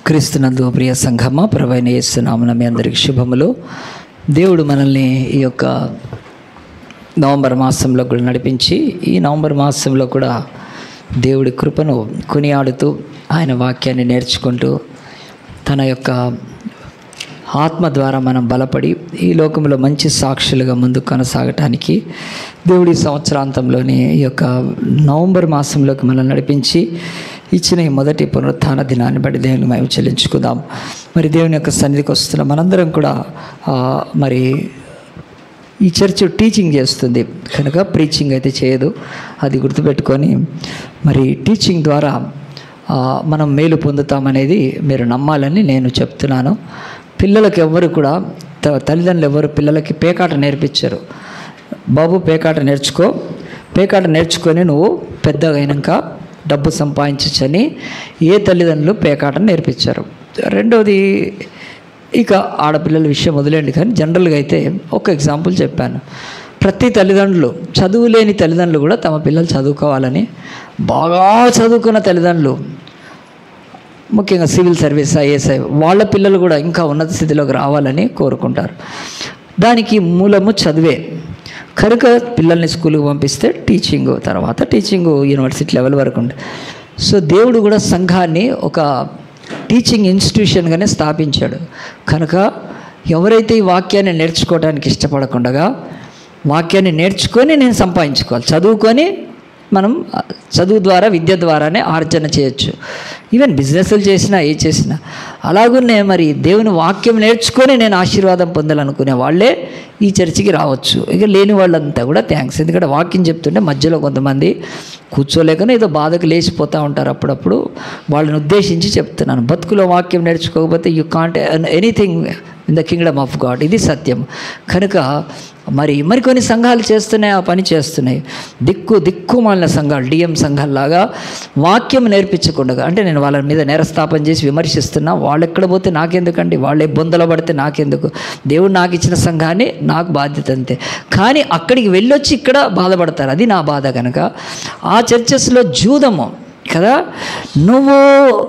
క్రీస్తునందు ప్రియ సంఘమ్మ ప్రవైన చేస్తున్నామున మీ అందరికి శుభములు దేవుడు మనల్ని ఈ యొక్క నవంబర్ మాసంలో కూడా నడిపించి ఈ నవంబర్ మాసంలో కూడా దేవుడి కృపను కొనియాడుతూ ఆయన వాక్యాన్ని నేర్చుకుంటూ తన యొక్క ఆత్మ ద్వారా మనం బలపడి ఈ లోకంలో మంచి సాక్షులుగా ముందుకు కొనసాగటానికి దేవుడి సంవత్సరాంతంలోని ఈ యొక్క నవంబర్ మాసంలోకి మనం నడిపించి ఇచ్చిన ఈ మొదటి పునరుత్థాన దినాన్ని బట్టి దేవుని మేము చెల్లించుకుందాం మరి దేవుని యొక్క సన్నిధికి వస్తున్న మనందరం కూడా ఆ, మరి ఈ చర్చ్ టీచింగ్ చేస్తుంది కనుక ప్రీచింగ్ అయితే చేయదు అది గుర్తుపెట్టుకొని మరి టీచింగ్ ద్వారా ఆ, మనం మేలు పొందుతామనేది మీరు నమ్మాలని నేను చెప్తున్నాను పిల్లలకు ఎవ్వరు కూడా త- తల్లిదండ్రులు ఎవరు పిల్లలకి పేకాట నేర్పించరు బాబు పేకాట నేర్చుకో పేకాట నేర్చుకొని నువ్వు పెద్దగా అయినాక డబ్బు సంపాదించచ్చని ఏ తల్లిదండ్రులు పేకాట నేర్పించారు రెండోది ఇక ఆడపిల్లల విషయం వదిలేండి కానీ జనరల్గా అయితే ఒక ఎగ్జాంపుల్ చెప్పాను ప్రతి తల్లిదండ్రులు చదువు లేని తల్లిదండ్రులు కూడా తమ పిల్లలు చదువుకోవాలని బాగా చదువుకున్న తల్లిదండ్రులు ముఖ్యంగా సివిల్ సర్వీస్ ఐఎస్ఐ వాళ్ళ పిల్లలు కూడా ఇంకా ఉన్నత స్థితిలోకి రావాలని కోరుకుంటారు దానికి మూలము చదివే కనుక పిల్లల్ని స్కూల్కి పంపిస్తే టీచింగ్ తర్వాత టీచింగ్ యూనివర్సిటీ లెవెల్ వరకు ఉంటుంది సో దేవుడు కూడా సంఘాన్ని ఒక టీచింగ్ ఇన్స్టిట్యూషన్గానే స్థాపించాడు కనుక ఎవరైతే ఈ వాక్యాన్ని నేర్చుకోవడానికి ఇష్టపడకుండా వాక్యాన్ని నేర్చుకొని నేను సంపాదించుకోవాలి చదువుకొని మనం ఆ, చదువు ద్వారా విద్య ద్వారానే ఆర్జన చేయొచ్చు ఈవెన్ బిజినెస్లు చేసినా ఏ చేసినా అలాగునే మరి దేవుని వాక్యం నేర్చుకొని నేను ఆశీర్వాదం పొందాలనుకునే వాళ్ళే ఈ చర్చికి రావచ్చు ఇక లేని వాళ్ళంతా కూడా థ్యాంక్స్ ఎందుకంటే వాక్యం చెప్తుంటే మధ్యలో కొంతమంది కూర్చోలేకనే ఏదో బాధకు లేచిపోతూ ఉంటారు అప్పుడప్పుడు వాళ్ళని ఉద్దేశించి చెప్తున్నాను బతుకులో వాక్యం నేర్చుకోకపోతే you can't anything in the kingdom of God ఇది సత్యం కనుక మరి మరికొన్ని సంఘాలు చేస్తున్నాయి ఆ పని చేస్తున్నాయి దిక్కు దిక్కుమాలిన సంఘాలు డిఎం సంఘాల్లాగా వాక్యం నేర్పించకుండా అంటే నేను వాళ్ళ మీద నేరస్థాపన చేసి విమర్శిస్తున్నా వాళ్ళు ఎక్కడ పోతే నాకెందుకండి వాళ్ళే బొందలో పడితే నాకెందుకు దేవుడు నాకు ఇచ్చిన సంఘాన్ని నాకు బాధ్యత అంతే కానీ అక్కడికి వెళ్ళొచ్చి ఇక్కడ బాధపడతారు అది నా బాధ కనుక ఆ చర్చెస్లో జూదము కదా నువ్వు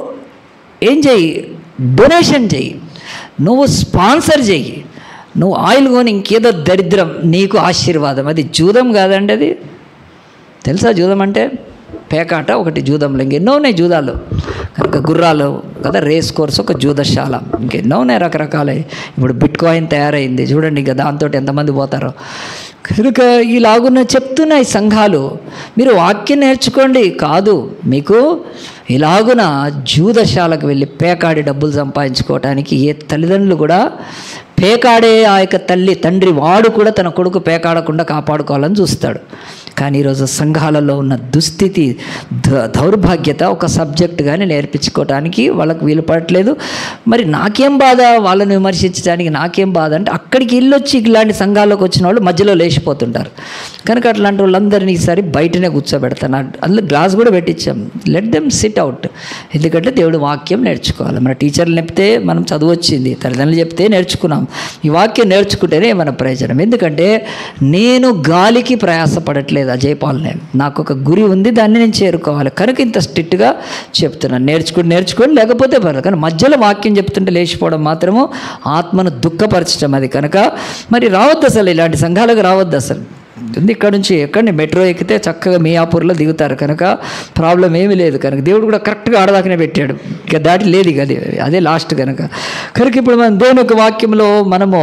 ఏం చెయ్యి డొనేషన్ చెయ్యి నువ్వు స్పాన్సర్ చెయ్యి నువ్వు ఆయిల్ కొని ఇంకేదో దరిద్రం నీకు ఆశీర్వాదం అది జూదం కాదండి అది తెలుసా జూదం అంటే పేకాట ఒకటి జూదంలో ఇంకెన్నో ఉన్నాయి జూదాలు కనుక గుర్రాలు కదా రేస్ కోర్స్ ఒక జూదశాల ఇంకెన్నో ఉన్నాయి రకరకాల ఇప్పుడు బిట్ కాయిన్ తయారైంది చూడండి ఇంకా దాంతో ఎంతమంది పోతారో కనుక ఇలాగున్న చెప్తున్నాయి సంఘాలు మీరు వాక్యం నేర్చుకోండి కాదు మీకు ఇలాగున జూదశాలకు వెళ్ళి పేకాడి డబ్బులు సంపాదించుకోవటానికి ఏ తల్లిదండ్రులు కూడా పేకాడే ఆ యొక్క తల్లి తండ్రి వాడు కూడా తన కొడుకు పేకాడకుండా కాపాడుకోవాలని చూస్తాడు కానీ ఈరోజు సంఘాలలో ఉన్న దుస్థితి ద- దౌర్భాగ్యత ఒక సబ్జెక్టుగానే నేర్పించుకోవడానికి వాళ్ళకి వీలు పడట్లేదు మరి నాకేం బాధ వాళ్ళని విమర్శించడానికి నాకేం బాధ అంటే అక్కడికి వెళ్ళొచ్చి ఇలాంటి సంఘాల్లోకి వచ్చిన వాళ్ళు మధ్యలో లేచిపోతుంటారు కనుక అట్లాంటి వాళ్ళందరినీ ఈసారి బయటనే కూర్చోబెడతాను అందులో గ్లాస్ కూడా పెట్టించాం లెట్ దెమ్ సిట్ అవుట్ ఎందుకంటే దేవుడు వాక్యం నేర్చుకోవాలి మన టీచర్లు చెప్తే మనం చదువు వచ్చింది తల్లిదండ్రులు చెప్తే నేర్చుకున్నాం ఈ వాక్యం నేర్చుకుంటేనే మన ప్రయోజనం ఎందుకంటే నేను గాలికి ప్రయాసపడట్లేదు అజయ్ పాల్ నేను నాకు ఒక గురి ఉంది దాన్ని నేను చేరుకోవాలి కనుక ఇంత స్ట్రిక్ట్గా చెప్తున్నాను నేర్చుకుని నేర్చుకొని లేకపోతే పర్లేదు కానీ మధ్యలో వాక్యం చెప్తుంటే లేచిపోవడం మాత్రము ఆత్మను దుఃఖపరచడం అది కనుక మరి రావద్దు అసలు ఇలాంటి సంఘాలకు రావద్దు అసలు ఉంది ఇక్కడ నుంచి ఎక్కడిని మెట్రో ఎక్కితే చక్కగా మియాపూర్లో దిగుతారు కనుక ప్రాబ్లం ఏమీ లేదు కనుక దేవుడు కూడా కరెక్ట్గా ఆడదాకనే పెట్టాడు ఇక దాటి లేదు ఇక అది అదే లాస్ట్ కనుక కనుక ఇప్పుడు మనం దేవుని యొక్క వాక్యంలో మనము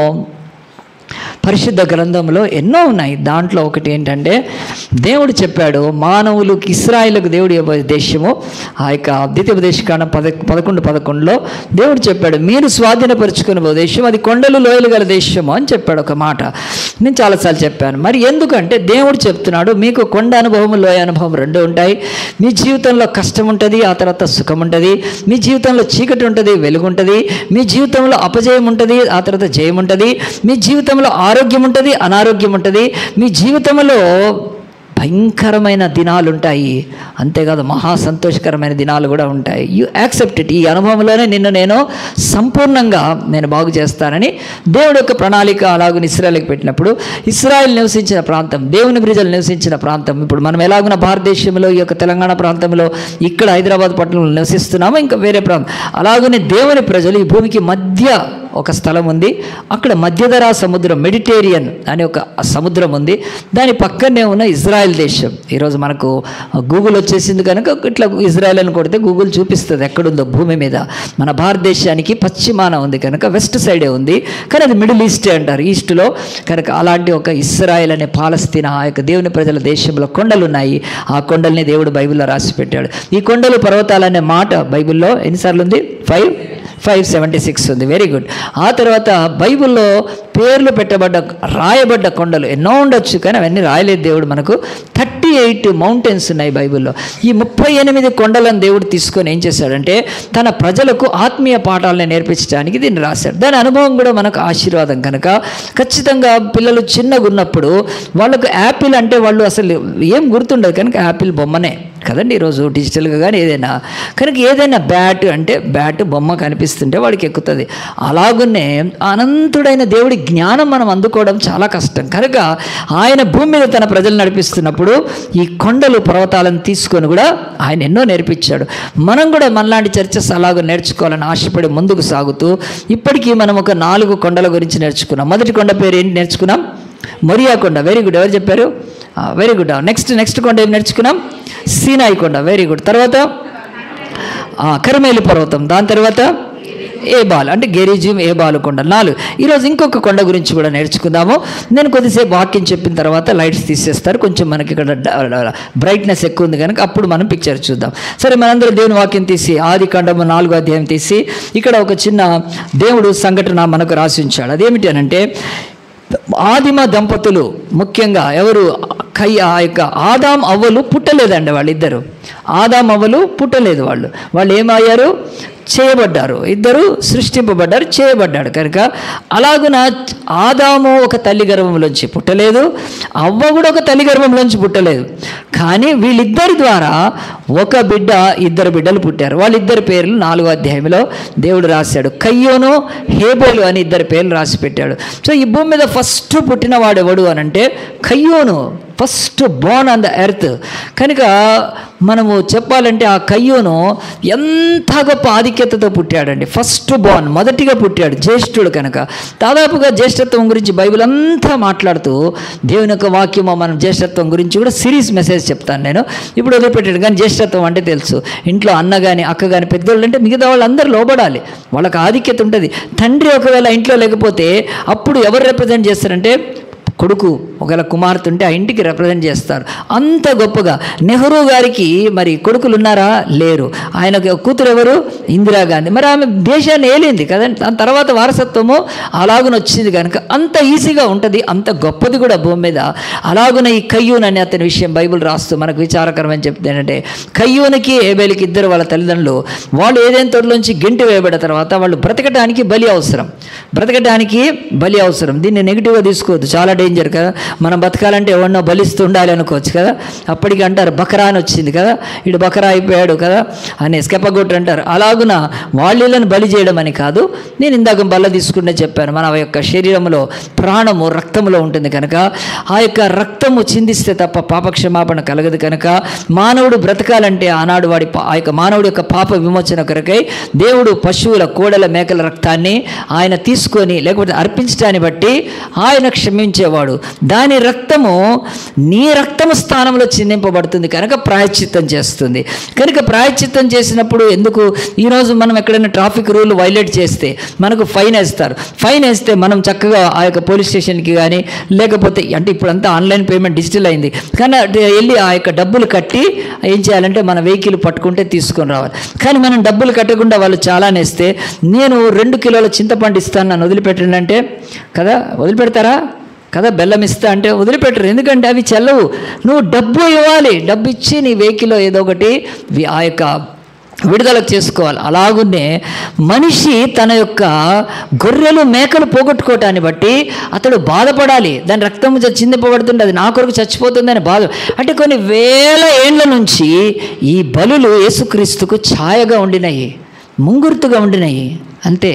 పరిశుద్ధ గ్రంథంలో ఎన్నో ఉన్నాయి దాంట్లో ఒకటి ఏంటంటే దేవుడు చెప్పాడు మానవులకు ఇస్రాయిలకు దేవుడు ఇవ్వ దేశము ఆ యొక్క ద్వితీయోపదేశకాండం పద పదకొండు పదకొండులో దేవుడు చెప్పాడు మీరు స్వాధీనపరుచుకునే దేశం అది కొండలు లోయలు గల దేశము అని చెప్పాడు ఒక మాట నేను చాలాసార్లు చెప్పాను మరి ఎందుకంటే దేవుడు చెప్తున్నాడు మీకు కొండ అనుభవం లోయ అనుభవం రెండు ఉంటాయి మీ జీవితంలో కష్టం ఉంటుంది ఆ తర్వాత సుఖం ఉంటుంది మీ జీవితంలో చీకటి ఉంటుంది వెలుగు ఉంటుంది మీ జీవితంలో అపజయం ఉంటుంది ఆ తర్వాత జయం ఉంటుంది మీ జీవితంలో ఆరోగ్యం ఉంటుంది అనారోగ్యం ఉంటుంది మీ జీవితంలో భయంకరమైన దినాలు ఉంటాయి అంతేకాదు మహా సంతోషకరమైన దినాలు కూడా ఉంటాయి యు యాక్సెప్ట్ ఇట్ ఈ అనుభవంలోనే నిన్ను నేను సంపూర్ణంగా నేను బాగు చేస్తానని దేవుడి యొక్క ప్రణాళిక అలాగుని ఇస్రాయల్కి పెట్టినప్పుడు ఇస్రాయల్ నివసించిన ప్రాంతం దేవుని ప్రజలు నివసించిన ప్రాంతం ఇప్పుడు మనం ఎలాగున్న భారతదేశంలో ఈ యొక్క తెలంగాణ ప్రాంతంలో ఇక్కడ హైదరాబాద్ పట్టణంలో నివసిస్తున్నామో ఇంకా వేరే ప్రాంతం అలాగనే దేవుని ప్రజలు ఈ భూమికి మధ్య ఒక స్థలం ఉంది అక్కడ మధ్యధరా సముద్రం మెడిటేరియన్ అనే ఒక సముద్రం ఉంది దాని పక్కనే ఉన్న ఇజ్రాయెల్ దేశం ఈరోజు మనకు గూగుల్ వచ్చేసింది కనుక ఇట్లా ఇజ్రాయెల్ అని కొడితే గూగుల్ చూపిస్తుంది ఎక్కడుందో భూమి మీద మన భారతదేశానికి పశ్చిమాన ఉంది కనుక వెస్ట్ సైడే ఉంది కానీ అది మిడిల్ ఈస్టే అంటారు ఈస్ట్లో కనుక అలాంటి ఒక ఇస్రాయెల్ అనే పాలస్తీనా ఆ యొక్క దేవుని ప్రజల దేశంలో కొండలు ఉన్నాయి ఆ కొండల్ని దేవుడు బైబిల్లో రాసి పెట్టాడు ఈ కొండలు పర్వతాలు అనే మాట బైబిల్లో ఎన్నిసార్లు ఉంది ఫైవ్ ఫైవ్ సెవెంటీ సిక్స్ ఉంది వెరీ గుడ్ ఆ తర్వాత బైబిల్లో పేర్లు పెట్టబడ్డ రాయబడ్డ కొండలు ఎన్నో ఉండొచ్చు కానీ అవన్నీ రాయలేదు దేవుడు మనకు థర్టీ ఎయిట్ మౌంటైన్స్ ఉన్నాయి బైబిల్లో ఈ ముప్పై ఎనిమిది కొండలను దేవుడు తీసుకొని ఏం చేశాడంటే తన ప్రజలకు ఆత్మీయ పాఠాలను నేర్పించడానికి దీన్ని రాశాడు దాని అనుభవం కూడా మనకు ఆశీర్వాదం కనుక ఖచ్చితంగా పిల్లలు చిన్నగా ఉన్నప్పుడు వాళ్ళకు యాపిల్ అంటే వాళ్ళు అసలు ఏం గుర్తుండదు కనుక యాపిల్ బొమ్మనే కదండి ఈరోజు డిజిటల్గా కానీ ఏదైనా కనుక ఏదైనా బ్యాట్ అంటే బ్యాట్ బొమ్మ కనిపిస్తుంటే వాడికి ఎక్కుతుంది అలాగునే అనంతుడైన దేవుడి జ్ఞానం మనం అందుకోవడం చాలా కష్టం కనుక ఆయన భూమి మీద తన ప్రజలు నడిపిస్తున్నప్పుడు ఈ కొండలు పర్వతాలను తీసుకొని కూడా ఆయన ఎన్నో నేర్పించాడు మనం కూడా మనలాంటి చర్చస్ అలాగ నేర్చుకోవాలని ఆశపడి ముందుకు సాగుతూ ఇప్పటికీ మనం ఒక నాలుగు కొండల గురించి నేర్చుకున్నాం మొదటి కొండ పేరు ఏంటి నేర్చుకున్నాం మొరియా కొండ వెరీ గుడ్ ఎవరు చెప్పారు వెరీ గుడ్ నెక్స్ట్ నెక్స్ట్ కొండ ఏం నేర్చుకున్నాం సీనాయి కొండ వెరీ గుడ్ తర్వాత ఆ, కరిమేలి పర్వతం దాని తర్వాత ఏబాల్ అంటే గెరిజిమ్ ఏబాలు కొండ నాలుగు ఈరోజు ఇంకొక కొండ గురించి కూడా నేర్చుకుందాము నేను కొద్దిసేపు వాక్యం చెప్పిన తర్వాత లైట్స్ తీసేస్తారు కొంచెం మనకి ఇక్కడ బ్రైట్నెస్ ఎక్కువ ఉంది కనుక అప్పుడు మనం పిక్చర్ చూద్దాం సరే మనందరం దేవుని వాక్యం తీసి ఆది కాండము నాలుగో అధ్యాయం తీసి ఇక్కడ ఒక చిన్న దేవుడు సంఘటన మనకు రాసి ఉంచాడు అదేమిటి అనంటే ఆదిమ దంపతులు ముఖ్యంగా ఎవరు కై ఆ యొక్క ఆదాం అవ్వలు పుట్టలేదండి వాళ్ళిద్దరు ఆదాం అవ్వలు పుట్టలేదు వాళ్ళు వాళ్ళు ఏమయ్యారు చేయబడ్డారు ఇద్దరు సృష్టింపబడ్డారు చేయబడ్డాడు కనుక అలాగున ఆదాము ఒక తల్లి గర్భంలోంచి పుట్టలేదు అవ్వ కూడా ఒక తల్లి గర్భంలోంచి పుట్టలేదు కానీ వీళ్ళిద్దరి ద్వారా ఒక బిడ్డ ఇద్దరు బిడ్డలు పుట్టారు వాళ్ళిద్దరి పేర్లు నాలుగో అధ్యాయంలో దేవుడు రాశాడు కయ్యోను హేబేలు అని ఇద్దరి పేర్లు రాసి పెట్టాడు సో ఈ భూమి మీద ఫస్ట్ పుట్టినవాడు ఎవడు అని అంటే కయ్యోను first born on the earth కనుక మనము చెప్పాలంటే ఆ కయ్యోను ఎంత గొప్ప ఆధిక్యతతో పుట్టాడండి ఫస్ట్ బోర్న్ మొదటిగా పుట్టాడు జ్యేష్ఠుడు కనుక దాదాపుగా జ్యేష్ఠత్వం గురించి బైబిల్ అంతా మాట్లాడుతూ దేవుని యొక్క వాక్యము మనం జ్యేష్ఠత్వం గురించి కూడా సిరీస్ మెసేజ్ చెప్తాను నేను ఇప్పుడు వదిలిపెట్టాడు కానీ జ్యేష్ఠత్వం అంటే తెలుసు ఇంట్లో అన్న కానీ అక్క కానీ పెద్దోళ్ళు అంటే మిగతా వాళ్ళు అందరూ లోబడాలి వాళ్ళకి ఆధిక్యత ఉంటుంది తండ్రి ఒకవేళ ఇంట్లో లేకపోతే అప్పుడు ఎవరు రిప్రజెంట్ చేస్తారంటే కొడుకు ఒకవేళ కుమార్తె ఉంటే ఆ ఇంటికి రిప్రజెంట్ చేస్తారు అంత గొప్పగా నెహ్రూ గారికి మరి కొడుకులు ఉన్నారా లేరు ఆయనకు కూతురు ఎవరు ఇందిరాగాంధీ మరి ఆమె దేశాన్ని ఏలింది కదండి దాని తర్వాత వారసత్వము అలాగున వచ్చింది కనుక అంత ఈజీగా ఉంటుంది అంత గొప్పది కూడా భూమి మీద అలాగున ఈ కయ్యూన్ అనే అతని విషయం బైబిల్ రాస్తూ మనకు విచారకరమని చెప్తే ఏంటంటే కయ్యూనికి ఏబేలికి ఇద్దరు వాళ్ళ తల్లిదండ్రులు వాళ్ళు ఏదైనా తోటలోంచి గెంటి వేయబడిన తర్వాత వాళ్ళు బ్రతకడానికి బలి అవసరం బ్రతకడానికి బలి అవసరం దీన్ని నెగిటివ్గా తీసుకోవద్దు చాలా డేంజర్ కదా మనం బతకాలంటే ఎవరినో బలిస్తూ ఉండాలి అనుకోవచ్చు కదా అప్పటికి అంటారు బకరా అని వచ్చింది కదా ఇడు బకరా అయిపోయాడు కదా అని స్కెపగొట్టు అంటారు అలాగున వాళ్ళని బలి చేయడం అని కాదు నేను ఇందాక బల్ల తీసుకుంటే చెప్పాను మన యొక్క శరీరంలో ప్రాణము రక్తంలో ఉంటుంది కనుక ఆ యొక్క రక్తము చిందిస్తే తప్ప పాపక్షమాపణ కలగదు కనుక మానవుడు బ్రతకాలంటే ఆనాడు వాడి పా- ఆ యొక్క మానవుడి యొక్క పాప విమోచన కొరకై దేవుడు పశువుల కోడల మేకల రక్తాన్ని ఆయన తీసుకొని లేకపోతే అర్పించడాన్ని బట్టి ఆయన క్షమించేవాడు దాని రక్తము నీ రక్తము స్థానంలో చిందింపబడుతుంది కనుక ప్రాయశ్చిత్తం చేస్తుంది కనుక ప్రాయశ్చిత్తం చేసినప్పుడు ఎందుకు ఈరోజు మనం ఎక్కడైనా ట్రాఫిక్ రూల్ వైలేట్ చేస్తే మనకు ఫైన్ వేస్తారు ఫైన్ వేస్తే మనం చక్కగా ఆ యొక్క పోలీస్ స్టేషన్కి కానీ లేకపోతే అంటే ఇప్పుడంతా ఆన్లైన్ పేమెంట్ డిజిటల్ అయింది కానీ అటు వెళ్ళి ఆ యొక్క డబ్బులు కట్టి ఏం చేయాలంటే మన వెహికల్ పట్టుకుంటే తీసుకొని రావాలి కానీ మనం డబ్బులు కట్టకుండా వాళ్ళు చాలా నేస్తే నేను రెండు కిలోల చింతపండు ఇస్తాను నన్ను వదిలిపెట్టండి అంటే కదా వదిలిపెడతారా కదా బెల్లం ఇస్తా అంటే వదిలిపెట్టరు ఎందుకంటే అవి చెల్లవు నువ్వు డబ్బు ఇవ్వాలి డబ్బు ఇచ్చి నీ వెహికల్లో ఏదో ఒకటి వి- ఆ యొక్క విడుదల చేసుకోవాలి అలాగునే మనిషి తన యొక్క గొర్రెలు మేకలు పోగొట్టుకోవటాన్ని బట్టి అతడు బాధపడాలి దాని రక్తం చిందింపబడుతుంది అది నా కొరకు చచ్చిపోతుందని బాధ అంటే కొన్ని వేల ఏండ్ల నుంచి ఈ బలులు యేసుక్రీస్తుకు ఛాయగా ఉండినాయి ముంగుర్తుగా ఉండినాయి అంతే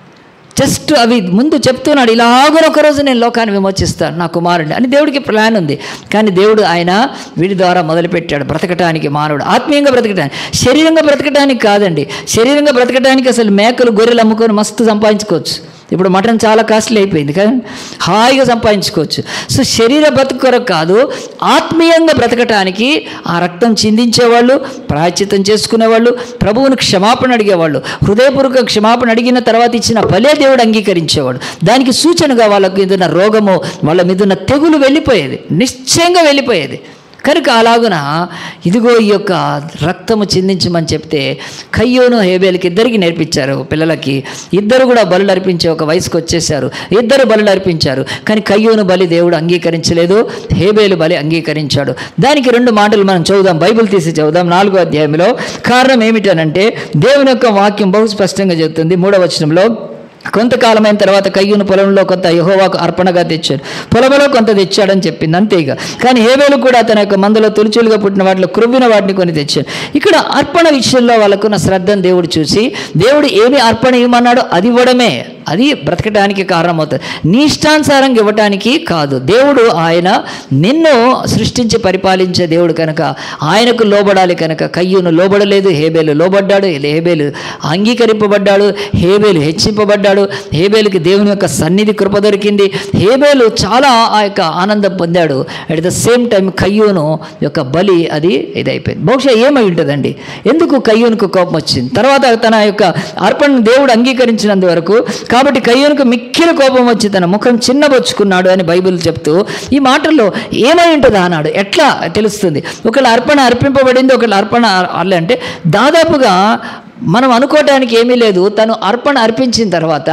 జస్ట్ అవి ముందు చెప్తున్నాడు ఇలాగో ఒకరోజు నేను లోకాన్ని విమోచిస్తాను నా కుమారుడిని అని దేవుడికి ప్లాన్ ఉంది కానీ దేవుడు ఆయన వీడి ద్వారా మొదలుపెట్టాడు బ్రతకటానికి మానవుడు ఆత్మీయంగా బ్రతకటానికి శరీరంగా బ్రతకటానికి కాదండి శరీరంగా బ్రతకటానికి అసలు మేకలు గొర్రెలు అమ్ముకొని మస్తు సంపాదించుకోవచ్చు ఇప్పుడు మటన్ చాలా కాస్ట్లీ అయిపోయింది కదా హాయిగా సంపాదించుకోవచ్చు సో శరీర బ్రతుకు కొరకు కాదు ఆత్మీయంగా బ్రతకటానికి ఆ రక్తం చిందించేవాళ్ళు ప్రాయశ్చిత్తం చేసుకునేవాళ్ళు ప్రభువుని క్షమాపణ అడిగేవాళ్ళు హృదయపూర్వక క్షమాపణ అడిగిన తర్వాత ఇచ్చిన బలే దేవుడు అంగీకరించేవాడు దానికి సూచనగా వాళ్ళకి మీద ఉన్న రోగము వాళ్ళ మీద ఉన్న తెగులు వెళ్ళిపోయేది నిశ్చయంగా వెళ్ళిపోయేది కనుక అలాగున ఇదిగో ఈ యొక్క రక్తము చిందించమని చెప్తే కయ్యోను హేబేలకి ఇద్దరికి నేర్పించారు పిల్లలకి ఇద్దరు కూడా బలులు అర్పించే ఒక వయసుకు వచ్చేసారు ఇద్దరు బలులు అర్పించారు కానీ కయ్యోను బలి దేవుడు అంగీకరించలేదు హేబేలు బలి అంగీకరించాడు దానికి రెండు మాటలు మనం చదువుదాం బైబిల్ తీసి చదువుదాం నాలుగో అధ్యాయంలో కారణం ఏమిటనంటే దేవుని యొక్క వాక్యం బహు స్పష్టంగా చెబుతుంది మూడవ వచనంలో కొంతకాలమైన తర్వాత కయ్యూను పొలంలో కొంత యహోవాకు అర్పణగా తెచ్చాడు పొలంలో కొంత తెచ్చాడని చెప్పింది అంతే ఇక కానీ హేబేలు కూడా తన యొక్క మందులో తొలిచులుగా పుట్టిన వాటిలో క్రువ్విన వాటిని కొని తెచ్చాడు ఇక్కడ అర్పణ విషయంలో వాళ్ళకున్న శ్రద్ధను దేవుడు చూసి దేవుడు ఏమి అర్పణ ఇవ్వమన్నాడో అది ఇవ్వడమే అది బ్రతకడానికి కారణమవుతుంది నీ ఇష్టానుసారంగా ఇవ్వటానికి కాదు దేవుడు ఆయన నిన్ను సృష్టించి పరిపాలించే దేవుడు కనుక ఆయనకు లోబడాలి కనుక కయ్యూను లోబడలేదు హేబేలు లోబడ్డాడు హేబేలు అంగీకరింపబడ్డాడు హేబేలు హెచ్చింపబడ్డాడు హేబేలుకి దేవుని యొక్క సన్నిధి కృప దొరికింది హేబేలు చాలా ఆ యొక్క ఆనందం పొందాడు అట్ ద సేమ్ టైం కయ్యూను యొక్క బలి అది ఇదైపోయింది బహుశా ఏమై ఉంటుందండి ఎందుకు కయ్యూనుకు కోపం వచ్చింది తర్వాత తన యొక్క అర్పణను దేవుడు అంగీకరించినందు వరకు కాబట్టి కయ్యూనుకు మిక్కిల కోపం వచ్చి తన ముఖం చిన్నబొచ్చుకున్నాడు అని బైబిల్ చెప్తూ ఈ మాటల్లో ఏమై ఉంటుంది అన్నాడు ఎట్లా తెలుస్తుంది ఒకళ్ళ అర్పణ అర్పింపబడింది ఒకళ్ళ అర్పణ అర్లే అంటే దాదాపుగా మనం అనుకోవటానికి ఏమీ లేదు తను అర్పణ అర్పించిన తర్వాత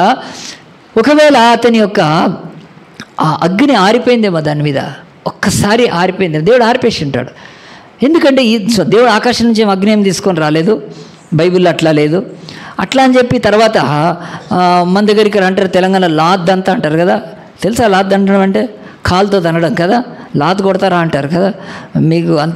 ఒకవేళ అతని యొక్క ఆ అగ్ని ఆరిపోయిందేమో దాని మీద ఒక్కసారి ఆరిపోయింది దేవుడు ఆరిపేసి ఉంటాడు ఎందుకంటే ఈ సో దేవుడు ఆకాశం నుంచి ఏం అగ్ని ఏం తీసుకొని రాలేదు బైబిల్లో అట్లా లేదు అట్లా అని చెప్పి తర్వాత ఆ, మన దగ్గరికి అంటారు తెలంగాణ లాద్ అంతా అంటారు కదా తెలుసా లాద్ అంటడం అంటే కాలుతో తనడం కదా లాత్ కొడతారా అంటారు కదా మీకు అంత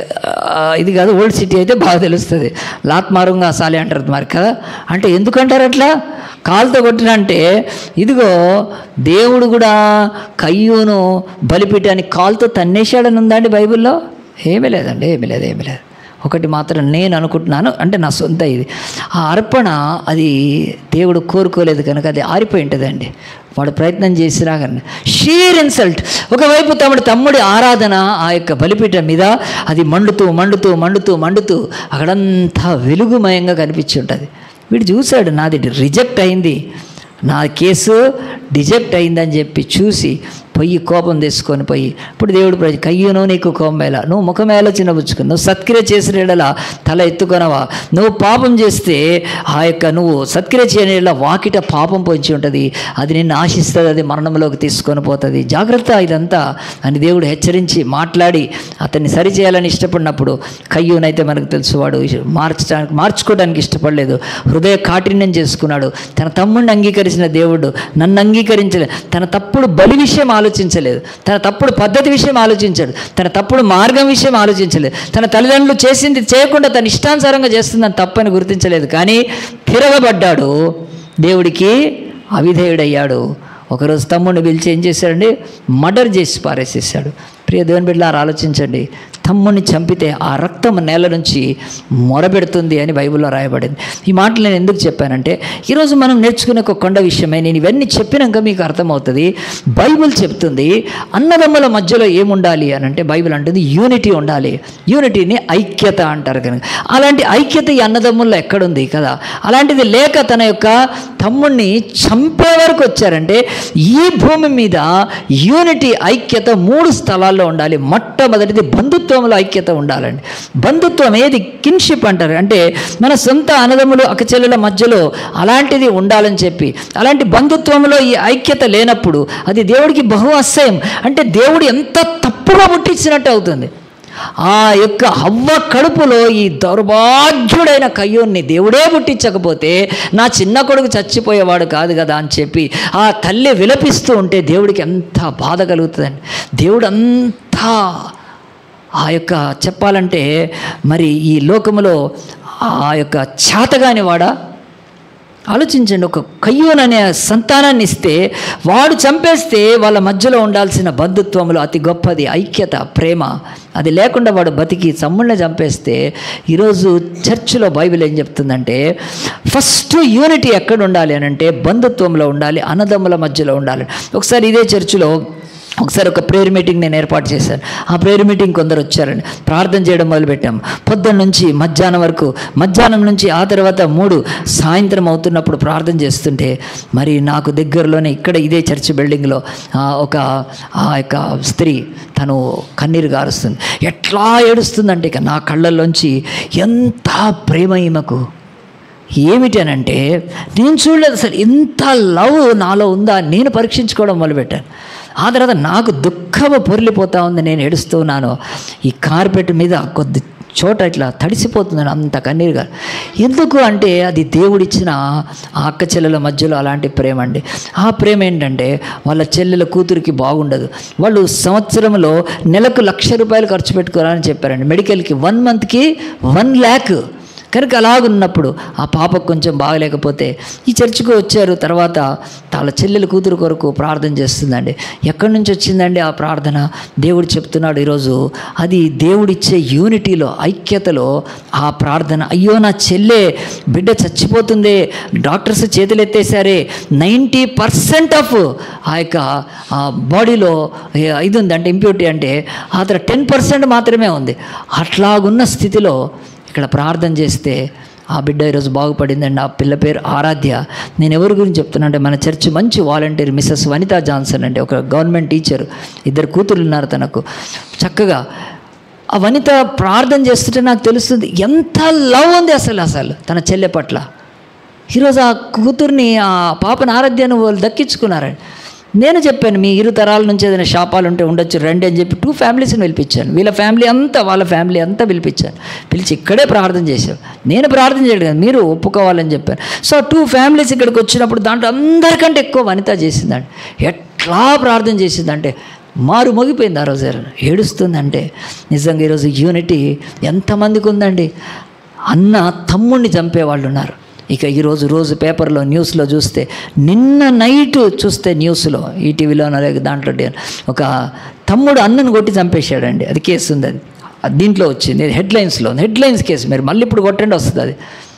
ఆ, ఇది కాదు ఓల్డ్ సిటీ అయితే బాగా తెలుస్తుంది లాత్ మారుంగా సాలి అంటారు మరి కదా అంటే ఎందుకంటారు అట్లా కాలుతో కొట్టినంటే ఇదిగో దేవుడు కూడా కయ్యూను బలిపీఠానికి కాలుతో తన్నేశాడని ఉందండి బైబిల్లో ఏమీ లేదండి ఏమీ లేదు ఏమీ లేదు ఒకటి మాత్రం నేను అనుకుంటున్నాను అంటే నా సొంత ఇది ఆ అర్పణ అది దేవుడు కోరుకోలేదు కనుక అది ఆరిపోయి ఉంటుందండి వాడు ప్రయత్నం చేసినా కానీ షీర్ ఇన్సల్ట్ ఒకవైపు తమ్ముడు తమ్ముడి ఆరాధన ఆ యొక్క బలిపీఠం మీద అది మండుతూ మండుతూ మండుతూ మండుతూ అక్కడంతా వెలుగుమయంగా కనిపించి ఉంటుంది వీడు చూశాడు నాది రిజెక్ట్ అయింది నా కేసు డిజెక్ట్ అయిందని చెప్పి చూసి పొయ్యి కోపం తెచ్చుకొని పోయి ఇప్పుడు దేవుడు ప్రజ కయ్యూను నీకు కోమేళ నువ్వు ముఖమేళ చిన్నబుచ్చుకుని నువ్వు సత్క్రియ చేసిన ఎడల తల ఎత్తుకొనవా నువ్వు పాపం చేస్తే ఆ యొక్క నువ్వు సత్క్రియ చేయని ఎడల వాకిట పాపం పొంచి ఉంటుంది అది నిన్ను ఆశిస్తుంది అది మరణంలోకి తీసుకొని పోతుంది జాగ్రత్త ఇదంతా అని దేవుడు హెచ్చరించి మాట్లాడి అతన్ని సరిచేయాలని ఇష్టపడినప్పుడు కయ్యూనైతే మనకు తెలుసు వాడు మార్చడానికి మార్చుకోవడానికి ఇష్టపడలేదు హృదయ కాఠిన్యం చేసుకున్నాడు తన తమ్ముడిని అంగీకరించిన దేవుడు నన్ను అంగీకరించలేదు తన తప్పుడు బలి విషయం ఆలోచించలేదు తన తప్పుడు పద్ధతి విషయం ఆలోచించాడు తన తప్పుడు మార్గం విషయం ఆలోచించలేదు తన తల్లిదండ్రులు చేసింది చేయకుండా తన ఇష్టానుసారంగా చేస్తుందని తప్పని గుర్తించలేదు కానీ తిరగబడ్డాడు దేవుడికి అవిధేయుడయ్యాడు ఒకరోజు తమ్ముడిని పిలిచి ఏం చేశాడండి మర్డర్ చేసి పారేసేసాడు ప్రియ దేవుని బిడ్డలారా ఆలోచించండి తమ్ముడిని చంపితే ఆ రక్తం నేల నుంచి మొరబెడుతుంది అని బైబిల్లో రాయబడింది ఈ మాటలు నేను ఎందుకు చెప్పానంటే ఈరోజు మనం నేర్చుకునే ఒక కొండ విషయమే నేను ఇవన్నీ చెప్పినాక మీకు అర్థమవుతుంది బైబిల్ చెప్తుంది అన్నదమ్ముల మధ్యలో ఏముండాలి అని అంటే బైబిల్ అంటుంది యూనిటీ ఉండాలి యూనిటీని ఐక్యత అంటారు కనుక అలాంటి ఐక్యత ఈ అన్నదమ్ముల్లో ఎక్కడుంది కదా అలాంటిది లేక తన యొక్క తమ్ముడిని చంపే వరకు వచ్చారంటే ఈ భూమి మీద యూనిటీ ఐక్యత మూడు స్థలాల్లో ఉండాలి మొట్టమొదటిది బంధుత్వంలో ఐక్యత ఉండాలండి బంధుత్వం ఏది కిన్షిప్ అంటారు అంటే మన సొంత అన్నదమ్ములు అక్కచెల్లెల మధ్యలో అలాంటిది ఉండాలని చెప్పి అలాంటి బంధుత్వంలో ఈ ఐక్యత లేనప్పుడు అది దేవుడికి బహు అసహ్యం అంటే దేవుడు ఎంత తప్పుగా పుట్టించినట్టు అవుతుంది ఆ యొక్క హవ్వ కడుపులో ఈ దౌర్భాగ్యుడైన కయ్యూన్ని దేవుడే పుట్టించకపోతే నా చిన్న కొడుకు చచ్చిపోయేవాడు కాదు కదా అని చెప్పి ఆ తల్లి విలపిస్తూ ఉంటే దేవుడికి ఎంత బాధ కలుగుతుందండి దేవుడు అంతా ఆ యొక్క చెప్పాలంటే మరి ఈ లోకములో ఆ యొక్క చేతగాని వాడా ఆలోచించండి ఒక కయ్యూన్ అనే సంతానాన్ని ఇస్తే వాడు చంపేస్తే వాళ్ళ మధ్యలో ఉండాల్సిన బంధుత్వంలో అతి గొప్పది ఐక్యత ప్రేమ అది లేకుండా వాడు బతికి తమ్ముళ్ళని చంపేస్తే ఈరోజు చర్చిలో బైబిల్ ఏం చెప్తుందంటే ఫస్ట్ యూనిటీ ఎక్కడ ఉండాలి అని అంటే బంధుత్వంలో ఉండాలి అన్నదమ్ముల మధ్యలో ఉండాలి ఒకసారి ఇదే చర్చిలో ఒకసారి ఒక ప్రేయర్ మీటింగ్ నేను ఏర్పాటు చేశాను ఆ ప్రేయర్ మీటింగ్ కొందరు వచ్చారండి ప్రార్థన చేయడం మొదలుపెట్టాం పొద్దున్న నుంచి మధ్యాహ్నం వరకు మధ్యాహ్నం నుంచి ఆ తర్వాత మూడు సాయంత్రం అవుతున్నప్పుడు ప్రార్థన చేస్తుంటే మరి నాకు దగ్గరలోనే ఇక్కడ ఇదే చర్చ్ బిల్డింగ్లో ఆ, ఒక ఆ యొక్క స్త్రీ తను కన్నీరు గారుస్తుంది ఎట్లా ఏడుస్తుందంటే ఇక నా కళ్ళల్లోంచి ఎంత ప్రేమ ఈమెకు ఏమిటి అని అంటే నేను చూడలేదు అసలు ఇంత లవ్ నాలో ఉందా అని నేను పరీక్షించుకోవడం మొదలుపెట్టాను ఆ తర్వాత నాకు దుఃఖము పొరిలిపోతా ఉంది నేను ఏడుస్తున్నాను ఈ కార్పెట్ మీద కొద్ది చోట ఇట్లా తడిసిపోతుందని అంత కన్నీరుగా ఎందుకు అంటే అది దేవుడిచ్చిన ఆ అక్క చెల్లెల మధ్యలో అలాంటి ప్రేమ అండి ఆ ప్రేమ ఏంటంటే వాళ్ళ చెల్లెల కూతురికి బాగుండదు వాళ్ళు సంవత్సరంలో నెలకు లక్ష రూపాయలు ఖర్చు పెట్టుకోవాలని చెప్పారండి మెడికల్కి వన్ మంత్కి వన్ ల్యాక్ కనుక అలాగున్నప్పుడు ఆ పాపకు కొంచెం బాగలేకపోతే ఈ చర్చికి వచ్చారు తర్వాత వాళ్ళ చెల్లెల కూతురు కొరకు ప్రార్థన చేస్తుందండి ఎక్కడి నుంచి వచ్చిందండి ఆ ప్రార్థన దేవుడు చెప్తున్నాడు ఈరోజు అది దేవుడిచ్చే యూనిటీలో ఐక్యతలో ఆ ప్రార్థన అయ్యో నా చెల్లె బిడ్డ చచ్చిపోతుంది డాక్టర్స్ చేతులు ఎత్తేసారే నైంటీ పర్సెంట్ ఆఫ్ ఆ యొక్క ఆ బాడీలో ఇది ఉంది అంటే ఇంప్యూరిటీ అంటే ఆ తర్వాత టెన్ పర్సెంట్ మాత్రమే ఉంది అట్లాగున్న స్థితిలో ఇక్కడ ప్రార్థన చేస్తే ఆ బిడ్డ ఈరోజు బాగుపడిందండి ఆ పిల్ల పేరు ఆరాధ్య నేను ఎవరి గురించి చెప్తున్నా అంటే మన చర్చ్ మంచి వాలంటీర్ మిస్సెస్ వనితా జాన్సన్ అండి ఒక గవర్నమెంట్ టీచర్ ఇద్దరు కూతురు ఉన్నారు తనకు చక్కగా ఆ వనిత ప్రార్థన చేస్తుంటే నాకు తెలుస్తుంది ఎంత లవ్ ఉంది అసలు అసలు తన చెల్లె పట్ల ఈరోజు ఆ కూతుర్ని ఆ పాపను ఆరాధ్యాన్ని వాళ్ళు దక్కించుకున్నారండి నేను చెప్పాను మీ ఇరు తరాల నుంచి ఏదైనా శాపాలు ఉంటే ఉండొచ్చు రండి అని చెప్పి టూ ఫ్యామిలీస్ని పిలిపించాను వీళ్ళ ఫ్యామిలీ అంతా వాళ్ళ ఫ్యామిలీ అంతా పిలిపించాను పిలిచి ఇక్కడే ప్రార్థన చేశాను నేను ప్రార్థన చేయడం కాదు, మీరు ఒప్పుకోవాలని చెప్పాను సో టూ ఫ్యామిలీస్ ఇక్కడికి వచ్చినప్పుడు దాంట్లో అందరికంటే ఎక్కువ వనిత చేసిందండి ఎట్లా ప్రార్థన చేసిందంటే మారు మోగిపోయింది ఆ రోజు ఏడుస్తుందంటే నిజంగా ఈరోజు యూనిటీ ఎంతమందికి ఉందండి అన్న తమ్ముడిని చంపేవాళ్ళు ఉన్నారు ఇక ఈరోజు రోజు పేపర్లో న్యూస్లో చూస్తే నిన్న నైట్ చూస్తే న్యూస్లో ఈటీవీలో అలాగే దాంట్లో డే- ఒక తమ్ముడు అన్నను కొట్టి చంపేశాడండి అది కేసు ఉంది అది అది దీంట్లో వచ్చింది హెడ్లైన్స్లో హెడ్లైన్స్ కేసు మీరు మళ్ళీ ఇప్పుడు కొట్టండి వస్తుంది అది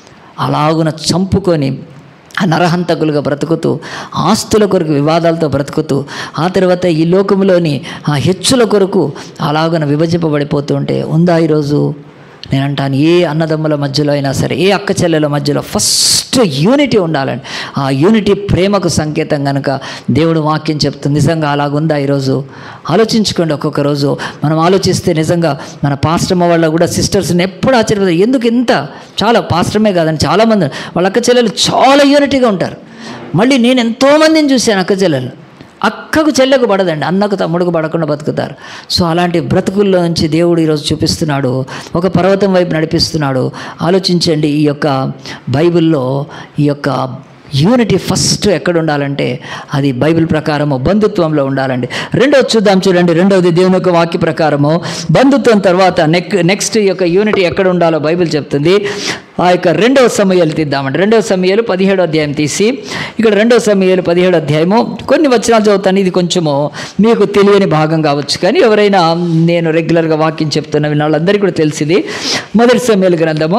అలాగున చంపుకొని ఆ నరహంతకులుగా బ్రతుకుతూ ఆస్తుల కొరకు వివాదాలతో బ్రతుకుతూ ఆ తర్వాత ఈ లోకంలోని ఆ హెచ్చుల కొరకు అలాగున విభజింపబడిపోతూ ఉంటే ఉందా ఈరోజు నేను అంటాను ఏ అన్నదమ్ముల మధ్యలో అయినా సరే ఏ అక్క చెల్లెల మధ్యలో ఫస్ట్ యూనిటీ ఉండాలండి ఆ యూనిటీ ప్రేమకు సంకేతం కనుక దేవుడు వాక్యం చెప్తుంది నిజంగా అలాగుందా ఈరోజు ఆలోచించుకోండి ఒక్కొక్క రోజు మనం ఆలోచిస్తే నిజంగా మన పాస్టమ్మ వాళ్ళ కూడా సిస్టర్స్ని ఎప్పుడు ఆశ్చర్యపోతారు ఎందుకు ఇంత చాలా పాస్టమే కాదండి చాలామంది వాళ్ళ అక్క చెల్లెలు చాలా యూనిటీగా ఉంటారు మళ్ళీ నేను ఎంతోమందిని చూశాను అక్క చెల్లెలు అక్కకు చెల్లెకు పడదండి అన్నకు తమ్ముడుకు పడకుండా బతుకుతారు సో అలాంటి బ్రతుకుల్లో నుంచి దేవుడు ఈరోజు చూపిస్తున్నాడు ఒక పర్వతం వైపు నడిపిస్తున్నాడు ఆలోచించండి ఈ యొక్క బైబిల్లో ఈ యొక్క యూనిటీ ఫస్ట్ ఎక్కడ ఉండాలంటే అది బైబిల్ ప్రకారము బంధుత్వంలో ఉండాలండి రెండవది చూద్దాం చూడండి రెండవది దేవుని యొక్క వాక్య ప్రకారము బంధుత్వం తర్వాత నెక్ నెక్స్ట్ ఈ యొక్క యూనిటీ ఎక్కడ ఉండాలో బైబిల్ చెప్తుంది ఆ యొక్క రెండవ సమయాలు తీద్దామండి రెండవ సమయాలు పదిహేడో అధ్యాయం తీసి ఇక్కడ రెండవ సమయాలు పదిహేడో అధ్యాయము కొన్ని వచనాలు చదువుతాను ఇది కొంచెము మీకు తెలియని భాగం కావచ్చు కానీ ఎవరైనా నేను రెగ్యులర్గా వాక్యం చెప్తున్న వాళ్ళందరికీ కూడా తెలిసింది మొదటి సమయాల గ్రంథము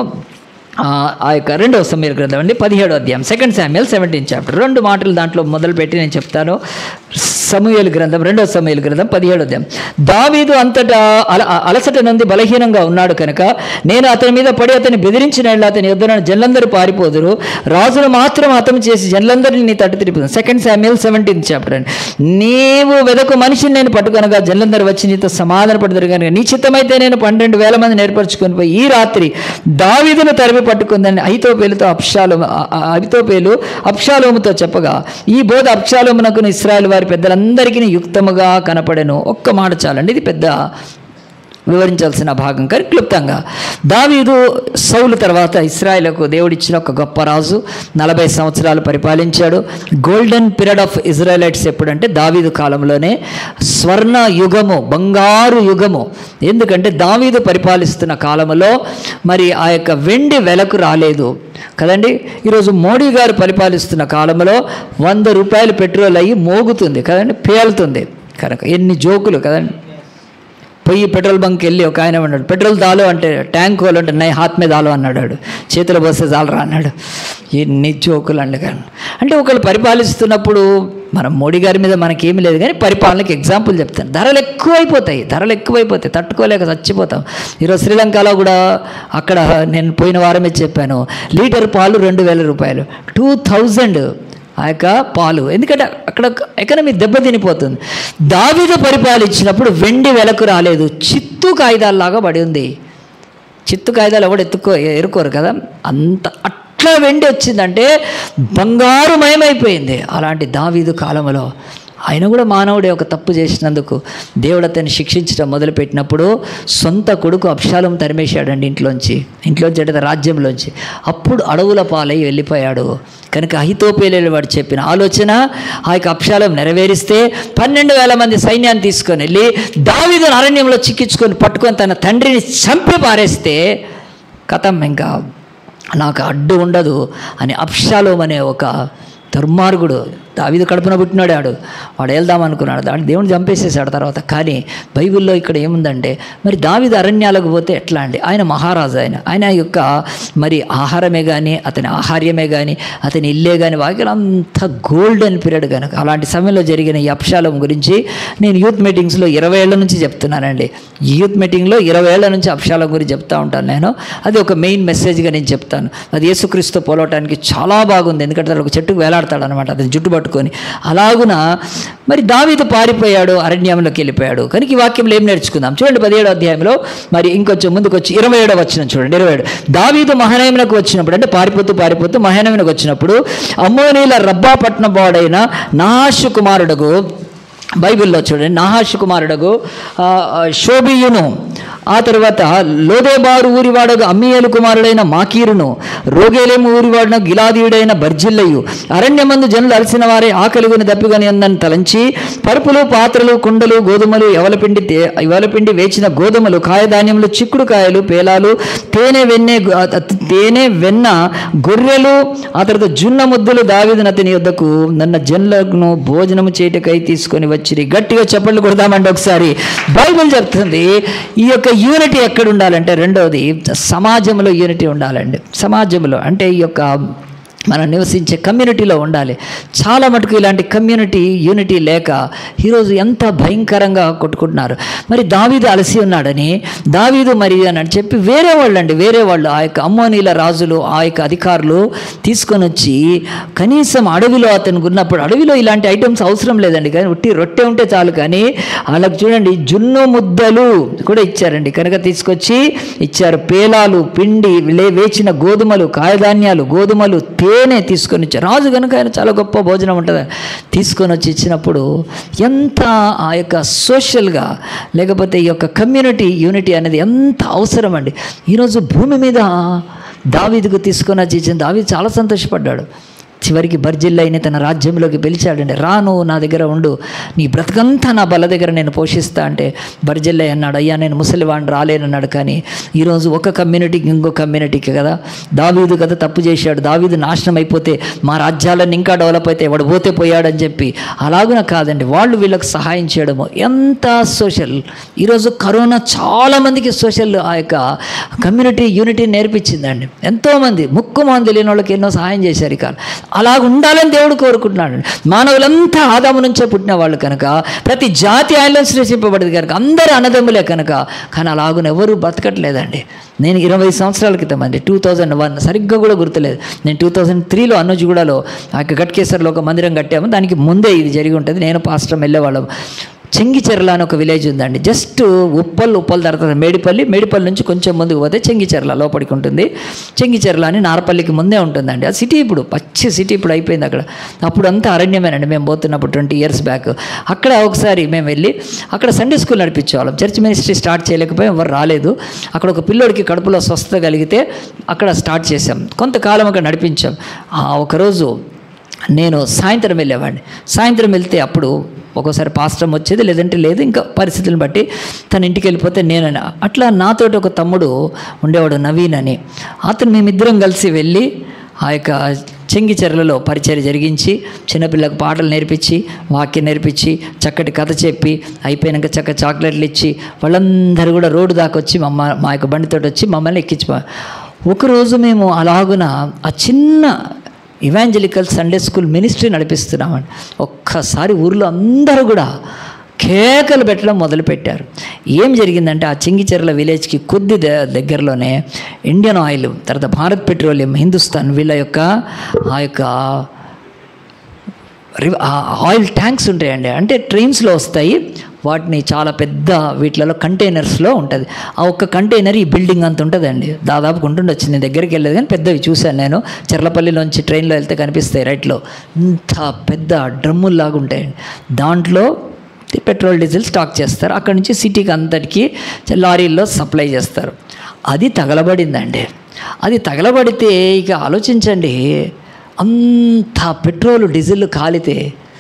ఆ ఆ యొక్క రెండవ సమయాల గ్రంథం అండి పదిహేడో అధ్యాయం సెకండ్ శామ్యుయల్ సెవెంటీన్ చాప్టర్ రెండు మాటలు దాంట్లో మొదలుపెట్టి నేను చెప్తాను సమూహల గ్రంథం రెండవ సమయాల గ్రంథం పదిహేడో అధ్యాయం దావీదు అంతటా అల అలసట నుండి బలహీనంగా ఉన్నాడు కనుక నేను అతని మీద పడి అతన్ని బెదిరించిన ఎడల అతని యుద్ధన జనులందరూ పారిపోదురు రాజును మాత్రం అతను చేసి జనులందరినీ నీ తట్టు తిరిపోతుంది సెకండ్ శామ్యుయల్ సెవెంటీన్ చాప్టర్ అండి నీవు వెదకు మనిషిని నేను పట్టుకొనగా జనులందరూ వచ్చి నీతో సమాధాన పడతారు కనుక నీ చిత్తమైతే నేను పన్నెండు వేల మంది ఏర్పరచుకొని పోయి ఈ రాత్రి దావీదును తరిమి పట్టుకుందని ఐతోపేలుతో అప్షాలో అవితోపేలు అప్షాలోముతో చెప్పగా ఈ బోధ అప్షాలోమునకు ఇస్రాయల్ వారి పెద్దలందరికీ యుక్తముగా కనపడెను ఒక్క మాట చాలండి ఇది పెద్ద వివరించాల్సిన భాగం కానీ క్లుప్తంగా దావీదు సౌలు తర్వాత ఇస్రాయేల్కు దేవుడిచ్చిన ఒక గొప్ప రాజు నలభై సంవత్సరాలు పరిపాలించాడు గోల్డెన్ పీరియడ్ ఆఫ్ ఇజ్రాయలైట్స్ ఎప్పుడంటే దావీదు కాలంలోనే స్వర్ణ యుగము బంగారు యుగము ఎందుకంటే దావీదు పరిపాలిస్తున్న కాలంలో మరి ఆ యొక్క వెండి వెలకు రాలేదు కదండి ఈరోజు మోడీ గారు పరిపాలిస్తున్న కాలంలో వంద రూపాయలు పెట్రోల్ అయ్యి మోగుతుంది కదండి పేలుతుంది కనుక ఎన్ని జోకులు కదండి పోయి పెట్రోల్ బంక్ వెళ్ళి ఒక ఆయన అన్నాడు పెట్రోల్ దాలో అంటే ట్యాంక్ వాళ్ళు అంటే నై హాత్ మీద దాలో అన్నాడు వాడు. చేతిలో పోస్తే జాలరా అన్నాడు ఎన్ని జోకులు అండి కానీ అంటే ఒకళ్ళు పరిపాలిస్తున్నప్పుడు మనం మోడీ గారి మీద మనకేమీ లేదు కానీ పరిపాలనకి ఎగ్జాంపుల్ చెప్తాను ధరలు ఎక్కువైపోతాయి ధరలు ఎక్కువైపోతాయి తట్టుకోలేక చచ్చిపోతాం ఈరోజు శ్రీలంకలో కూడా అక్కడ నేను పోయిన వారమే చెప్పాను లీటర్ పాలు రెండు వేల రూపాయలు టూ థౌజండ్ ఆ యొక్క పాలు ఎందుకంటే అక్కడ ఎకనమీ దెబ్బతినిపోతుంది దావిద పరిపాలించినప్పుడు వెండి వెలకు రాలేదు చిత్తు కాగితాల్లాగా పడి ఉంది చిత్తు కాగితాలు ఎవడు ఎత్తుకో ఎరుకోరు కదా అంత అట్లా వెండి వచ్చిందంటే బంగారు మయమైపోయింది అలాంటి దావీదు కాలంలో ఆయన కూడా మానవుడే ఒక తప్పు చేసినందుకు దేవుడు అతన్ని శిక్షించడం మొదలుపెట్టినప్పుడు సొంత కొడుకు అప్షాలం తరిమేశాడండి ఇంట్లోంచి ఇంట్లోంచి అంటే రాజ్యంలోంచి అప్పుడు అడవుల పాలై వెళ్ళిపోయాడు కనుక అహితోపేలేలు వాడు చెప్పిన ఆలోచన ఆ యొక్క అప్షాలం నెరవేరిస్తే పన్నెండు వేల మంది సైన్యాన్ని తీసుకొని వెళ్ళి దావీదును అరణ్యంలో చిక్కించుకొని పట్టుకొని తన తండ్రిని చంపి పారేస్తే కథం ఇంకా నాకు అడ్డు ఉండదు అని అప్షాలోం అనే ఒక దుర్మార్గుడు దావీదు కడుపున పుట్టినాడు వాడు వాడు వెళ్దాం అనుకున్నాడు దాన్ని దేవుని చంపేసేసాడు తర్వాత కానీ బైబిల్లో ఇక్కడ ఏముందంటే మరి దావీదు అరణ్యాలకు పోతే ఎట్లా అండి ఆయన మహారాజు ఆయన ఆయన యొక్క మరి ఆహారమే కానీ అతని ఆహార్యమే కానీ అతని ఇల్లే కానీ వాక్యం అంత గోల్డెన్ పీరియడ్ కనుక అలాంటి సమయంలో జరిగిన ఈ అప్షాలం గురించి నేను యూత్ మీటింగ్స్లో ఇరవై ఏళ్ళ నుంచి చెప్తున్నానండి ఈ యూత్ మీటింగ్లో ఇరవై ఏళ్ళ నుంచి అప్షాలం గురించి చెప్తా ఉంటాను నేను అది ఒక మెయిన్ మెసేజ్గా నేను చెప్తాను అది యేసుక్రీస్తు పోలవటానికి చాలా బాగుంది ఎందుకంటే అతను ఒక చెట్టుకు వేలాడతాడు అనమాట అతని జుట్టు పట్టుకొని అలాగున మరి దావీదు పారిపోయాడు అరణ్యంలోకి వెళ్ళిపోయాడు కనుక ఈ వాక్యంలో ఏం నేర్చుకుందాం చూడండి పదిహేడో అధ్యాయంలో మరి ఇంకొంచెం ముందుకు వచ్చి ఇరవై ఏడో వచ్చిన చూడండి ఇరవై ఏడు దావీదు మహానయమునకు వచ్చినప్పుడు అంటే పారిపోతూ పారిపోతూ మహానయమునకు వచ్చినప్పుడు అమ్మోనీల రబ్బా పట్నం వాడైన నాహాషు కుమారుడుగు బైబిల్లో చూడండి నాహాషు కుమారుడగు ఆ, ఆ, శోభియును ఆ తర్వాత లోదేబారు ఊరివాడగు అమ్మియేలు కుమారుడైన మాకీరును రోగేలేము ఊరివాడిన గిలాదీయుడైన బర్జిల్లయు అరణ్యమందు జనులు అలసిన వారే ఆకలిగుని దప్పిగని ఉందని తలంచి పరుపులు పాత్రలు కుండలు గోధుమలు ఎవలపిండి తే- ఎవలపిండి వేచిన గోధుమలు కాయధాన్యములు చిక్కుడు కాయలు పేలాలు తేనె వెన్నె గు- ఆ, తేనె వెన్న గొర్రెలు ఆ తర్వాత జున్న ముద్దలు దావిదన అతని యొద్దకు నన్న జనులను భోజనము చేయటకై తీసుకొని వచ్చిరి గట్టిగా చప్పట్లు కొడదామండి ఒకసారి బైబిల్ చెప్తుంది ఈ యొక్క యూనిటీ ఎక్కడ ఉండాలంటే రెండవది సమాజంలో యూనిటీ ఉండాలండి సమాజంలో అంటే ఈ యొక్క మనం నివసించే కమ్యూనిటీలో ఉండాలి చాలా మటుకు ఇలాంటి కమ్యూనిటీ యూనిటీ లేక ఈరోజు ఎంత భయంకరంగా కొట్టుకుంటున్నారు మరి దావీదు అలసి ఉన్నాడని దావీదు మరి అని చెప్పి వేరే వాళ్ళు అండి వేరే వాళ్ళు ఆ యొక్క అమ్మోనీల రాజులు ఆ యొక్క అధికారులు తీసుకొని వచ్చి కనీసం అడవిలో అతనికి ఉన్నప్పుడు అడవిలో ఇలాంటి ఐటమ్స్ అవసరం లేదండి కానీ ఉట్టి రొట్టె ఉంటే చాలు కానీ వాళ్ళకి చూడండి జున్ను ముద్దలు కూడా ఇచ్చారండి కనుక తీసుకొచ్చి ఇచ్చారు పేలాలు పిండి లే వేచిన గోధుమలు కాయధాన్యాలు గోధుమలు తేనె తీసుకొని వచ్చారు రాజు కనుక ఆయన చాలా గొప్ప భోజనం ఉంటుంది తీసుకొని వచ్చి ఇచ్చినప్పుడు ఎంత ఆ యొక్క సోషల్గా లేకపోతే ఈ యొక్క కమ్యూనిటీ యూనిటీ అనేది ఎంత అవసరం అండి ఈరోజు భూమి మీద దావీదుకు తీసుకొని వచ్చి ఇచ్చిన దావీదు చాలా సంతోషపడ్డాడు చివరికి బర్జిల్లైని తన రాజ్యంలోకి పిలిచాడండి రాను నా దగ్గర ఉండు నీ బ్రతకంతా నా బల దగ్గర నేను పోషిస్తా అంటే బర్జిల్లయ్య అన్నాడు అయ్యా నేను ముసలివాడిని రాలేనన్నాడు కానీ ఈరోజు ఒక కమ్యూనిటీకి ఇంకో కమ్యూనిటీకి కదా దావీదు కదా తప్పు చేశాడు దావీదు నాశనం అయిపోతే మా రాజ్యాలన్నీ ఇంకా డెవలప్ అయితే ఎవడు పోతే పోయాడని చెప్పి అలాగున కాదండి వాళ్ళు వీళ్ళకి సహాయం చేయడము ఎంత సోషల్ ఈరోజు కరోనా చాలామందికి సోషల్ ఆ యొక్క కమ్యూనిటీ యూనిటీ నేర్పించిందండి ఎంతోమంది ముక్కు మంది లేని వాళ్ళకి ఎన్నో సహాయం చేశారు ఇక అలాగ ఉండాలని దేవుడు కోరుకుంటున్నాడు మానవులంతా ఆదాము నుంచే పుట్టిన వాళ్ళు కనుక ప్రతి జాతి ఆయనలో సృష్టింపబడింది కనుక అందరూ అన్నదమ్ములే కనుక కానీ అలాగున ఎవరు బతకట్లేదండి నేను ఇరవై సంవత్సరాల క్రితం అండి టూ థౌజండ్ వన్ సరిగ్గా కూడా గుర్తులేదు నేను టూ థౌజండ్ త్రీలో అన్నోజిగూడలో ఆ యొక్క గట్కేసర్లో ఒక మందిరం కట్టాము దానికి ముందే ఇది జరిగి ఉంటుంది నేను పాస్టర్ వెళ్ళేవాళ్ళం చెంగిచెర్ల అని ఒక విలేజ్ ఉందండి జస్ట్ ఉప్పల్ ఉప్పల్ తర్వాత మేడిపల్లి మేడిపల్లి నుంచి కొంచెం ముందుకు పోతే చెంగిచెర్ల లోపలికి ఉంటుంది చెంగిచెర్ల అని నారపల్లికి ముందే ఉంటుందండి ఆ సిటీ ఇప్పుడు పచ్చి సిటీ ఇప్పుడు అయిపోయింది అక్కడ అప్పుడు అంతా అరణ్యమేనండి మేము పోతున్నప్పుడు ట్వంటీ ఇయర్స్ బ్యాక్ అక్కడ ఒకసారి మేము వెళ్ళి అక్కడ సండే స్కూల్ నడిపించేవాళ్ళం చర్చ్ మినిస్ట్రీ స్టార్ట్ చేయలేకపోయాం ఎవరు రాలేదు అక్కడ ఒక పిల్లోడికి కడుపులో స్వస్థత కలిగితే అక్కడ స్టార్ట్ చేసాం కొంతకాలం అక్కడ నడిపించాం ఆ ఒకరోజు నేను సాయంత్రం వెళ్ళేవాడిని సాయంత్రం వెళ్తే అప్పుడు ఒక్కోసారి పాస్టమ్ వచ్చేది లేదంటే లేదు ఇంకా పరిస్థితులను బట్టి తన ఇంటికి వెళ్ళిపోతే నేనని అట్లా నాతోటి ఒక తమ్ముడు ఉండేవాడు నవీన్ అని అతను మేమిద్దరం కలిసి వెళ్ళి ఆ యొక్క చెంగిచెర్లలో పరిచయం జరిగించి చిన్నపిల్లకు పాటలు నేర్పించి వాక్యం నేర్పించి చక్కటి కథ చెప్పి అయిపోయినాక చక్క చాక్లెట్లు ఇచ్చి వాళ్ళందరూ కూడా రోడ్డు దాకా వచ్చి మమ్మ మా యొక్క బండితో వచ్చి మమ్మల్ని ఎక్కించి ఒకరోజు మేము అలాగున ఆ చిన్న ఇవాంజలికల్ సండే స్కూల్ మినిస్ట్రీ నడిపిస్తున్నామండి ఒక్కసారి ఊర్లో అందరూ కూడా కేకలు పెట్టడం మొదలుపెట్టారు ఏం జరిగిందంటే ఆ చింగిచెర్ల విలేజ్కి కొద్ది ద- దగ్గరలోనే ఇండియన్ ఆయిల్ తర్వాత భారత్ పెట్రోలియం హిందుస్థాన్ వీళ్ళ యొక్క ఆ యొక్క రివ- ఆ ఆయిల్ ట్యాంక్స్ ఉంటాయండి అంటే ట్రైన్స్లో వస్తాయి వాటిని చాలా పెద్ద వీటిలలో కంటైనర్స్లో ఉంటుంది ఆ ఒక్క కంటైనర్ ఈ బిల్డింగ్ అంత ఉంటుందండి దాదాపు ఉంటుండొచ్చు నేను దగ్గరికి వెళ్ళలేదు కానీ పెద్దవి చూశాను నేను చెర్లపల్లిలోంచి ట్రైన్లో వెళ్తే కనిపిస్తాయి రైట్లో ఇంత పెద్ద డ్రమ్ముల్లాగా ఉంటాయండి దాంట్లో పెట్రోల్ డీజిల్ స్టాక్ చేస్తారు అక్కడ నుంచి సిటీకి అంతటికి లారీల్లో సప్లై చేస్తారు అది తగలబడిందండి అది తగలబడితే ఇక ఆలోచించండి అంత పెట్రోల్ డీజిల్ కాలితే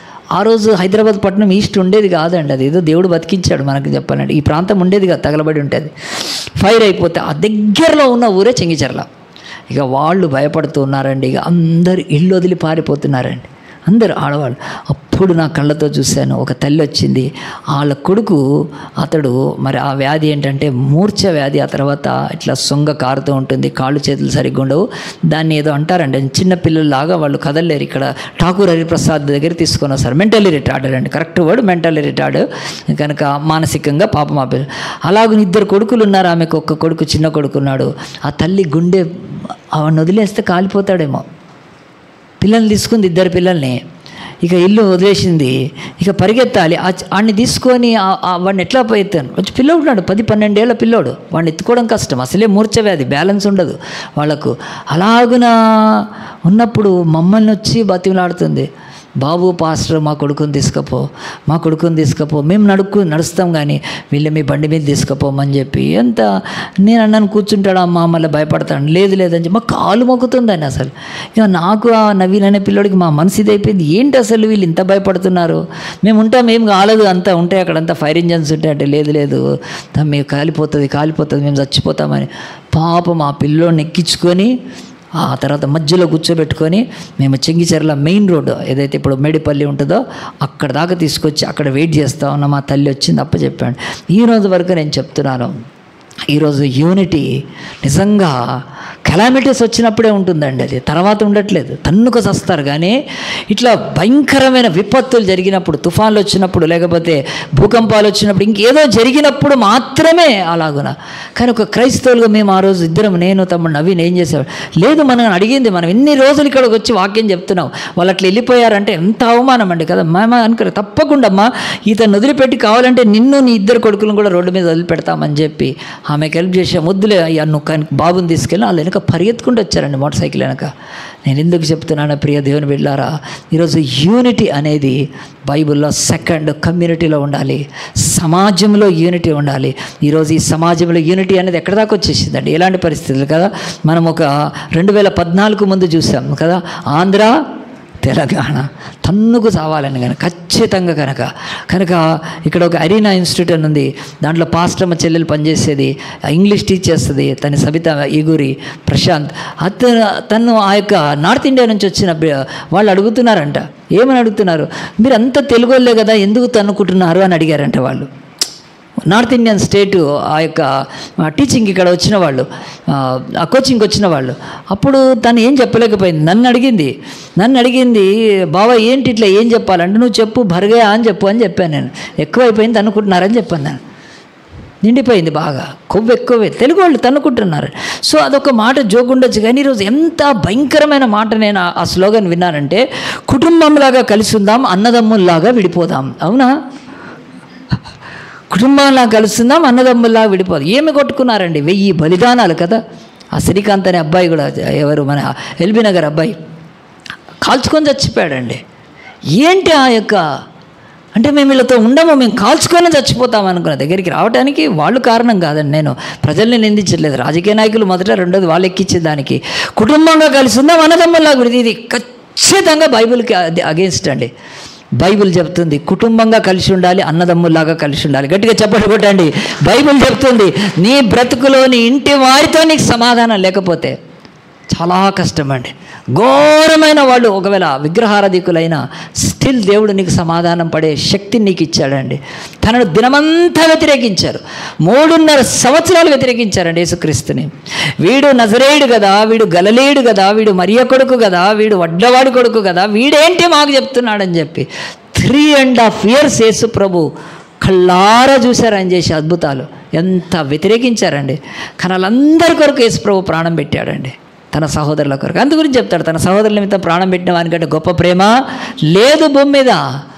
ఆ రోజు హైదరాబాద్ పట్టణం ఈస్ట్ ఉండేది కాదండి అది ఏదో దేవుడు బతికించాడు మనకు చెప్పాలంటే ఈ ప్రాంతం ఉండేది కాదు తగలబడి ఉంటుంది ఫైర్ అయిపోతే ఆ దగ్గరలో ఉన్న ఊరే చెంగిచెర్ల ఇక వాళ్ళు భయపడుతూ ఉన్నారండి ఇక అందరు ఇల్లు వదిలి పారిపోతున్నారండి అందరు ఆడవాళ్ళు అప్పుడు నా కళ్ళతో చూశాను ఒక తల్లి వచ్చింది వాళ్ళ కొడుకు అతడు మరి ఆ వ్యాధి ఏంటంటే మూర్ఛ వ్యాధి ఆ తర్వాత ఇట్లా సొంగ కారుతూ ఉంటుంది కాళ్ళు చేతులు సరిగ్గా ఉండవు దాన్ని ఏదో అంటారండి చిన్న పిల్లల్లాగా వాళ్ళు కదలలేరు ఇక్కడ ఠాకూర్ హరిప్రసాద్ దగ్గర తీసుకొని వస్తారు మెంటల్లీ రిటార్డెడ్ అండి కరెక్ట్ వర్డ్ మెంటల్లీ రిటార్డ్ కనుక మానసికంగా పాపం ఆ పిల్ల అలాగే ఇద్దరు కొడుకులు ఉన్నారు ఆమెకు ఒక్క కొడుకు చిన్న కొడుకు ఉన్నాడు ఆ తల్లి గుండె ఆవిడని వదిలేస్తే కాలిపోతాడేమో పిల్లల్ని తీసుకుంది ఇద్దరు పిల్లల్ని ఇక ఇల్లు వదిలేసింది ఇక పరిగెత్తాలి ఆ చ- వాడిని తీసుకొని ఆ- ఆ వాడిని ఎట్లా పోయెత్తాను వచ్చి పిల్లోడు ఉన్నాడు పది పన్నెండేళ్ల పిల్లోడు వాడిని ఎత్తుకోవడం కష్టం అసలే మూర్ఛ వ్యాధి బ్యాలెన్స్ ఉండదు వాళ్ళకు అలాగున ఉన్నప్పుడు మమ్మల్ని వచ్చి బతిమలాడుతుంది బాబు పాస్టర్ మా కొడుకుని తీసుకపో మా కొడుకుని తీసుకపో మేము నడుక్కు నడుస్తాం కానీ వీళ్ళు మీ బండి మీద తీసుకుపోమని చెప్పి ఎంత నేను అన్నాను కూర్చుంటాడు అమ్మ మళ్ళీ భయపడతాను లేదు లేదని చెప్పి మా కాలు మొక్కుతుందని అసలు ఇక నాకు ఆ నవీన్ అనే పిల్లోడికి మా మనసు ఇది అయిపోయింది ఏంటి అసలు వీళ్ళు ఇంత భయపడుతున్నారు మేము ఉంటాం ఏం కాలేదు అంతా ఉంటాయి అక్కడ అంతా ఫైర్ ఇంజన్స్ ఉంటాయి అంటే లేదు లేదు మేము కాలిపోతుంది కాలిపోతుంది మేము చచ్చిపోతామని పాపం ఆ పిల్లోడిని ఎక్కించుకొని ఆ తర్వాత మధ్యలో కూర్చోబెట్టుకొని మేము చెంగిచెర్ల మెయిన్ రోడ్ ఏదైతే ఇప్పుడు మేడిపల్లి ఉంటుందో అక్కడ దాకా తీసుకొచ్చి అక్కడ వెయిట్ చేస్తా ఉన్నా మా తల్లి వచ్చింది అప్ప చెప్పాను ఈ రోజు వరకు నేను చెప్తున్నాను ఈరోజు యూనిటీ నిజంగా కెలామిటీస్ వచ్చినప్పుడే ఉంటుందండి అది తర్వాత ఉండట్లేదు తన్నుకు చస్తారు కానీ ఇట్లా భయంకరమైన విపత్తులు జరిగినప్పుడు తుఫాన్లు వచ్చినప్పుడు లేకపోతే భూకంపాలు వచ్చినప్పుడు ఇంకేదో జరిగినప్పుడు మాత్రమే అలాగున కానీ ఒక క్రైస్తవులుగా మేము ఆ రోజు ఇద్దరం నేను తమ్ముడు నవీన్ ఏం చేసేవాడు లేదు మనం అడిగింది మనం ఎన్ని రోజులు ఇక్కడికి వచ్చి వాక్యం చెప్తున్నాం వాళ్ళు అట్లా వెళ్ళిపోయారంటే ఎంత అవమానం అండి కదా మేము అనుకున్నాం తప్పకుండా అమ్మా ఇతను వదిలిపెట్టి కావాలంటే నిన్ను నీ ఇద్దరు కొడుకులను కూడా రోడ్డు మీద వదిలిపెడతామని చెప్పి ఆమెకు హెల్ప్ చేసే ముద్దులే అయ్యా నువ్వు కానీ బాబుని తీసుకెళ్ళి వాళ్ళు వెనక పరిగెత్తుకుంటూ వచ్చారండి మోటార్ సైకిల్ వెనక నేను ఎందుకు చెప్తున్నాను ప్రియ దేవుని వెళ్ళారా ఈరోజు యూనిటీ అనేది బైబిల్లో సెకండ్ కమ్యూనిటీలో ఉండాలి సమాజంలో యూనిటీ ఉండాలి ఈరోజు ఈ సమాజంలో యూనిటీ అనేది ఎక్కడ దాకా వచ్చేసిందండి ఎలాంటి పరిస్థితులు కదా మనం ఒక రెండు వేల పద్నాలుగు ముందు చూసాం కదా ఆంధ్ర తెలంగాణ తన్నుకు చావాలని కనుక ఖచ్చితంగా కనుక కనుక ఇక్కడ ఒక అరీనా ఇన్స్టిట్యూట్ అని ఉంది దాంట్లో పాస్టమ్మ చెల్లెలు పనిచేసేది ఇంగ్లీష్ టీచ్ చేస్తుంది తన సబిత ఈగురి ప్రశాంత్ అతను తను ఆ యొక్క నార్త్ ఇండియా నుంచి వచ్చిన బి- వాళ్ళు అడుగుతున్నారంట ఏమని అడుగుతున్నారు మీరు అంత తెలుగోళ్ళే కదా ఎందుకు తన్నుకుంటున్నారు అని అడిగారంట వాళ్ళు నార్త్ ఇండియన్ స్టేట్ ఆ యొక్క టీచింగ్ ఇక్కడ వచ్చిన వాళ్ళు ఆ కోచింగ్కి వచ్చిన వాళ్ళు అప్పుడు తను ఏం చెప్పలేకపోయింది నన్ను అడిగింది నన్ను అడిగింది బాబా ఏంటి ఇట్లా ఏం చెప్పాలంటే నువ్వు చెప్పు భరగయా అని చెప్పు అని చెప్పాను నేను ఎక్కువైపోయింది అనుకుంటున్నారని చెప్పాను నేను నిండిపోయింది బాగా కొవ్వు ఎక్కువే తెలుగు వాళ్ళు తన్నుకుంటున్నారు సో అదొక మాట జోకుండొచ్చు కానీ ఈరోజు ఎంత భయంకరమైన మాట నేను ఆ- ఆ స్లోగన్ విన్నానంటే కుటుంబంలాగా కలిసి ఉందాం అన్నదమ్ముల్లాగా విడిపోదాం అవునా కుటుంబంలా కలుస్తుందాం అన్నదమ్ముల్లా విడిపోదు ఏమి కొట్టుకున్నారండి వెయ్యి బలిదానాలు కదా ఆ శ్రీకాంత్ అనే అబ్బాయి కూడా ఎవరు మన ఎల్బీ నగర్ అబ్బాయి కాల్చుకొని చచ్చిపోయాడండి ఏంటి ఆ యొక్క అంటే మేము వీళ్ళతో ఉండము మేము కాల్చుకొని చచ్చిపోతాం అనుకున్న దగ్గరికి రావడానికి వాళ్ళు కారణం కాదండి నేను ప్రజల్ని నిందించట్లేదు రాజకీయ నాయకులు మొదట రెండోది వాళ్ళు ఎక్కించే దానికి కుటుంబంగా కలిసి ఉందాం అన్నదమ్ముల్లా విడిది ఇది ఖచ్చితంగా బైబిల్కి అగేన్స్ట్ అండి బైబిల్ చెప్తుంది కుటుంబంగా కలిసి ఉండాలి అన్నదమ్ముల్లాగా కలిసి ఉండాలి గట్టిగా చెప్పండి కొట్టండి బైబిల్ చెప్తుంది నీ బ్రతుకులో నీ ఇంటి వారితో నీకు సమాధానం లేకపోతే చాలా కష్టం అండి ఘోరమైన వాళ్ళు ఒకవేళ విగ్రహారధికులైన స్టిల్ దేవుడు నీకు సమాధానం పడే శక్తిని నీకు ఇచ్చాడండి తనను దినమంతా వ్యతిరేకించారు మూడున్నర సంవత్సరాలు వ్యతిరేకించారండి యేసుక్రీస్తుని వీడు నజరేయుడు కదా వీడు గలలేయుడు కదా వీడు మరియ కొడుకు కదా వీడు వడ్డవాడి కొడుకు కదా వీడేంటి మాకు చెప్తున్నాడని చెప్పి త్రీ అండ్ హాఫ్ ఇయర్స్ యేసు ప్రభు కళ్ళారా చూశారు ఆయన చేసే అద్భుతాలు ఎంత వ్యతిరేకించారండి కానీ వాళ్ళందరి కొరకు యేసు ప్రభు ప్రాణం పెట్టాడండి తన సహోదరుల కొరకు అందు గురించి చెప్తాడు తన సహోదరుల నిమిత్తం ప్రాణం పెట్టిన వానికంటే గొప్ప ప్రేమ లేదు భూమి మీద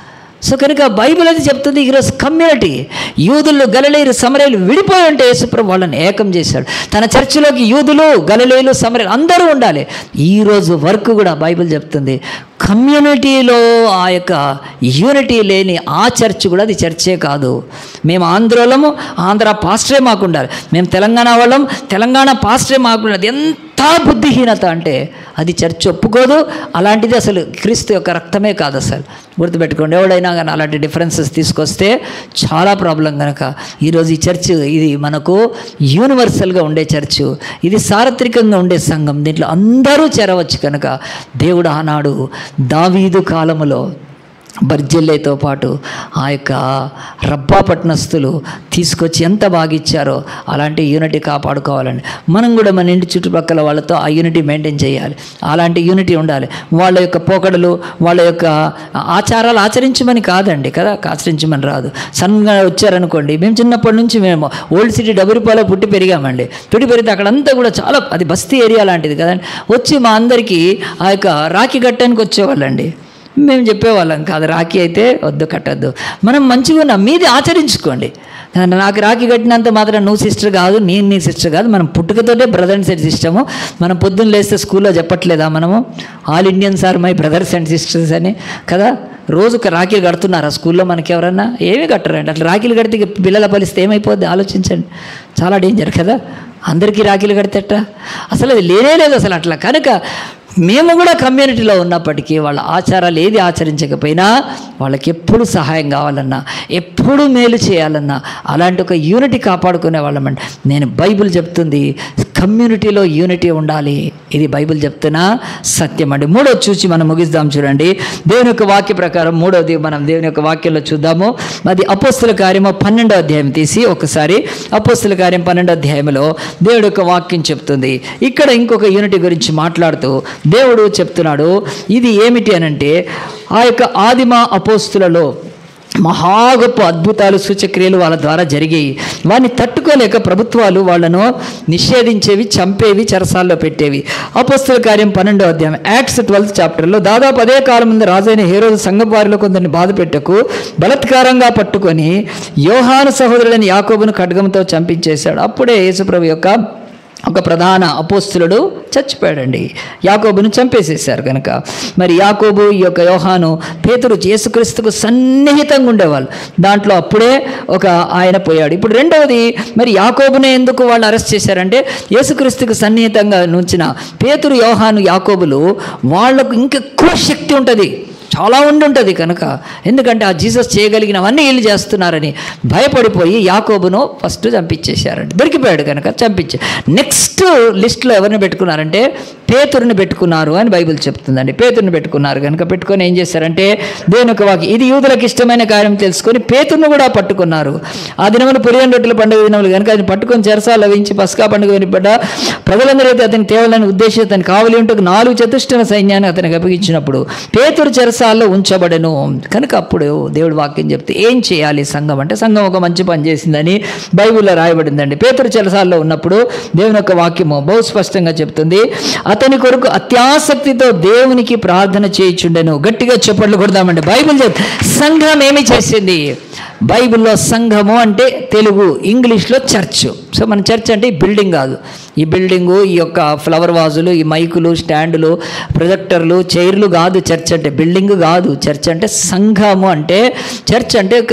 సో కనుక బైబిల్ అది చెప్తుంది ఈరోజు కమ్యూనిటీ యూదులు గలలేరు సమరయులు విడిపోయి ఉంటే యేసుప్రభు వాళ్ళని ఏకం చేశాడు తన చర్చిలోకి యూదులు గలలేలు సమరయులు అందరూ ఉండాలి ఈరోజు వర్క్ కూడా బైబిల్ చెప్తుంది కమ్యూనిటీలో ఆ యొక్క యూనిటీ లేని ఆ చర్చ్ కూడా అది చర్చే కాదు మేము ఆంధ్రోళము ఆంధ్ర పాస్టరే మాకు ఉండాలి మేము తెలంగాణ వాళ్ళం తెలంగాణ పాస్టరే మాకు ఉండాలి ఎంత బుద్ధిహీనత అంటే అది చర్చ్ ఒప్పుకోదు అలాంటిది అసలు క్రీస్తు యొక్క రక్తమే కాదు అసలు గుర్తుపెట్టుకోండి ఎవడైనా కానీ అలాంటి డిఫరెన్సెస్ తీసుకొస్తే చాలా ప్రాబ్లం కనుక ఈరోజు ఈ చర్చ్ ఇది మనకు యూనివర్సల్గా ఉండే చర్చ్ ఇది సార్వత్రికంగా ఉండే సంఘం దీంట్లో అందరూ చేరవచ్చు కనుక దేవుడు ఆనాడు దావీదు కాలములో బర్జెల్లేతో పాటు ఆ యొక్క రబ్బా పట్టణస్థులు తీసుకొచ్చి ఎంత బాగా ఇచ్చారో అలాంటి యూనిటీ కాపాడుకోవాలండి మనం కూడా మన ఇంటి చుట్టుపక్కల వాళ్ళతో ఆ యూనిటీ మెయింటైన్ చేయాలి అలాంటి యూనిటీ ఉండాలి వాళ్ళ యొక్క పోకడలు వాళ్ళ యొక్క ఆచారాలు ఆచరించమని కాదండి కదా ఆచరించమని రాదు సన్గా వచ్చారనుకోండి మేము చిన్నప్పటి నుంచి మేము ఓల్డ్ సిటీ డబురిపాలో పుట్టి పెరిగామండి పుట్టి పెరిగితే అక్కడంతా కూడా చాలా అది బస్తీ ఏరియా లాంటిది కదండి వచ్చి మా అందరికీ ఆ యొక్క రాఖీ గట్టానికి వచ్చేవాళ్ళండి మేము చెప్పేవాళ్ళం కాదు రాఖీ అయితే వద్దు కట్టద్దు మనం మంచిగా ఉన్నాం మీది ఆచరించుకోండి నాకు రాఖీ కట్టినంత మాత్రం నువ్వు సిస్టర్ కాదు నేను నీ సిస్టర్ కాదు మనం పుట్టుకతోటే బ్రదర్ అండ్ సిస్టర్ సిస్టము మనం పొద్దున్న లేస్తే స్కూల్లో చెప్పట్లేదా మనము all Indians are my brothers and sisters అని కదా రోజు ఒక రాఖీలు కడుతున్నారా స్కూల్లో మనకి ఎవరన్నా ఏమీ కట్టరండి అట్లా రాఖీలు కడితే ఇక పిల్లల పరిస్థితి ఏమైపోద్ది ఆలోచించండి చాలా డేంజర్ కదా అందరికీ రాఖీలు కడితేట అసలు అది లేనే లేదు అసలు అట్లా కనుక మేము కూడా కమ్యూనిటీలో ఉన్నప్పటికీ వాళ్ళ ఆచారాలు ఏది ఆచరించకపోయినా వాళ్ళకి ఎప్పుడు సహాయం కావాలన్నా ఎప్పుడు మేలు చేయాలన్నా అలాంటి ఒక యూనిటీ కాపాడుకునే వాళ్ళమండి నేను బైబిల్ చెప్తుంది కమ్యూనిటీలో యూనిటీ ఉండాలి ఇది బైబిల్ చెప్తున్న సత్యం అండి మూడో చూసి మనం ముగిద్దాం చూడండి దేవుని యొక్క వాక్య ప్రకారం మూడోది మనం దేవుని యొక్క వాక్యంలో చూద్దాము అది అపోస్తుల కార్యము పన్నెండో అధ్యాయం తీసి ఒకసారి అపోస్తుల కార్యం పన్నెండో అధ్యాయంలో దేవుడి యొక్క వాక్యం చెప్తుంది ఇక్కడ ఇంకొక యూనిటీ గురించి మాట్లాడుతూ దేవుడు చెప్తున్నాడు ఇది ఏమిటి అనంటే ఆ యొక్క ఆదిమ అపోస్తులలో మహా గొప్ప అద్భుతాలు సూచక్రియలు వాళ్ళ ద్వారా జరిగాయి వారిని తట్టుకోలేక ప్రభుత్వాలు వాళ్ళను నిషేధించేవి చంపేవి చెరసాల్లో పెట్టేవి అపస్తుల కార్యం పన్నెండో అధ్యాయం యాక్ట్స్ ట్వెల్త్ చాప్టర్లో దాదాపు అదే కాలం ముందు రాజైన హీరోజు సంఘం వారిలో కొందరిని బాధ పెట్టకు బలత్కారంగా పట్టుకొని యోహాను సహోదరుడైన యాకోబును ఖడ్గంతో చంపించేశాడు అప్పుడే యేసుప్రభు యొక్క ఒక ప్రధాన అపోస్తులుడు చచ్చిపోయాడండి యాకోబును చంపేసేశారు కనుక మరి యాకోబు ఈ యొక్క యోహాను పేతురు యేసుక్రీస్తుకు సన్నిహితంగా ఉండేవాళ్ళు దాంట్లో అప్పుడే ఒక ఆయన పోయాడు ఇప్పుడు రెండవది మరి యాకోబునే ఎందుకు వాళ్ళు అరెస్ట్ చేశారంటే యేసుక్రీస్తుకు సన్నిహితంగా నుంచిన పేతురు యోహాను యాకోబులు వాళ్లకు ఇంకెక్కువ శక్తి ఉంటుంది చాలా ఉండి ఉంటుంది కనుక ఎందుకంటే ఆ జీసస్ చేయగలిగినవన్నీ వీళ్ళు చేస్తున్నారని భయపడిపోయి యాకోబును ఫస్ట్ చంపించేశారండి దొరికిపోయాడు కనుక చంపించే నెక్స్ట్ లిస్ట్లో ఎవరిని పెట్టుకున్నారంటే పేతురుని పెట్టుకున్నారు అని బైబిల్ చెప్తుందండి పేతురుని పెట్టుకున్నారు కనుక పెట్టుకొని ఏం చేశారంటే దేని ఒక వాకి ఇది యూదులకు ఇష్టమైన కార్యం తెలుసుకొని పేతురును కూడా పట్టుకున్నారు ఆ దినములు పులియన్ రొట్టెల పండుగ దినములు కనుక అది పట్టుకొని చెరసాల లభించి పస్కా పండుగ వినిపడ్డ ప్రజలందరూ అయితే అతని తేవాలని ఉద్దేశించి అతని కావలి ఉంటూ నాలుగు చతుష్టమ సైన్యాన్ని అతనికి అప్పగించినప్పుడు పేతురు చెరసాల్లో ఉంచబడను కనుక అప్పుడు దేవుడు వాక్యం చెప్తే ఏం చేయాలి సంఘం అంటే సంఘం ఒక మంచి పని చేసిందని బైబిల్లో రాయబడిందండి పేతురు చెరసాల్లో ఉన్నప్పుడు దేవుని యొక్క వాక్యము బహు స్పష్టంగా చెప్తుంది అతని కొరకు అత్యాసక్తితో దేవునికి ప్రార్థన చేయుచుండెను గట్టిగా చెప్పట్లు కొడదామండి బైబిల్ చెప్ సంఘం ఏమి చేసింది బైబిల్లో సంఘము అంటే తెలుగు ఇంగ్లీష్లో చర్చ్ సో మన చర్చ్ అంటే ఈ బిల్డింగ్ కాదు ఈ బిల్డింగు ఈ యొక్క ఫ్లవర్ వాజులు ఈ మైకులు స్టాండులు ప్రొజెక్టర్లు చైర్లు కాదు చర్చ్ అంటే బిల్డింగ్ కాదు చర్చ్ అంటే సంఘము అంటే చర్చ్ అంటే ఒక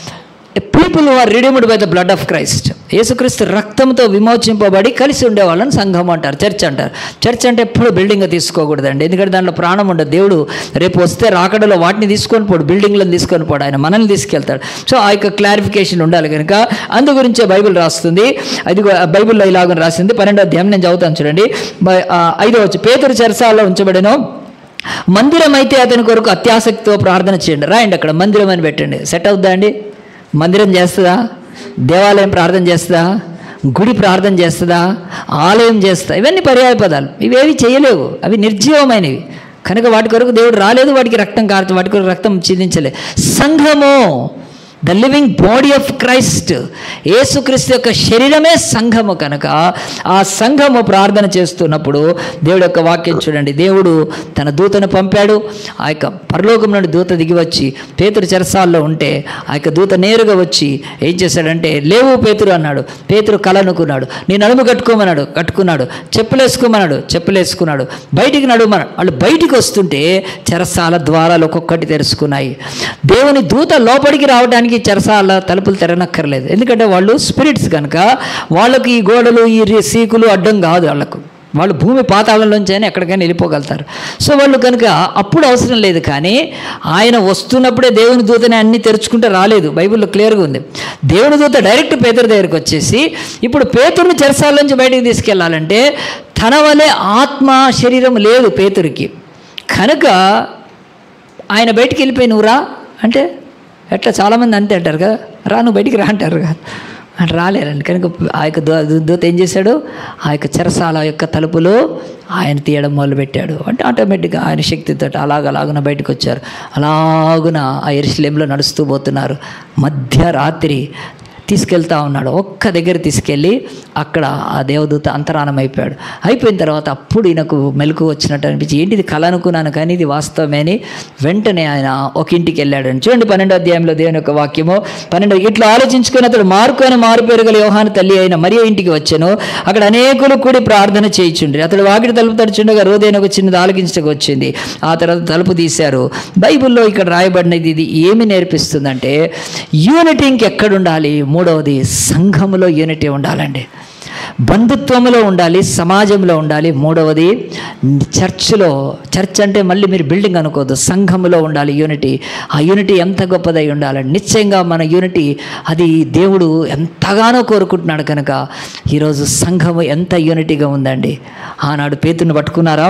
people are redeemed by the blood of Christ యేసుక్రీస్తు రక్తంతో విమోచింపబడి కలిసి ఉండేవాళ్ళని సంఘం అంటారు చర్చ్ అంటారు చర్చ్ అంటే ఎప్పుడు బిల్డింగ్ తీసుకోకూడదండి ఎందుకంటే దాంట్లో ప్రాణం ఉండదు దేవుడు రేపు వస్తే రాకడలో వాటిని తీసుకొని పోడు బిల్డింగ్లను తీసుకొని పోడు ఆయన మనల్ని తీసుకెళ్తాడు సో ఆ యొక్క క్లారిఫికేషన్ ఉండాలి కనుక అందు గురించే బైబిల్ రాస్తుంది అది బైబిల్లో ఇలాగ రాసింది పన్నెండో అధ్యాయం నేను చదువుతాను చూడండి బై- ఆ, ఐదో వచ్చి పేతురు చెరసాల్లో ఉంచబడను మందిరం అయితే అతని కొరకు అత్యాసక్తితో ప్రార్థన చేయండి రాయండి అక్కడ మందిరం అని పెట్టండి సెట్ అవుద్దా అండి మందిరం చేస్తుందా దేవాలయం ప్రార్థన చేస్తుందా గుడి ప్రార్థన చేస్తుందా ఆలయం చేస్తుందా ఇవన్నీ పర్యాయ పదాలు ఇవేవి చేయలేవు అవి నిర్జీవమైనవి కనుక వాటి కొరకు దేవుడు రాలేదు వాటికి రక్తం కారుతుంది వాటి కొరకు రక్తం చిందించలేదు సంఘము the living body of Christ యేసుక్రీస్తు యొక్క శరీరమే సంఘము కనుక ఆ సంఘము ప్రార్థన చేస్తున్నప్పుడు దేవుడు యొక్క వాక్యం చూడండి దేవుడు తన దూతను పంపాడు ఆ యొక్క పరలోకం నుండి దూత దిగి వచ్చి పేతురు చెరసాల్లో ఉంటే ఆ యొక్క దూత నేరుగా వచ్చి ఏం చేశాడంటే లేవు పేతురు అన్నాడు పేతురు కలనుకున్నాడు నీ నడుము కట్టుకోమన్నాడు కట్టుకున్నాడు చెప్పులేసుకోమన్నాడు చెప్పులేసుకున్నాడు బయటికి నడుమన్నాడు వాళ్ళు బయటికి వస్తుంటే చెరసాల ద్వారాలు ఒక్కొక్కటి తెరుచుకున్నాయి దేవుని దూత లోపలికి రావడానికి చెరసాల తలుపులు తెరనక్కర్లేదు ఎందుకంటే వాళ్ళు స్పిరిట్స్ కనుక వాళ్ళకి ఈ గోడలు ఈ రి- సీకులు అడ్డం కాదు వాళ్ళకు వాళ్ళు భూమి పాతాళంలోంచి అయినా ఎక్కడికైనా వెళ్ళిపోగలుగుతారు సో వాళ్ళు కనుక అప్పుడు అవసరం లేదు కానీ ఆయన వస్తున్నప్పుడే దేవుని దూతని అన్ని తెరుచుకుంటే రాలేదు బైబిల్లో క్లియర్గా ఉంది దేవుని దూత డైరెక్ట్ పేతురు దగ్గరికి వచ్చేసి ఇప్పుడు పేతురుని చెరసాల నుంచి బయటికి తీసుకెళ్లాలంటే తన వలె ఆత్మ శరీరం లేదు పేతురికి కనుక ఆయన బయటికి వెళ్ళిపోయి నువ్వు రా అంటే ఎట్లా చాలామంది అంతే అంటారు కదా రా నువ్వు బయటికి రా అంటారు కదా అంటే రాలేరండి కనుక ఆ యొక్క దూ- దూ- దూత ఏం చేశాడు ఆ యొక్క చెరసాల యొక్క తలుపులు ఆయన తీయడం మొదలుపెట్టాడు అంటే ఆటోమేటిక్గా ఆయన శక్తితో అలాగ అలాగున బయటకు వచ్చారు అలాగున ఆ ఎరుసలేంలో నడుస్తూ పోతున్నారు మధ్యరాత్రి తీసుకెళ్తా ఉన్నాడు ఒక్క దగ్గర తీసుకెళ్ళి అక్కడ ఆ దేవదూత అంతరానం అయిపోయాడు అయిపోయిన తర్వాత అప్పుడు ఈయనకు మెలకు వచ్చినట్టు అనిపించి ఏంటి ఇది కళ అనుకున్నాను కానీ ఇది వాస్తవమే అని వెంటనే ఆయన ఒక ఇంటికి వెళ్ళాడు అని చూడండి పన్నెండో అధ్యాయంలో దేవుని యొక్క వాక్యము పన్నెండు ఇట్లా ఆలోచించుకుని అతడు మార్కు అని మారు పేరు గల యోహాను తల్లి అయిన మరియ ఇంటికి వచ్చాను అక్కడ అనేకులు కూడి ప్రార్థన చేయించుండ్రి అతడు వాకిటి తలుపు తడుచుండగా రోజైన ఒక చిన్నది ఆలకించకు వచ్చింది ఆ తర్వాత తలుపు తీశారు బైబిల్లో ఇక్కడ రాయబడినది ఇది ఏమి నేర్పిస్తుందంటే యూనిటీ ఇంకెక్కడ ఉండాలి మూడవది సంఘములో యూనిటీ ఉండాలండి బంధుత్వంలో ఉండాలి సమాజంలో ఉండాలి మూడవది చర్చ్లో చర్చ్ అంటే మళ్ళీ మీరు బిల్డింగ్ అనుకోవద్దు సంఘములో ఉండాలి యూనిటీ ఆ యూనిటీ ఎంత గొప్పదై ఉండాలండి నిశ్చయంగా మన యూనిటీ అది దేవుడు ఎంతగానో కోరుకుంటున్నాడు కనుక ఈరోజు సంఘము ఎంత యూనిటీగా ఉందండి ఆనాడు పేతుని పట్టుకున్నారా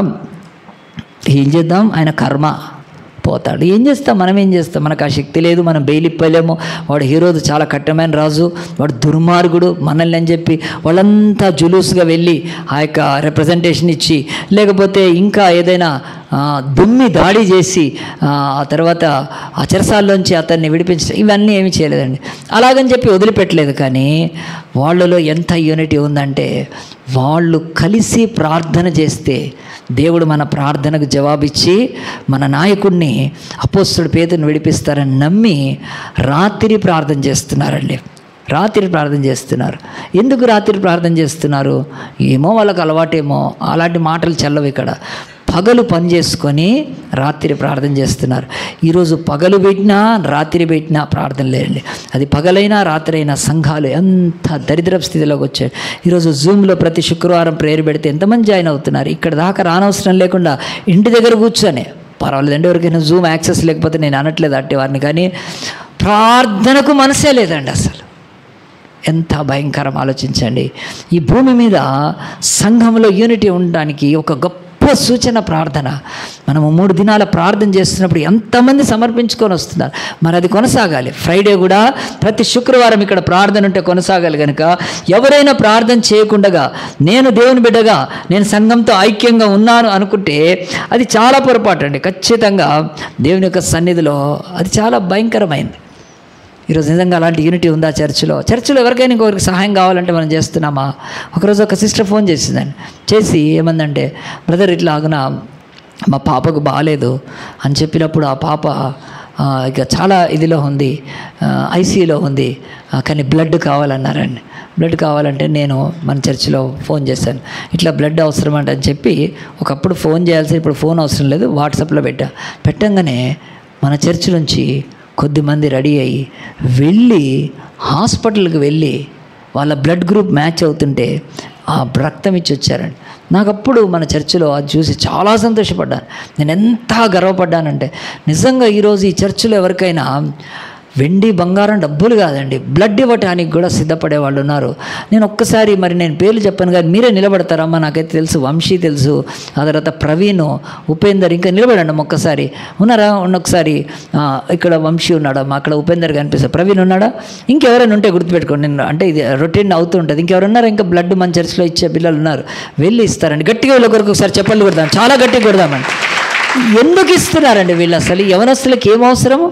ఏం చేద్దాం ఆయన కర్మ పోతాడు ఏం చేస్తాం మనం ఏం చేస్తాం మనకు ఆ శక్తి లేదు మనం బెయిలిప్పలేము వాడు హీరోదు చాలా కట్టమైన రాజు వాడు దుర్మార్గుడు మనల్ని అని చెప్పి వాళ్ళంతా జులూస్గా వెళ్ళి ఆ యొక్క రిప్రజెంటేషన్ ఇచ్చి లేకపోతే ఇంకా ఏదైనా ఆ, దుమ్మి దాడి చేసి ఆ ఆ తర్వాత ఆ చెరసాల్లోంచి అతన్ని విడిపించడం ఇవన్నీ ఏమీ చేయలేదండి అలాగని చెప్పి వదిలిపెట్టలేదు కానీ వాళ్ళలో ఎంత యూనిటీ ఉందంటే వాళ్ళు కలిసి ప్రార్థన చేస్తే దేవుడు మన ప్రార్థనకు జవాబిచ్చి మన నాయకుడిని అపోస్తుడు పేదను విడిపిస్తారని నమ్మి రాత్రి ప్రార్థన చేస్తున్నారండి రాత్రి ప్రార్థన చేస్తున్నారు ఎందుకు రాత్రి ప్రార్థన చేస్తున్నారు ఏమో వాళ్ళకి అలవాటేమో అలాంటి మాటలు చెల్లవు ఇక్కడ పగలు పని చేసుకొని రాత్రి ప్రార్థన చేస్తున్నారు ఈరోజు పగలు పెట్టినా రాత్రి పెట్టినా ప్రార్థన లేదండి అది పగలైనా రాత్రి అయినా సంఘాలు ఎంత దరిద్ర స్థితిలోకి వచ్చాయి ఈరోజు జూమ్లో ప్రతి శుక్రవారం ప్రేయర్ పెడితే ఎంతమంది జాయిన్ అవుతున్నారు ఇక్కడ దాకా రానవసరం లేకుండా ఇంటి దగ్గర కూర్చొని పర్వాలేదండి ఎవరికైనా జూమ్ యాక్సెస్ లేకపోతే నేను అనట్లేదు అట్టి వారిని కానీ ప్రార్థనకు మనసే లేదండి అసలు ఎంత భయంకరం ఆలోచించండి ఈ భూమి మీద సంఘంలో యూనిటీ ఉండడానికి ఒక గొప్ప సూచన ప్రార్థన మనము మూడు దినాల ప్రార్థన చేస్తున్నప్పుడు ఎంతమంది సమర్పించుకొని వస్తున్నారు మరి అది కొనసాగాలి ఫ్రైడే కూడా ప్రతి శుక్రవారం ఇక్కడ ప్రార్థన ఉంటే కొనసాగాలి కనుక ఎవరైనా ప్రార్థన చేయకుండగా నేను దేవుని బిడ్డగా నేను సంఘంతో ఐక్యంగా ఉన్నాను అనుకుంటే అది చాలా పొరపాటు అండి ఖచ్చితంగా దేవుని యొక్క సన్నిధిలో అది చాలా భయంకరమైంది ఈరోజు నిజంగా అలాంటి యూనిటీ ఉందా చర్చిలో చర్చిలో ఎవరికైనా ఇంకొకరికి సహాయం కావాలంటే మనం చేస్తున్నామా ఒకరోజు ఒక సిస్టర్ ఫోన్ చేసిందండి చేసి ఏమందంటే బ్రదర్ ఇట్లా ఆగున మా పాపకు బాగాలేదు అని చెప్పినప్పుడు ఆ పాప ఆ, ఇక చాలా ఇదిలో ఉంది ఐసీయూలో ఉంది ఆ, కానీ బ్లడ్ కావాలన్నారండి బ్లడ్ కావాలంటే నేను మన చర్చిలో ఫోన్ చేశాను ఇట్లా బ్లడ్ అవసరం అంట అని చెప్పి ఒకప్పుడు ఫోన్ చేయాల్సి ఇప్పుడు ఫోన్ అవసరం లేదు వాట్సాప్లో పెట్టా పెట్టంగానే మన చర్చి నుంచి కొద్దిమంది రెడీ అయ్యి వెళ్ళి హాస్పిటల్కి వెళ్ళి వాళ్ళ బ్లడ్ గ్రూప్ మ్యాచ్ అవుతుంటే ఆ రక్తం ఇచ్చి వచ్చారండి నాకు అప్పుడు మన చర్చిలో అది చూసి చాలా సంతోషపడ్డాను నేను ఎంత గర్వపడ్డానంటే నిజంగా ఈరోజు ఈ చర్చిలో ఎవరికైనా వెండి బంగారం డబ్బులు కాదండి బ్లడ్ ఇవ్వటానికి కూడా సిద్ధపడే వాళ్ళు ఉన్నారు నేను ఒక్కసారి మరి నేను పేర్లు చెప్పాను కానీ మీరే నిలబడతారమ్మా నాకైతే తెలుసు వంశీ తెలుసు ఆ తర్వాత ప్రవీణ్ ఉపేందర్ ఇంకా నిలబడండి అమ్మ ఒక్కసారి ఉన్నారా ఉన్న ఒకసారి ఆ, ఇక్కడ వంశీ ఉన్నాడమ్మా అక్కడ ఉపేందర్ కనిపిస్తారు ప్రవీణ్ ఉన్నాడా ఇంకెవరైనా ఉంటే గుర్తుపెట్టుకోండి నేను అంటే ఇది రొటీన్ అవుతుంటుంది ఇంకెవరున్నారా ఇంకా బ్లడ్ మన చర్చిలో ఇచ్చే పిల్లలు ఉన్నారు వెళ్ళి ఇస్తారండి గట్టిగా వీళ్ళ కొరకు ఒకసారి చెప్పలు కొడదాం చాలా గట్టిగా కొడదామండి ఎందుకు ఇస్తున్నారండి వీళ్ళు అసలు యవనస్తులకి ఏం అవసరము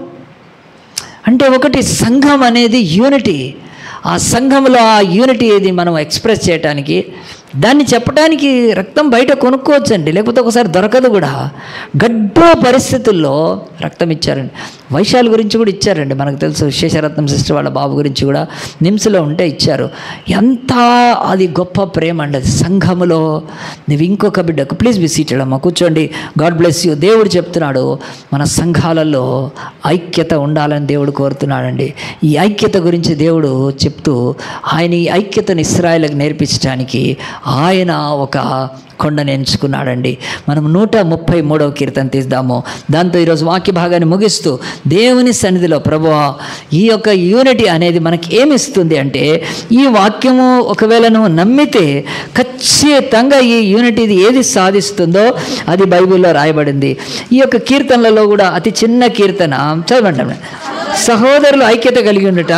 అంటే ఒకటి సంఘం అనేది యూనిటీ ఆ సంఘంలో ఆ యూనిటీ ఇది మనం ఎక్స్ప్రెస్ చేయడానికి దాన్ని చెప్పడానికి రక్తం బయట కొనుక్కోవచ్చండి లేకపోతే ఒకసారి దొరకదు కూడా గడ్డ పరిస్థితుల్లో రక్తం ఇచ్చారండి వైశాల్ గురించి కూడా ఇచ్చారండి మనకు తెలుసు శేషరత్నం సిస్టర్ వాళ్ళ బాబు గురించి కూడా నిమ్స్లో ఉంటే ఇచ్చారు ఎంత అది గొప్ప ప్రేమ అండి అది సంఘములో నువ్వు ఇంకొక బిడ్డకు ప్లీజ్ బి సీటెడ్ అమ్మ కూర్చోండి గాడ్ బ్లెస్ యూ దేవుడు చెప్తున్నాడు మన సంఘాలలో ఐక్యత ఉండాలని దేవుడు కోరుతున్నాడండి ఈ ఐక్యత గురించి దేవుడు చెప్తూ ఆయన ఈ ఐక్యతను ఇస్రాయలకు నేర్పించడానికి ఆయన ఒక కొండను ఎంచుకున్నాడండి మనం నూట ముప్పై మూడవ కీర్తన తీద్దాము దాంతో ఈరోజు వాక్య భాగాన్ని ముగిస్తూ దేవుని సన్నిధిలో ప్రభువా ఈ యొక్క యూనిటీ అనేది మనకి ఏమిస్తుంది అంటే ఈ వాక్యము ఒకవేళ నువ్వు నమ్మితే ఖచ్చితంగా ఈ యూనిటీది ఏది సాధిస్తుందో అది బైబిల్లో రాయబడింది ఈ యొక్క కీర్తనలలో కూడా అతి చిన్న కీర్తన చదవండి సహోదరులు ఐక్యత కలిగి ఉండట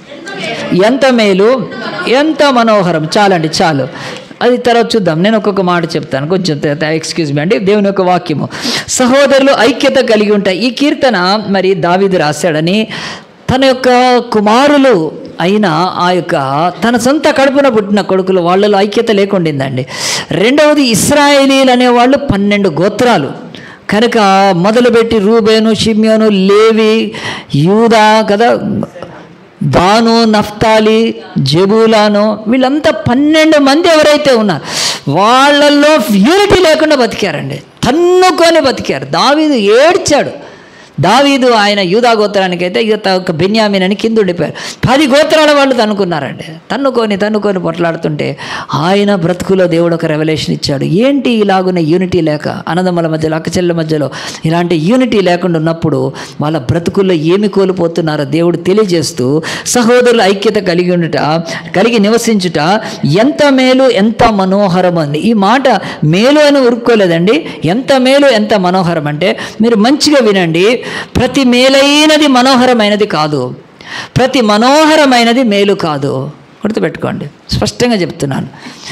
ఎంత మేలు ఎంత మనోహరం చాలండి చాలు అది తర్వాత చూద్దాం నేను ఒక్కొక్క మాట చెప్తాను కొంచెం ఎక్స్క్యూజ్ మీ అండి దేవుని యొక్క వాక్యము సహోదరులు ఐక్యత కలిగి ఉంటాయి ఈ కీర్తన మరి దావీదు రాశాడని తన యొక్క కుమారులు అయిన ఆ యొక్క తన సొంత కడుపున పుట్టిన కొడుకులు వాళ్ళలో ఐక్యత లేకుండిందండి రెండవది ఇస్రాయేలీలు అనేవాళ్ళు పన్నెండు గోత్రాలు కనుక మొదలుపెట్టి రూబేను షిమ్యోను లేవి యూదా కదా దాను నఫ్తాలి జబూలాను వీళ్ళంతా పన్నెండు మంది ఎవరైతే ఉన్నారు వాళ్ళల్లో యూనిటీ లేకుండా బతికారండి తన్నుకొని బతికారు దావీదు ఏడ్చాడు దావీదు ఆయన యూదా గోత్రానికి అయితే ఇక ఒక బెన్యామిన్ అని కింద ఉండిపోయారు పది గోత్రాల వాళ్ళు తన్నుకున్నారండి తన్నుకొని తన్నుకొని పొట్లాడుతుంటే ఆయన బ్రతుకులో దేవుడు ఒక రెవల్యూషన్ ఇచ్చాడు ఏంటి ఇలాగున్న యూనిటీ లేక అన్నదమ్ముల మధ్యలో అక్కచెల్ల మధ్యలో ఇలాంటి యూనిటీ లేకుండా ఉన్నప్పుడు వాళ్ళ బ్రతుకుల్లో ఏమి కోల్పోతున్నారో దేవుడు తెలియజేస్తూ సహోదరుల ఐక్యత కలిగి ఉండుట కలిగి నివసించుట ఎంత మేలు ఎంత మనోహరం అంది ఈ మాట మేలు అని ఉరుక్కోలేదండి ఎంత మేలు ఎంత మనోహరం అంటే మీరు మంచిగా వినండి ప్రతి మేలైనది మనోహరమైనది కాదు ప్రతి మనోహరమైనది మేలు కాదు గుర్తుపెట్టుకోండి స్పష్టంగా చెప్తున్నాను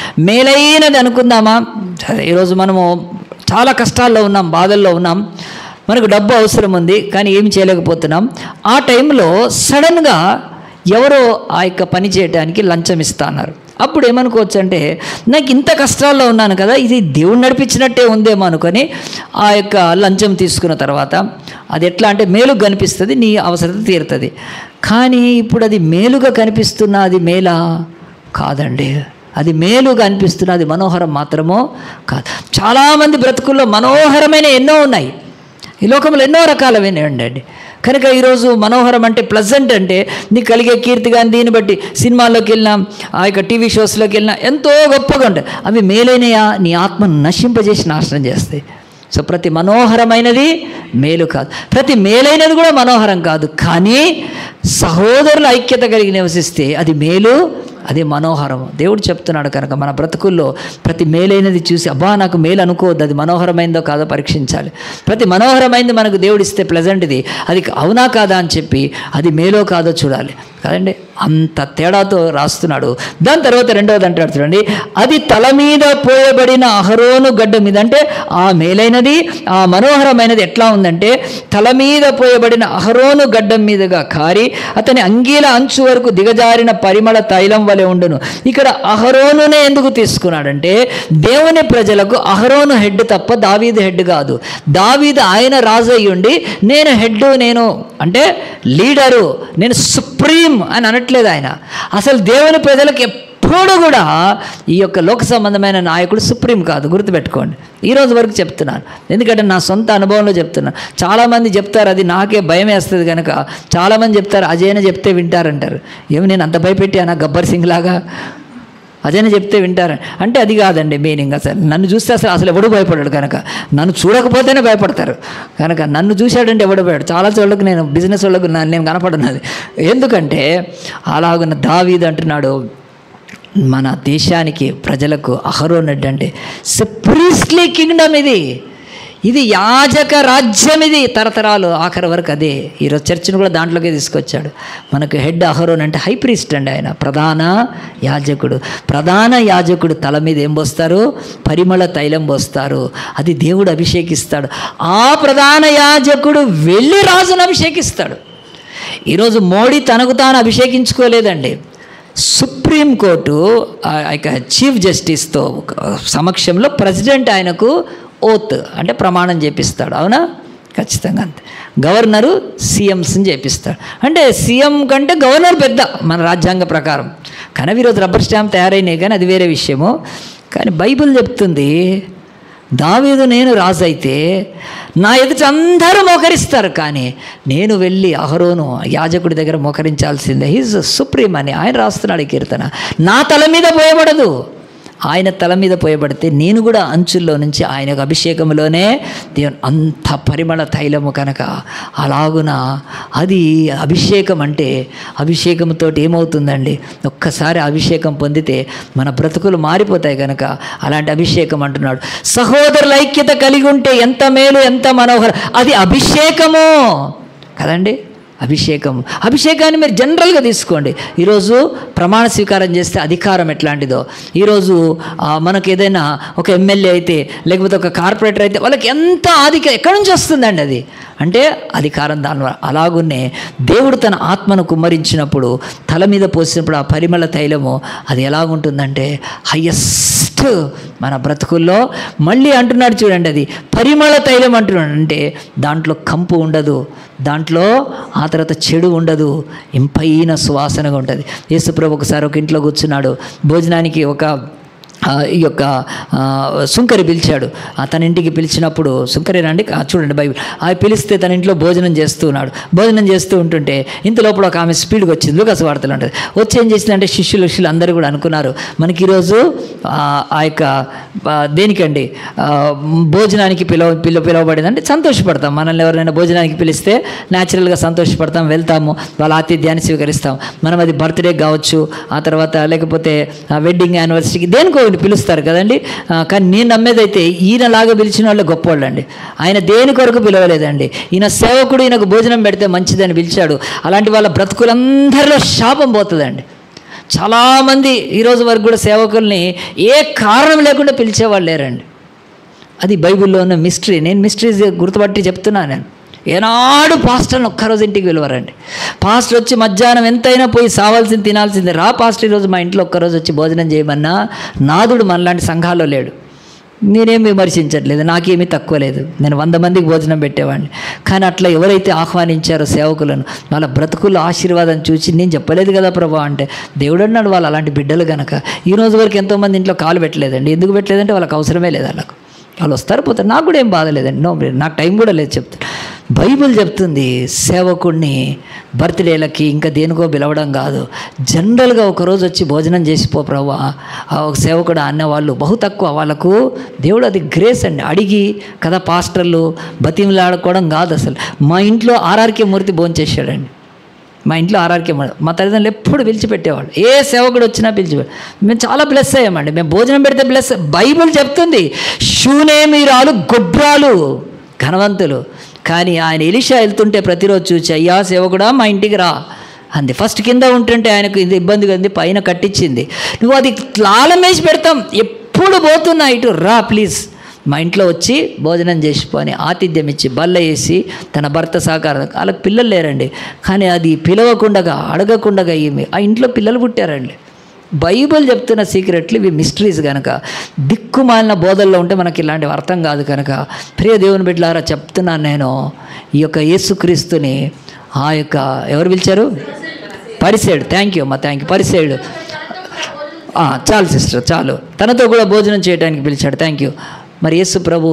మేలైనది అనుకుందామా సరే ఈరోజు మనము చాలా కష్టాల్లో ఉన్నాం బాధల్లో ఉన్నాం మనకు డబ్బు అవసరం ఉంది కానీ ఏమి చేయలేకపోతున్నాం ఆ టైంలో సడన్గా ఎవరో ఆ యొక్క పని చేయడానికి లంచం ఇస్తా అన్నారు అప్పుడు ఏమనుకోవచ్చు అంటే నాకు ఇంత కష్టాల్లో ఉన్నాను కదా ఇది దేవుడు నడిపించినట్టే ఉందేమో అనుకొని ఆ యొక్క లంచం తీసుకున్న తర్వాత అది ఎట్లా అంటే మేలుగా కనిపిస్తుంది నీ అవసరత తీరుతుంది కానీ ఇప్పుడు అది మేలుగా కనిపిస్తున్న అది మేలా కాదండి అది మేలుగా అనిపిస్తున్న అది మనోహరం మాత్రమో కాదు చాలామంది బ్రతుకుల్లో మనోహరమైన ఎన్నో ఉన్నాయి ఈ లోకంలో ఎన్నో రకాలమైన ఉండండి కనుక ఈరోజు మనోహరం అంటే ప్లజెంట్ అంటే నీకు కలిగే కీర్తి కానీ దీన్ని బట్టి సినిమాల్లోకి వెళ్ళినా ఆ యొక్క టీవీ షోస్లోకి వెళ్ళినా ఎంతో గొప్పగా ఉంటాయి అవి మేలైనయా నీ ఆత్మను నశింపజేసి నాశనం చేస్తాయి సో ప్రతి మనోహరమైనది మేలు కాదు ప్రతి మేలైనది కూడా మనోహరం కాదు కానీ సహోదరుల ఐక్యత కలిగి నివసిస్తే అది మేలు అది మనోహరం దేవుడు చెప్తున్నాడు కనుక మన బ్రతుకుల్లో ప్రతి మేలైనది చూసి అబ్బా నాకు మేలు అనుకోవద్దు అది మనోహరమైందో కాదో పరీక్షించాలి ప్రతి మనోహరమైంది మనకు దేవుడు ఇస్తే ప్లెజెంట్ది అది అవునా కాదా అని చెప్పి అది మేలో కాదో చూడాలి కదండి అంత తేడాతో రాస్తున్నాడు దాని తర్వాత రెండవది అంటాడు చూడండి అది తల మీద పోయబడిన అహరోను గడ్డ మీద అంటే ఆ మేలైనది ఆ మనోహరమైనది ఎట్లా ఉందంటే తల మీద పోయబడిన అహరోను గడ్డం మీదుగా కారి అతని అంగీల అంచు వరకు దిగజారిన పరిమళ తైలం వలె ఉండును ఇక్కడ అహరోనునే ఎందుకు తీసుకున్నాడంటే దేవుని ప్రజలకు అహరోను హెడ్ తప్ప దావీదు హెడ్ కాదు దావీదు ఆయన రాజు అయ్యుండి నేను హెడ్ నేను అంటే లీడరు నేను సుప్రీం అని అనట్లేదు ఆయన అసలు దేవుని ప్రజలకు ఎప్పుడు కూడా ఈ యొక్క లోక సంబంధమైన నాయకుడు సుప్రీం కాదు గుర్తుపెట్టుకోండి ఈ రోజు వరకు చెప్తున్నాను ఎందుకంటే నా సొంత అనుభవంలో చెప్తున్నాను చాలామంది చెప్తారు అది నాకే భయం వేస్తుంది కనుక చాలామంది చెప్తారు అజయన చెప్తే వింటారంటారు ఏమి నేను అంత భయపెట్టానా గబ్బర్ సింగ్ లాగా అదేనా చెప్తే వింటారు అంటే అది కాదండి మీనింగ్ అసలు నన్ను చూస్తే అసలు అసలు ఎవడు భయపడాడు కనుక నన్ను చూడకపోతేనే భయపడతారు కనుక నన్ను చూశాడంటే ఎవడు భయపడాడు చాలా చోళ్ళకు నేను బిజినెస్ వాళ్ళకు నా- నేను కనపడినది ఎందుకంటే అలాగున్న దావీదు అంటున్నాడు మన దేశానికి ప్రజలకు అహరోనడ్ అంటే ప్రీస్ట్లీ కింగ్డమ్ ఇది ఇది యాజక రాజ్యం ఇది తరతరాలు ఆఖరి వరకు అదే ఈరోజు చర్చిని కూడా దాంట్లోకే తీసుకొచ్చాడు మనకు హెడ్ అహరోన్ అంటే హై ప్రీస్ట్ అండి ఆయన ప్రధాన యాజకుడు ప్రధాన యాజకుడు తల మీద ఏం పోస్తారు పరిమళ తైలం పోస్తారు అది దేవుడు అభిషేకిస్తాడు ఆ ప్రధాన యాజకుడు వెళ్ళి రాజును అభిషేకిస్తాడు ఈరోజు మోడీ తనకు తాను అభిషేకించుకోలేదండి సుప్రీంకోర్టు ఆ యొక్క చీఫ్ జస్టిస్తో సమక్షంలో ప్రెసిడెంట్ ఆయనకు ఓత్ అంటే ప్రమాణం చేపిస్తాడు అవునా ఖచ్చితంగా అంతే గవర్నరు సీఎంస్ని చేపిస్తాడు అంటే సీఎం కంటే గవర్నర్ పెద్ద మన రాజ్యాంగ ప్రకారం కానీ ఈరోజు రబ్బర్ స్టాంప్ తయారైనాయి కానీ అది వేరే విషయము కానీ బైబిల్ చెప్తుంది దావీదు నేను రాజు అయితే నా ఎదుట అందరూ మోకరిస్తారు కానీ నేను వెళ్ళి అహరోను యాజకుడి దగ్గర మోకరించాల్సిందే హీజ్ సుప్రీం అని ఆయన రాస్తున్నాడు ఈ కీర్తన నా తల మీద పోయబడదు ఆయన తల మీద పోయబడితే నేను కూడా అంచుల్లో నుంచి ఆయన యొక్క అభిషేకంలోనే దేవుని అంత పరిమళ తైలము కనుక అలాగున అది అభిషేకం అంటే అభిషేకంతో ఏమవుతుందండి ఒక్కసారి అభిషేకం పొందితే మన బ్రతుకులు మారిపోతాయి కనుక అలాంటి అభిషేకం అంటున్నాడు సహోదరుల ఐక్యత కలిగి ఉంటే ఎంత మేలు ఎంత మనోహరం అది అభిషేకము కదండి అభిషేకం అభిషేకాన్ని మీరు జనరల్గా తీసుకోండి ఈరోజు ప్రమాణ స్వీకారం చేస్తే అధికారం ఎట్లాంటిదో ఈరోజు ఆ, మనకు ఏదైనా ఒక ఎమ్మెల్యే అయితే లేకపోతే ఒక కార్పొరేటర్ అయితే వాళ్ళకి ఎంత ఆధిక్యం ఎక్కడి నుంచి వస్తుందండి అది అంటే అధికారం దాని వల్ల. అలాగున్నే దేవుడు తన ఆత్మను కుమ్మరించినప్పుడు తల మీద పోసినప్పుడు ఆ పరిమళ తైలము అది ఎలాగుంటుందంటే హయ్యెస్ట్ మన బ్రతుకుల్లో మళ్ళీ అంటున్నాడు చూడండి అది పరిమళ తైలం అంటున్నాడు అంటే దాంట్లో కంపు ఉండదు దాంట్లో ఆ తర్వాత చెడు ఉండదు ఇంపైన సువాసనగా ఉంటుంది యేసుప్రభు ఒకసారి ఒక ఇంట్లో కూర్చున్నాడు భోజనానికి ఒక ఆ, ఈ యొక్క ఆ, సుంకరి పిలిచాడు ఆ, తన ఇంటికి పిలిచినప్పుడు సుంకరి రండి ఆ, చూడండి బైబిల్ ఆ పిలిస్తే తన ఇంట్లో భోజనం చేస్తూ ఉన్నాడు భోజనం చేస్తూ ఉంటుంటే ఇంత లోపల ఒక ఆమె స్పీడ్గా వచ్చింది లూకాసు వార్తలు ఉంటుంది వచ్చి ఏం చేసిందంటే శిష్యులు శిష్యులు అందరూ కూడా అనుకున్నారు మనకి ఈరోజు ఆ, ఆ యొక్క ఆ, దేనికండి ఆ, భోజనానికి పిలవ పిల పిలువబడింది అంటే సంతోషపడతాం మనల్ని ఎవరైనా భోజనానికి పిలిస్తే న్యాచురల్గా సంతోషపడతాం వెళ్తాము వాళ్ళ ఆతిథ్యాన్ని స్వీకరిస్తాం మనం అది బర్త్డే కావచ్చు ఆ తర్వాత లేకపోతే వెడ్డింగ్ యానివర్సరీకి దేనికో ఒకటి పిలుస్తారు కదండి ఆ, కానీ నేను నమ్మేదైతే ఈయనలాగా పిలిచిన వాళ్ళు గొప్పవాళ్ళండి ఆయన దేని కొరకు పిలవలేదండి ఈయన సేవకుడు ఈయనకు భోజనం పెడితే మంచిదని పిలిచాడు అలాంటి వాళ్ళ బ్రతుకులందరిలో శాపం పోతుందండి చాలామంది ఈరోజు వరకు కూడా సేవకుల్ని ఏ కారణం లేకుండా పిలిచేవాళ్ళు లేరండి అది బైబిల్లో ఉన్న మిస్టరీ నేను మిస్టరీస్ గుర్తుపట్టి చెప్తున్నాను నేను ఏనాడు పాస్టర్ని ఒక్కరోజు ఇంటికి పిలవరండి పాస్టర్ వచ్చి మధ్యాహ్నం ఎంతైనా పోయి సావాల్సింది తినాల్సిందే రా పాస్టర్ ఈరోజు మా ఇంట్లో ఒక్కరోజు వచ్చి భోజనం చేయమన్నా నాదుడు మనలాంటి సంఘాల్లో లేడు నేనేం విమర్శించట్లేదు నాకేమీ తక్కువ లేదు నేను వంద మందికి భోజనం పెట్టేవాడిని కానీ అట్లా ఎవరైతే ఆహ్వానించారో సేవకులను వాళ్ళ బ్రతుకుల ఆశీర్వాదం చూసి నేను చెప్పలేదు కదా ప్రభా అంటే దేవుడు అన్నాడు వాళ్ళు అలాంటి బిడ్డలు కనుక ఈ రోజు వరకు ఎంతోమంది ఇంట్లో కాలు పెట్టలేదండి ఎందుకు పెట్టలేదంటే వాళ్ళకి అవసరమే లేదు వాళ్ళకు వాళ్ళు వస్తారు పోతారు నాకు కూడా ఏం బాధ లేదండి నో నాకు టైం కూడా లేదు చెప్తాను బైబిల్ చెప్తుంది సేవకుడిని బర్త్డేలకి ఇంకా దేనికో పిలవడం కాదు జనరల్గా ఒకరోజు వచ్చి భోజనం చేసిపో ప్రభా ఆ ఒక సేవకుడు అన్నవాళ్ళు బహు తక్కువ వాళ్ళకు దేవుడు అది గ్రేస్ అండి అడిగి కదా పాస్టర్లు బతిమలాడుకోవడం కాదు అసలు మా ఇంట్లో ఆర్ఆర్కే మూర్తి భోంచేసాడండి మా ఇంట్లో ఆర్ఆర్కే మా తల్లిదండ్రులు ఎప్పుడు పిలిచిపెట్టేవాళ్ళు ఏ సేవకుడు వచ్చినా పిలిచిపెట్టు మేము చాలా బ్లెస్ అయ్యామండి మేము భోజనం పెడితే బ్లెస్ బైబిల్ చెప్తుంది శూనేమిరాలు గొడ్రాలు ఘనవంతులు కానీ ఆయన ఎలిషా వెళ్తుంటే ప్రతిరోజు చూచి అయ్యా సేవకుడా మా ఇంటికి రా అంది ఫస్ట్ కింద ఉంటుంటే ఆయనకు ఇది ఇబ్బందిగా ఉంది పైన కట్టించింది నువ్వు అది తాళం వేసి పెడతాం ఎప్పుడు పోతున్నా ఇటు రా ప్లీజ్ మా ఇంట్లో వచ్చి భోజనం చేసిపోని ఆతిథ్యం ఇచ్చి బల్ల వేసి తన భర్త సహకారం వాళ్ళకి పిల్లలు లేరండి కానీ అది పిలవకుండగా అడగకుండగా ఈమె ఆ ఇంట్లో పిల్లలు పుట్టారండి బైబిల్ చెప్తున్న సీక్రెట్లు ఇవి మిస్టరీస్ కనుక దిక్కుమాలిన బోధల్లో ఉంటే మనకి ఇలాంటివి అర్థం కాదు కనుక ప్రియ దేవుని బిడ్డలారా చెప్తున్నాను నేను ఈ యొక్క యేసుక్రీస్తుని ఆ యొక్క ఎవరు పిలిచారు పరిసేడు థ్యాంక్ యూ అమ్మా థ్యాంక్ యూ పరిసేడు ఆ, చాలు సిస్టర్ చాలు తనతో కూడా భోజనం చేయడానికి పిలిచాడు థ్యాంక్ యూ మరి యేసు ప్రభు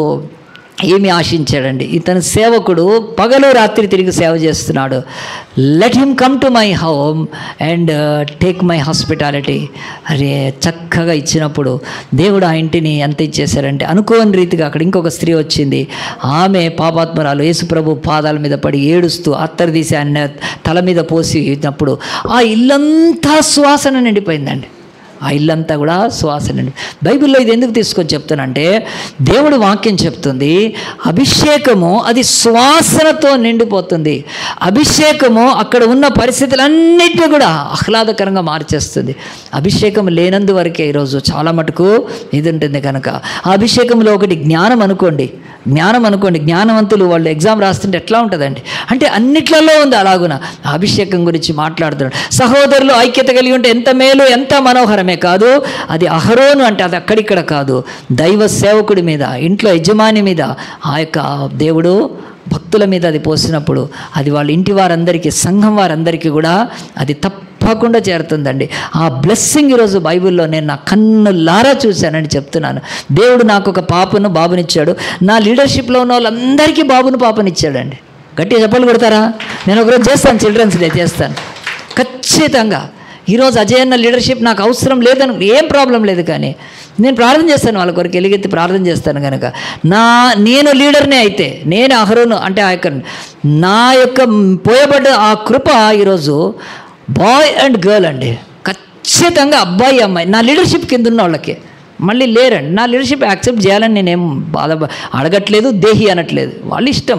ఏమి ఆశించాడండి ఇతను సేవకుడు పగలు రాత్రి తిరిగి సేవ చేస్తున్నాడు let him come to my home and take my hospitality అరే చక్కగా ఇచ్చినప్పుడు దేవుడు ఆ ఇంటిని ఎంత ఇచ్చేశారంటే అనుకోని రీతిగా అక్కడ ఇంకొక స్త్రీ వచ్చింది ఆమె పాపాత్మరాలు యేసు ప్రభు పాదాల మీద పడి ఏడుస్తూ అత్తరు తీసి ఆయన తల మీద పోసినప్పుడు ఆ ఇల్లంతా సువాసన నిండిపోయిందండి ఆ ఇల్లంతా కూడా సువాసన నిండి బైబిల్లో ఇది ఎందుకు తీసుకొని చెప్తానంటే దేవుడు వాక్యం చెప్తుంది అభిషేకము అది సువాసనతో నిండిపోతుంది అభిషేకము అక్కడ ఉన్న పరిస్థితులన్నిటిని కూడా ఆహ్లాదకరంగా మార్చేస్తుంది అభిషేకం లేనందు వరకే ఈరోజు చాలా మటుకు ఇది ఉంటుంది కనుక ఆ అభిషేకంలో ఒకటి జ్ఞానం అనుకోండి జ్ఞానం అనుకోండి జ్ఞానవంతులు వాళ్ళు ఎగ్జామ్ రాస్తుంటే ఎట్లా ఉంటుందండి అంటే అన్నిట్లలో ఉంది అలాగున ఆ అభిషేకం గురించి మాట్లాడుతున్నాడు సహోదరులు ఐక్యత కలిగి ఉంటే ఎంత మేలు ఎంత మనోహరమే కాదు అది అహరోను అంటే అది అక్కడిక్కడ కాదు దైవ సేవకుడి మీద ఇంట్లో యజమాని మీద ఆ యొక్క దేవుడు భక్తుల మీద అది పోసినప్పుడు అది వాళ్ళ ఇంటి వారందరికీ సంఘం వారందరికీ కూడా అది తప్పకుండా చేరుతుందండి ఆ బ్లెస్సింగ్ ఈరోజు బైబిల్లో నేను నా కన్నులారా చూశానని చెప్తున్నాను దేవుడు నాకు ఒక పాపను బాబునిచ్చాడు నా లీడర్షిప్లో ఉన్న వాళ్ళందరికీ బాబును పాపనిచ్చాడండి గట్టిగా చెప్పలు కొడతారా నేను ఒకరోజు చేస్తాను చిల్డ్రన్స్ డే చేస్తాను ఖచ్చితంగా ఈరోజు అజయన్న లీడర్షిప్ నాకు అవసరం లేదని ఏం ప్రాబ్లం లేదు కానీ నేను ప్రార్థన చేస్తాను వాళ్ళ కొరకు ఎలుగెత్తి ప్రార్థన చేస్తాను కనుక నా నేను లీడర్నే అయితే నేను అహరోను అంటే ఆ యొక్క నా యొక్క పోయబడ్డ ఆ కృప ఈరోజు బాయ్ అండ్ గర్ల్ అండి ఖచ్చితంగా అబ్బాయి అమ్మాయి నా లీడర్షిప్ కింద ఉన్న వాళ్ళకి మళ్ళీ లేరండి నా లీడర్షిప్ యాక్సెప్ట్ చేయాలని నేనేం బాధ అడగట్లేదు దేహి అనట్లేదు వాళ్ళ ఇష్టం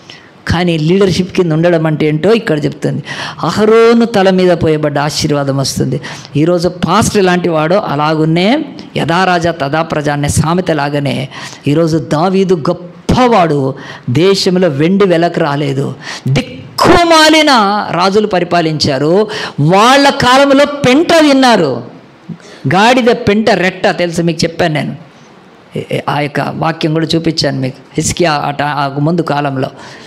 కానీ లీడర్షిప్ కింద ఉండడం అంటే ఏంటో ఇక్కడ చెప్తుంది అహరోను తల మీద పోయబడ్డ ఆశీర్వాదం వస్తుంది ఈరోజు పాస్ట్ ఎలాంటి వాడో అలాగున్నే యథారాజా తదా ప్రజ అనే సామెత లాగానే ఈరోజు దావీదు గొప్పవాడు దేశంలో వెండి వెలకు రాలేదు దిక్కుమాలిన రాజులు పరిపాలించారు వాళ్ళ కాలంలో పెంట తిన్నారు గాడిద పెంట రెట్ట తెలుసు మీకు చెప్పాను నేను ఏ- ఏ- ఆ యొక్క వాక్యం కూడా చూపించాను మీకు హిస్కియా అట ఆ ముందు కాలంలో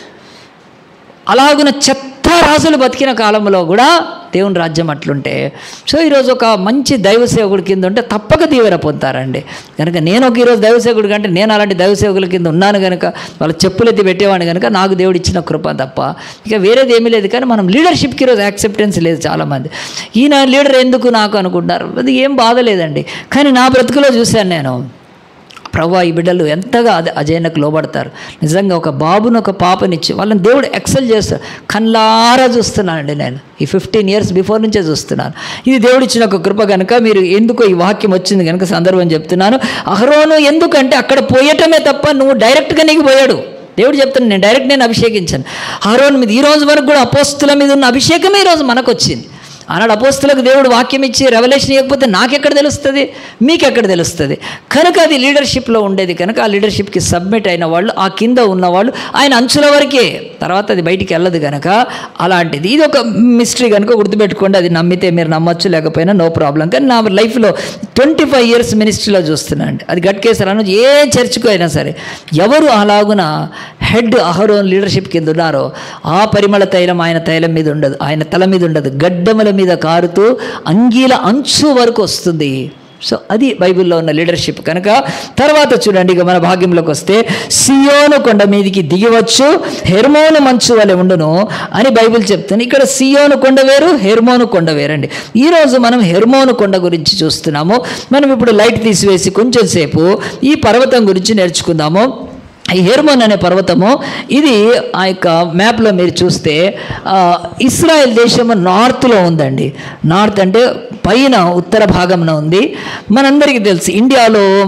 అలాగున చెత్త రాజులు బతికిన కాలంలో కూడా దేవుని రాజ్యం అట్లుంటే సో ఈరోజు ఒక మంచి దైవ సేవకుడి కింద ఉంటే తప్పక దీవెన పొందుతారండి కనుక నేను ఒక ఈరోజు దైవ సేవకుడు కంటే నేను అలాంటి దైవ సేవకుల కింద ఉన్నాను కనుక వాళ్ళ చెప్పులు ఎత్తి పెట్టేవాడిని కనుక నాకు దేవుడు ఇచ్చిన కృప తప్ప ఇక వేరేది ఏమీ లేదు కానీ మనం లీడర్షిప్కి ఈరోజు యాక్సెప్టెన్స్ లేదు చాలామంది ఈయన లీడర్ ఎందుకు నాకు అనుకుంటారు అది ఏం బాధ లేదండి కానీ నా బ్రతుకులో చూశాను నేను ప్రభా ఈ బిడ్డలు ఎంతగా అదే అజయనకు లోబడతారు నిజంగా ఒక బాబును ఒక పాపనిచ్చి వాళ్ళని దేవుడు ఎక్సెల్ చేస్తాడు కళ్ళారా చూస్తున్నానండి నేను ఈ ఫిఫ్టీన్ ఇయర్స్ బిఫోర్ నుంచే చూస్తున్నాను ఇది దేవుడు ఇచ్చిన ఒక కృప కనుక మీరు ఎందుకు ఈ వాక్యం వచ్చింది కనుక సందర్భం చెప్తున్నాను అహరోను ఎందుకంటే అక్కడ పోయటమే తప్ప నువ్వు డైరెక్ట్గా నీకు పోయాడు దేవుడు చెప్తాను నేను డైరెక్ట్ నేను అభిషేకించాను అహరోన్ మీద ఈ రోజు వరకు కూడా అపోస్తుల మీద ఉన్న అభిషేకమే ఈరోజు మనకు వచ్చింది ఆనాడు అపోస్తులకు దేవుడు వాక్యం ఇచ్చి రెవల్యూషన్ ఇవ్వకపోతే నాకెక్కడ తెలుస్తుంది మీకెక్కడ తెలుస్తుంది కనుక అది లీడర్షిప్లో ఉండేది కనుక ఆ లీడర్షిప్కి సబ్మిట్ అయిన వాళ్ళు ఆ కింద ఉన్నవాళ్ళు ఆయన అంచుల వరకే తర్వాత అది బయటికి వెళ్ళదు కనుక అలాంటిది ఇది ఒక మిస్టరీ కనుక గుర్తుపెట్టుకోండి అది నమ్మితే మీరు నమ్మొచ్చు లేకపోయినా నో ప్రాబ్లం కానీ నా లైఫ్లో ట్వంటీ ఫైవ్ ఇయర్స్ మినిస్ట్రీలో చూస్తున్నాను అది గట్కేసారను ఏ చర్చ్కు అయినా సరే ఎవరు అలాగున హెడ్ అహరోన్ లీడర్షిప్ కింద ఉన్నారో ఆ పరిమళ తైలం ఆయన తైలం మీద ఉండదు ఆయన తల మీద ఉండదు గడ్డముల మీద కారుతూ అంగీల అంచు వరకు వస్తుంది సో అది బైబిల్లో ఉన్న లీడర్షిప్ కనుక తర్వాత చూడండి ఇక మన భాగ్యంలోకి వస్తే సియోను కొండ మీదికి దిగివచ్చు హెర్మోను మంచు వలె ఉండును అని బైబిల్ చెప్తుంది ఇక్కడ సియోను కొండ వేరు హెర్మోను కొండ వేరండి ఈరోజు మనం హెర్మోను కొండ గురించి చూస్తున్నాము మనం ఇప్పుడు లైట్ తీసివేసి కొంచెం సేపు ఈ పర్వతం గురించి నేర్చుకుందాము ఈ హెర్మోన్ అనే పర్వతము ఇది ఆ యొక్క మ్యాప్లో మీరు చూస్తే ఆ, ఇస్రాయెల్ దేశము నార్త్లో ఉందండి నార్త్ అంటే పైన ఉత్తర భాగంలో ఉంది మనందరికీ తెలుసు ఇండియాలో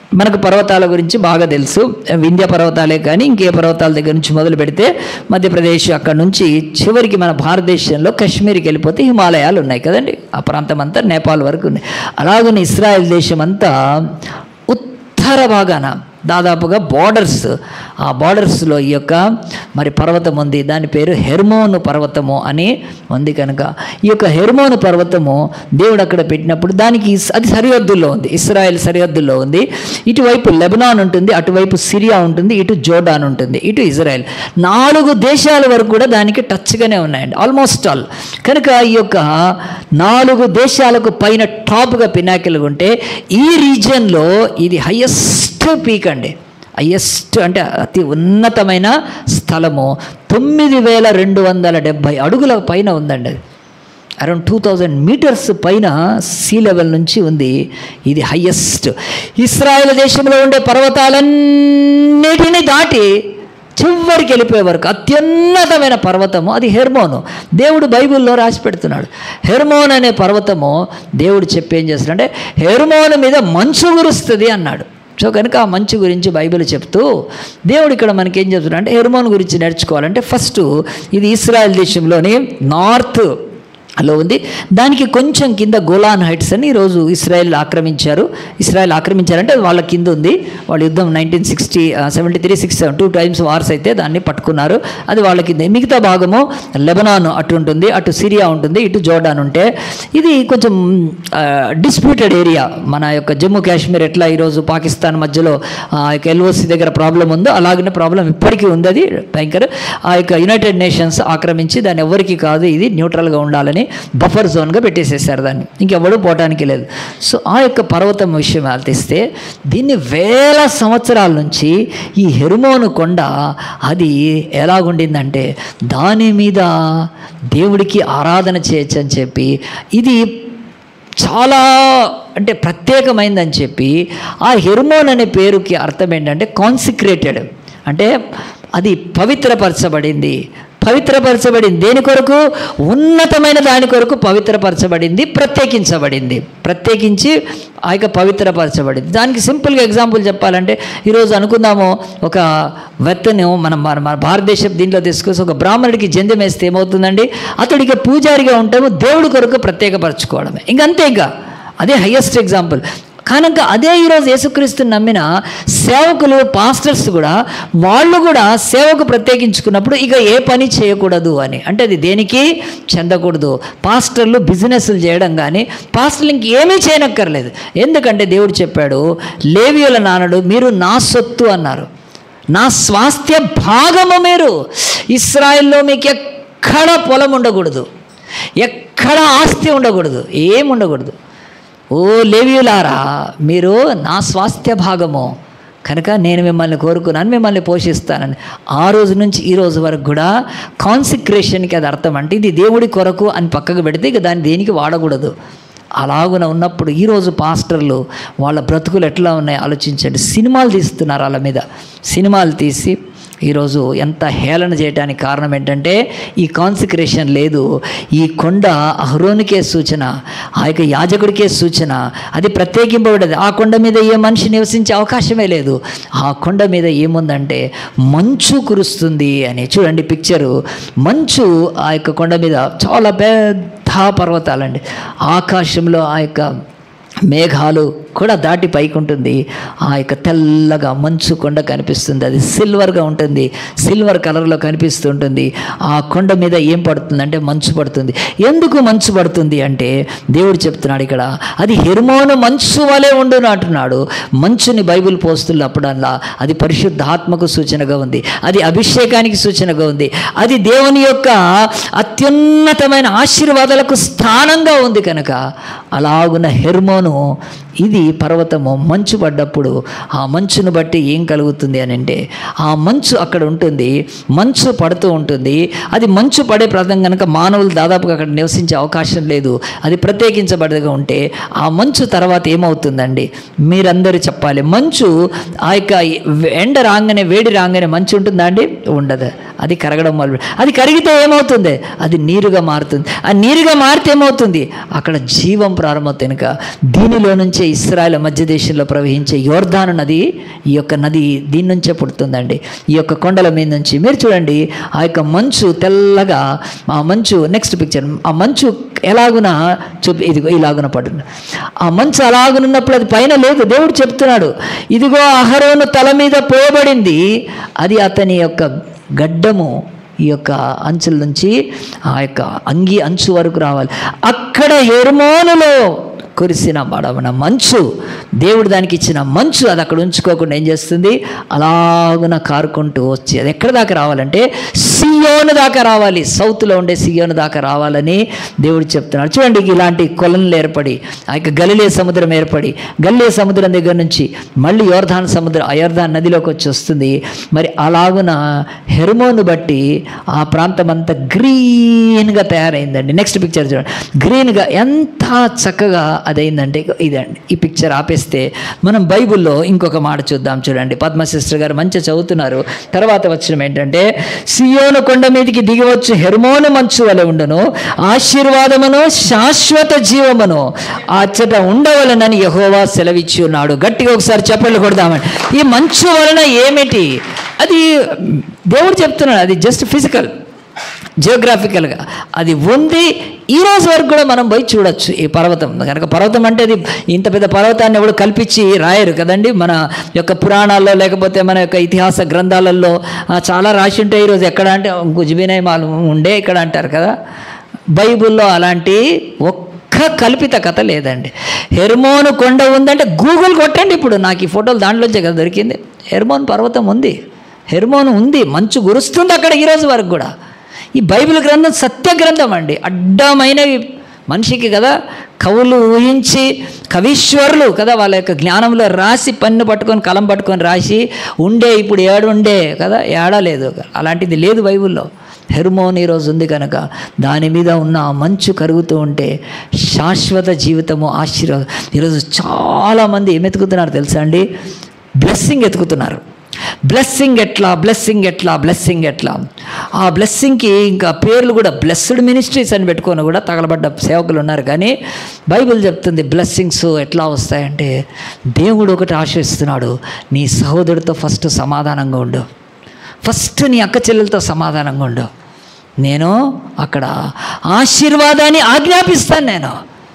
మనకు పర్వతాల గురించి బాగా తెలుసు వింధ్య పర్వతాలే కానీ ఇంకే పర్వతాల దగ్గర నుంచి మొదలు పెడితే మధ్యప్రదేశ్ అక్కడ నుంచి చివరికి మన భారతదేశంలో కాశ్మీర్కి వెళ్ళిపోతే హిమాలయాలు ఉన్నాయి కదండి ఆ ప్రాంతం అంతా నేపాల్ వరకు ఉన్నాయి అలాగని ఇస్రాయెల్ దేశం అంతా ఉత్తర భాగాన దాదాపుగా బార్డర్స్ ఆ బార్డర్స్లో ఈ యొక్క మరి పర్వతం ఉంది దాని పేరు హెర్మోను పర్వతము అని ఉంది కనుక ఈ యొక్క హెర్మోను పర్వతము దేవుడు అక్కడ పెట్టినప్పుడు దానికి ఇస్- అది సరిహద్దుల్లో ఉంది ఇస్రాయెల్ సరిహద్దుల్లో ఉంది ఇటువైపు లెబనాన్ ఉంటుంది అటువైపు సిరియా ఉంటుంది ఇటు జోర్డాన్ ఉంటుంది ఇటు ఇజ్రాయెల్ నాలుగు దేశాల వరకు కూడా దానికి టచ్గానే ఉన్నాయండి ఆల్మోస్ట్ ఆల్ కనుక ఈ యొక్క నాలుగు దేశాలకు పైన టాప్గా పినాకిల్గా ఉంటే ఈ రీజియన్లో ఇది హయ్యెస్ట్ పీక్ అండి హయ్యెస్ట్ అంటే అతి ఉన్నతమైన స్థలము తొమ్మిది వేల రెండు వందల డెబ్భై అడుగుల పైన ఉందండి అది అరౌండ్ టూ థౌజండ్ మీటర్స్ పైన సీ లెవెల్ నుంచి ఉంది ఇది హయ్యెస్ట్ ఇస్రాయేల్ దేశంలో ఉండే పర్వతాలన్నిటినీ దాటి చివరికి వెళ్ళిపోయే వరకు అత్యున్నతమైన పర్వతము అది హెర్మోను దేవుడు బైబిల్లో రాసి పెడుతున్నాడు హెర్మోన్ అనే పర్వతము దేవుడు చెప్పి ఏం చేస్తాడంటే హెర్మోన్ మీద మంచు కురుస్తుంది అన్నాడు సో కనుక ఆ మంచు గురించి బైబిల్ చెప్తూ దేవుడు ఇక్కడ మనకి ఏం చెప్తున్నాడు అంటే హెర్మోన్ గురించి నేర్చుకోవాలంటే ఫస్ట్ ఇది ఇస్రాయల్ దేశంలోని నార్త్ లో ఉంది దానికి కొంచెం కింద గోలాన్ హైట్స్ అని ఈరోజు ఇస్రాయల్ ఆక్రమించారు ఇస్రాయల్ ఆక్రమించారంటే అది వాళ్ళ కింద ఉంది వాళ్ళ యుద్ధం nineteen sixty seventy three six seven two times wars అయితే దాన్ని పట్టుకున్నారు అది వాళ్ళ కింద మిగతా భాగము లెబనాన్ అటు ఉంటుంది అటు సిరియా ఉంటుంది ఇటు జోర్డాన్ ఉంటే ఇది కొంచెం డిస్ప్యూటెడ్ ఏరియా మన యొక్క జమ్మూ కాశ్మీర్ ఎట్లా ఈరోజు పాకిస్తాన్ మధ్యలో ఆ యొక్క ఎల్ఓసి దగ్గర ప్రాబ్లం ఉందో అలాగనే ప్రాబ్లం ఇప్పటికీ ఉంది అది భయంకర ఆ యొక్క యునైటెడ్ నేషన్స్ ఆక్రమించి దాన్ని ఎవరికి కాదు ఇది న్యూట్రల్గా ఉండాలని బఫర్ జోన్గా పెట్టేసేసారు దాన్ని ఇంకెవడూ పోవటానికి లేదు సో ఆ యొక్క పర్వతం విషయం తీస్తే దీన్ని వేల సంవత్సరాల నుంచి ఈ హెర్మోను కొండ అది ఎలాగుండిందంటే దాని మీద దేవుడికి ఆరాధన చేయొచ్చు అని చెప్పి ఇది చాలా అంటే ప్రత్యేకమైందని చెప్పి ఆ హెర్మోన్ అనే పేరుకి అర్థం ఏంటంటే కాన్సిక్రేటెడ్ అంటే అది పవిత్రపరచబడింది పవిత్రపరచబడింది దేని కొరకు ఉన్నతమైన దాని కొరకు పవిత్రపరచబడింది ప్రత్యేకించబడింది ప్రత్యేకించి ఆ యొక్క పవిత్రపరచబడింది దానికి సింపుల్గా ఎగ్జాంపుల్ చెప్పాలంటే ఈరోజు అనుకుందాము ఒక వ్యక్తిని మనం మన మన భారతదేశం దీంట్లో తీసుకొసి ఒక బ్రాహ్మణుడికి జందెం వేస్తే ఏమవుతుందండి అతడికి పూజారిగా ఉంటాము దేవుడి కొరకు ప్రత్యేకపరచుకోవడమే ఇంకంతే ఇంకా అదే హయ్యెస్ట్ ఎగ్జాంపుల్ కనుక అదే ఈరోజు యేసుక్రీస్తుని నమ్మిన సేవకులు పాస్టర్స్ కూడా వాళ్ళు కూడా సేవకు ప్రత్యేకించుకున్నప్పుడు ఇక ఏ పని చేయకూడదు అని అంటే అది దేనికి చెందకూడదు పాస్టర్లు బిజినెస్లు చేయడం కానీ పాస్టర్లు ఇంకేమీ చేయనక్కర్లేదు ఎందుకంటే దేవుడు చెప్పాడు లేవియుల నానడు మీరు నా సొత్తు అన్నారు నా స్వాస్థ్య భాగము మీరు ఇస్రాయిల్లో మీకు ఎక్కడ పొలం ఉండకూడదు ఎక్కడ ఆస్తి ఉండకూడదు ఏం ఉండకూడదు ఓ లేవియులారా మీరు నా స్వాస్థ్య భాగము కనుక నేను మిమ్మల్ని కోరుకున్నాను మిమ్మల్ని పోషిస్తానని ఆ రోజు నుంచి ఈ రోజు వరకు కూడా కాన్సిక్రేషన్కి అది అర్థం అంటే ఇది దేవుడి కొరకు అని పక్కకు పెడితే ఇక దాన్ని దేనికి వాడకూడదు అలాగున ఉన్నప్పుడు ఈరోజు పాస్టర్లు వాళ్ళ బ్రతుకులు ఎట్లా ఉన్నాయో ఆలోచించండి సినిమాలు తీస్తున్నారు వాళ్ళ మీద సినిమాలు తీసి ఈరోజు ఎంత హేళన చేయడానికి కారణం ఏంటంటే ఈ కాన్సిక్రేషన్ లేదు ఈ కొండ అహరోనికే సూచన ఆ యొక్క యాజకుడికే సూచన అది ప్రత్యేకింపబడేది ఆ కొండ మీద ఏ మనిషి నివసించే అవకాశమే లేదు ఆ కొండ మీద ఏముందంటే మంచు కురుస్తుంది అని చూడండి పిక్చరు మంచు ఆ యొక్క కొండ మీద చాలా పెద్ద పర్వతాలండి ఆకాశంలో ఆ యొక్క మేఘాలు కూడా దాటి పైకి ఉంటుంది ఆ యొక్క తెల్లగా మంచు కొండ కనిపిస్తుంది అది సిల్వర్గా ఉంటుంది సిల్వర్ కలర్లో కనిపిస్తూ ఉంటుంది ఆ కొండ మీద ఏం పడుతుంది అంటే మంచు పడుతుంది ఎందుకు మంచు పడుతుంది అంటే దేవుడు చెప్తున్నాడు ఇక్కడ అది హెర్మోను మంచు వలె ఉండును అంటున్నాడు మంచుని బైబిల్ పోస్తున్న అప్పుడల్లా అది పరిశుద్ధ ఆత్మకు సూచనగా ఉంది అది అభిషేకానికి సూచనగా ఉంది అది దేవుని యొక్క అత్యున్నతమైన ఆశీర్వాదాలకు స్థానంగా ఉంది కనుక అలాగున్న హెర్మోను ఇది పర్వతము మంచు పడ్డప్పుడు ఆ మంచును బట్టి ఏం కలుగుతుంది అని అంటే ఆ మంచు అక్కడ ఉంటుంది మంచు పడుతూ ఉంటుంది అది మంచు పడే ప్రాంతం కనుక మానవులు దాదాపుగా అక్కడ నివసించే అవకాశం లేదు అది ప్రత్యేకించబడగా ఉంటే ఆ మంచు తర్వాత ఏమవుతుందండి మీరందరూ చెప్పాలి మంచు ఆ యొక్క ఎండ రాగానే వేడి రాగానే మంచు ఉంటుందా అండి ఉండదు అది కరగడం మొదలు అది కరిగితే ఏమవుతుంది అది నీరుగా మారుతుంది ఆ నీరుగా మారితే ఏమవుతుంది అక్కడ జీవం ప్రారంభమవుతుంది కనుక దీనిలో నుంచే ఇస్రాయల్ మధ్య దేశంలో ప్రవహించే యోర్ధాను నది ఈ యొక్క నది దీని నుంచే పుడుతుందండి ఈ యొక్క కొండల మీద నుంచి మీరు చూడండి ఆ యొక్క మంచు తెల్లగా ఆ మంచు నెక్స్ట్ పిక్చర్ ఆ మంచు ఎలాగున చూపి ఇదిగో ఇలాగున పడుతుంది ఆ మంచు అలాగునున్నప్పుడు అది పైన లేదు దేవుడు చెప్తున్నాడు ఇదిగో అహరోను తల మీద పోబడింది అది అతని యొక్క గడ్డము ఈ యొక్క అంచుల నుంచి ఆ యొక్క అంగి అంచు వరకు రావాలి అక్కడ హెర్మోనులో కురిసిన బడవన మంచు దేవుడు దానికి ఇచ్చిన మంచు అది అక్కడ ఉంచుకోకుండా ఏం చేస్తుంది అలాగున కారుకుంటూ వచ్చి అది ఎక్కడ దాకా రావాలంటే సియోను దాకా రావాలి సౌత్లో ఉండే సియోను దాకా రావాలని దేవుడు చెప్తున్నాడు చూడండి ఇలాంటి కొలనులు ఏర్పడి ఆ యొక్క గలిలే సముద్రం ఏర్పడి గలిలే సముద్రం దగ్గర నుంచి మళ్ళీ యోర్ధాన్ సముద్రం ఆ యోర్ధాన్ నదిలోకి వచ్చి వస్తుంది మరి అలాగున హెర్మోను బట్టి ఆ ప్రాంతం అంతా గ్రీన్గా తయారైందండి నెక్స్ట్ పిక్చర్ చూడండి గ్రీన్గా ఎంత చక్కగా అదైందంటే ఇగో ఇదండి ఈ పిక్చర్ ఆపేస్తే మనం బైబిల్లో ఇంకొక మాట చూద్దాం చూడండి పద్మ సిస్టర్ గారు మంచిగా చదువుతున్నారు తర్వాత వచ్చిన ఏంటంటే సియోను కొండ మీదికి దిగివచ్చు హెర్మోను మంచు వలె ఉండును ఆశీర్వాదమును శాశ్వత జీవమును అచ్చట ఉండవలనని యహోవా సెలవిచ్చి ఉన్నాడు గట్టిగా ఒకసారి చెప్పలు కొడదామండి ఈ మంచు వలన ఏమిటి అది దేవుడు చెప్తున్నాడు అది జస్ట్ ఫిజికల్ జియోగ్రాఫికల్గా అది ఉంది ఈ రోజు వరకు కూడా మనం పోయి చూడొచ్చు ఈ పర్వతం కనుక పర్వతం అంటే అది ఇంత పెద్ద పర్వతాన్ని ఎవడు కల్పించి రాయరు కదండి మన యొక్క పురాణాల్లో లేకపోతే మన యొక్క ఇతిహాస గ్రంథాలలో ఆ, చాలా రాసి ఉంటాయి ఈరోజు ఎక్కడ అంటే గుజ్బినై మాలు ఉండే ఇక్కడ అంటారు కదా బైబిల్లో అలాంటి ఒక్క కల్పిత కథ లేదండి హెర్మోను కొండ ఉందంటే గూగుల్ కొట్టండి ఇప్పుడు నాకు ఈ ఫోటోలు దాంట్లోంచే కదా దొరికింది హెర్మోన్ పర్వతం ఉంది హెర్మోన్ ఉంది మంచు గురుస్తుంది అక్కడ ఈ రోజు వరకు కూడా ఈ బైబిల్ గ్రంథం సత్య గ్రంథం అండి అడ్డమైనవి మనిషికి కదా కవులు ఊహించి కవీశ్వరులు కదా వాళ్ళ యొక్క జ్ఞానంలో రాసి పన్ను పట్టుకొని కలం పట్టుకొని రాసి ఉండే ఇప్పుడు ఏడు ఉండే కదా ఏడా లేదు అలాంటిది లేదు బైబిల్లో హెర్మోన్ ఈరోజు ఉంది కనుక దాని మీద ఉన్న ఆ మంచు కరుగుతూ ఉంటే శాశ్వత జీవితము ఆశీర్వాదం ఈరోజు చాలామంది ఏం ఎతుకుతున్నారు తెలుసా అండి బ్లెస్సింగ్ ఎతుకుతున్నారు బ్లెస్సింగ్ ఎట్లా బ్లెస్సింగ్ ఎట్లా బ్లెస్సింగ్ ఎట్లా ఆ బ్లెస్సింగ్కి ఇంకా పేర్లు కూడా బ్లెస్డ్ మినిస్ట్రీస్ అని పెట్టుకొని కూడా తగలబడ్డ సేవకులు ఉన్నారు కానీ బైబిల్ చెప్తుంది బ్లెస్సింగ్స్ ఎట్లా వస్తాయంటే దేవుడు ఒకటి ఆశిస్తున్నాడు నీ సహోదరుడితో ఫస్ట్ సమాధానంగా ఉండు ఫస్ట్ నీ అక్క చెల్లెలతో సమాధానంగా ఉండు నేను అక్కడ ఆశీర్వాదాన్ని ఆజ్ఞాపిస్తాను నేను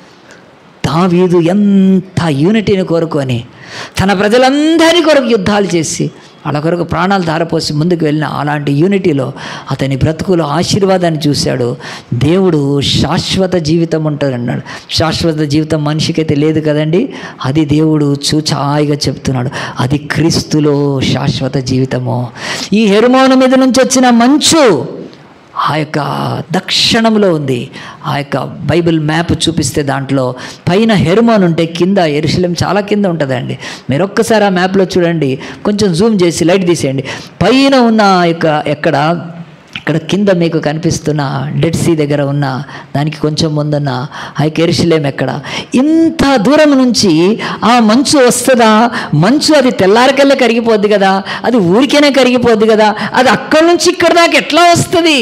దావీదు ఎంత యూనిటీని కోరుకొని తన ప్రజలందరి కొరకు యుద్ధాలు చేసి వాళ్ళ కొరకు ప్రాణాలు ధారపోసి ముందుకు వెళ్ళిన అలాంటి యూనిటీలో అతని బ్రతుకులో ఆశీర్వాదాన్ని చూశాడు దేవుడు శాశ్వత జీవితం ఉంటుందన్నాడు శాశ్వత జీవితం మనిషికైతే లేదు కదండి అది దేవుడు చూచాయిగా చెప్తున్నాడు అది క్రీస్తులో శాశ్వత జీవితము ఈ హెర్మోను మీద నుంచి వచ్చిన మంచు ఆ యొక్క దక్షిణంలో ఉంది ఆ యొక్క బైబిల్ మ్యాప్ చూపిస్తే దాంట్లో పైన హెర్మోన్ ఉంటే కింద ఎరుశలేం చాలా కింద ఉంటుందండి మీరు ఒక్కసారి ఆ మ్యాప్లో చూడండి కొంచెం జూమ్ చేసి లైట్ తీసేయండి పైన ఉన్న ఆ యొక్క ఎక్కడ ఇక్కడ కింద మీకు కనిపిస్తున్న డెడ్ సీ దగ్గర ఉన్న దానికి కొంచెం ముందున్న ఆ యొక్క ఎరుశలేం ఎక్కడ ఇంత దూరం నుంచి ఆ మంచు వస్తుందా మంచు అది తెల్లారికల్లే కరిగిపోద్ది కదా అది ఊరికేనే కరిగిపోద్ది కదా అది అక్కడి నుంచి ఇక్కడ దాకా ఎట్లా వస్తుంది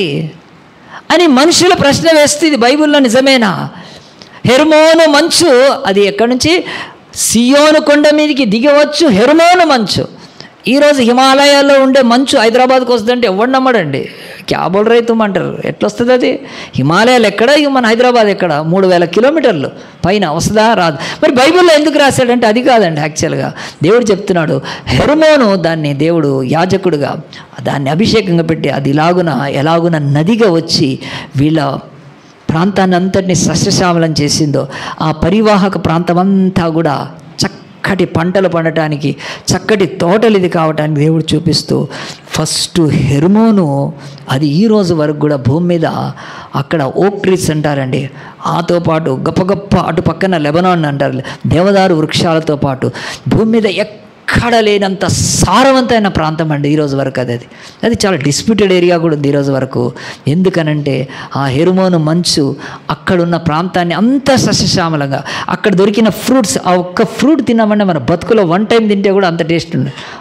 అని మనుషుల ప్రశ్న వేస్తుంది బైబిల్లో నిజమేనా హెర్మోను మంచు అది ఎక్కడి నుంచి సియోను కొండ మీదకి దిగవచ్చు హెర్మోను మంచు ఈరోజు హిమాలయాల్లో ఉండే మంచు హైదరాబాద్కి వస్తుందంటే ఎవడు నమ్మడండి క్యాబోల్ రైతు అంటారు ఎట్లా వస్తుంది అది హిమాలయాలు ఎక్కడ ఇక మన హైదరాబాద్ ఎక్కడ మూడు వేల కిలోమీటర్లు పైన వస్తుందా రాదు మరి బైబిల్లో ఎందుకు రాశాడంటే అది కాదండి యాక్చువల్గా దేవుడు చెప్తున్నాడు హెర్మోను దాన్ని దేవుడు యాజకుడుగా దాన్ని అభిషేకంగా పెట్టి అది ఇలాగున ఎలాగున నదిగా వచ్చి వీళ్ళ ప్రాంతాన్ని అంతటిని సస్యశ్యామలం చేసిందో ఆ పరివాహక ప్రాంతం అంతా కూడా చక్కటి పంటలు పండటానికి చక్కటి తోటలు ఇది కావటానికి దేవుడు చూపిస్తూ ఫస్ట్ హెర్మోను అది ఈ రోజు వరకు కూడా భూమి మీద అక్కడ ఓక్ ట్రీస్ అంటారండి ఆతో పాటు గొప్ప గొప్ప అటు పక్కన లెబనాన్ అంటారు దేవదారు వృక్షాలతో పాటు భూమి మీద ఎక్కడ లేనంత సారవంతమైన ప్రాంతం అండి ఈరోజు వరకు అది అది అది చాలా డిస్ప్యూటెడ్ ఏరియా కూడా ఉంది ఈరోజు వరకు ఎందుకనంటే ఆ హెరుమోను మంచు అక్కడున్న ప్రాంతాన్ని అంత సస్యశ్యామలంగా అక్కడ దొరికిన ఫ్రూట్స్ ఆ ఒక్క ఫ్రూట్ తిన్నామంటే మన బతుకులో వన్ టైం తింటే కూడా అంత టేస్ట్ ఉంది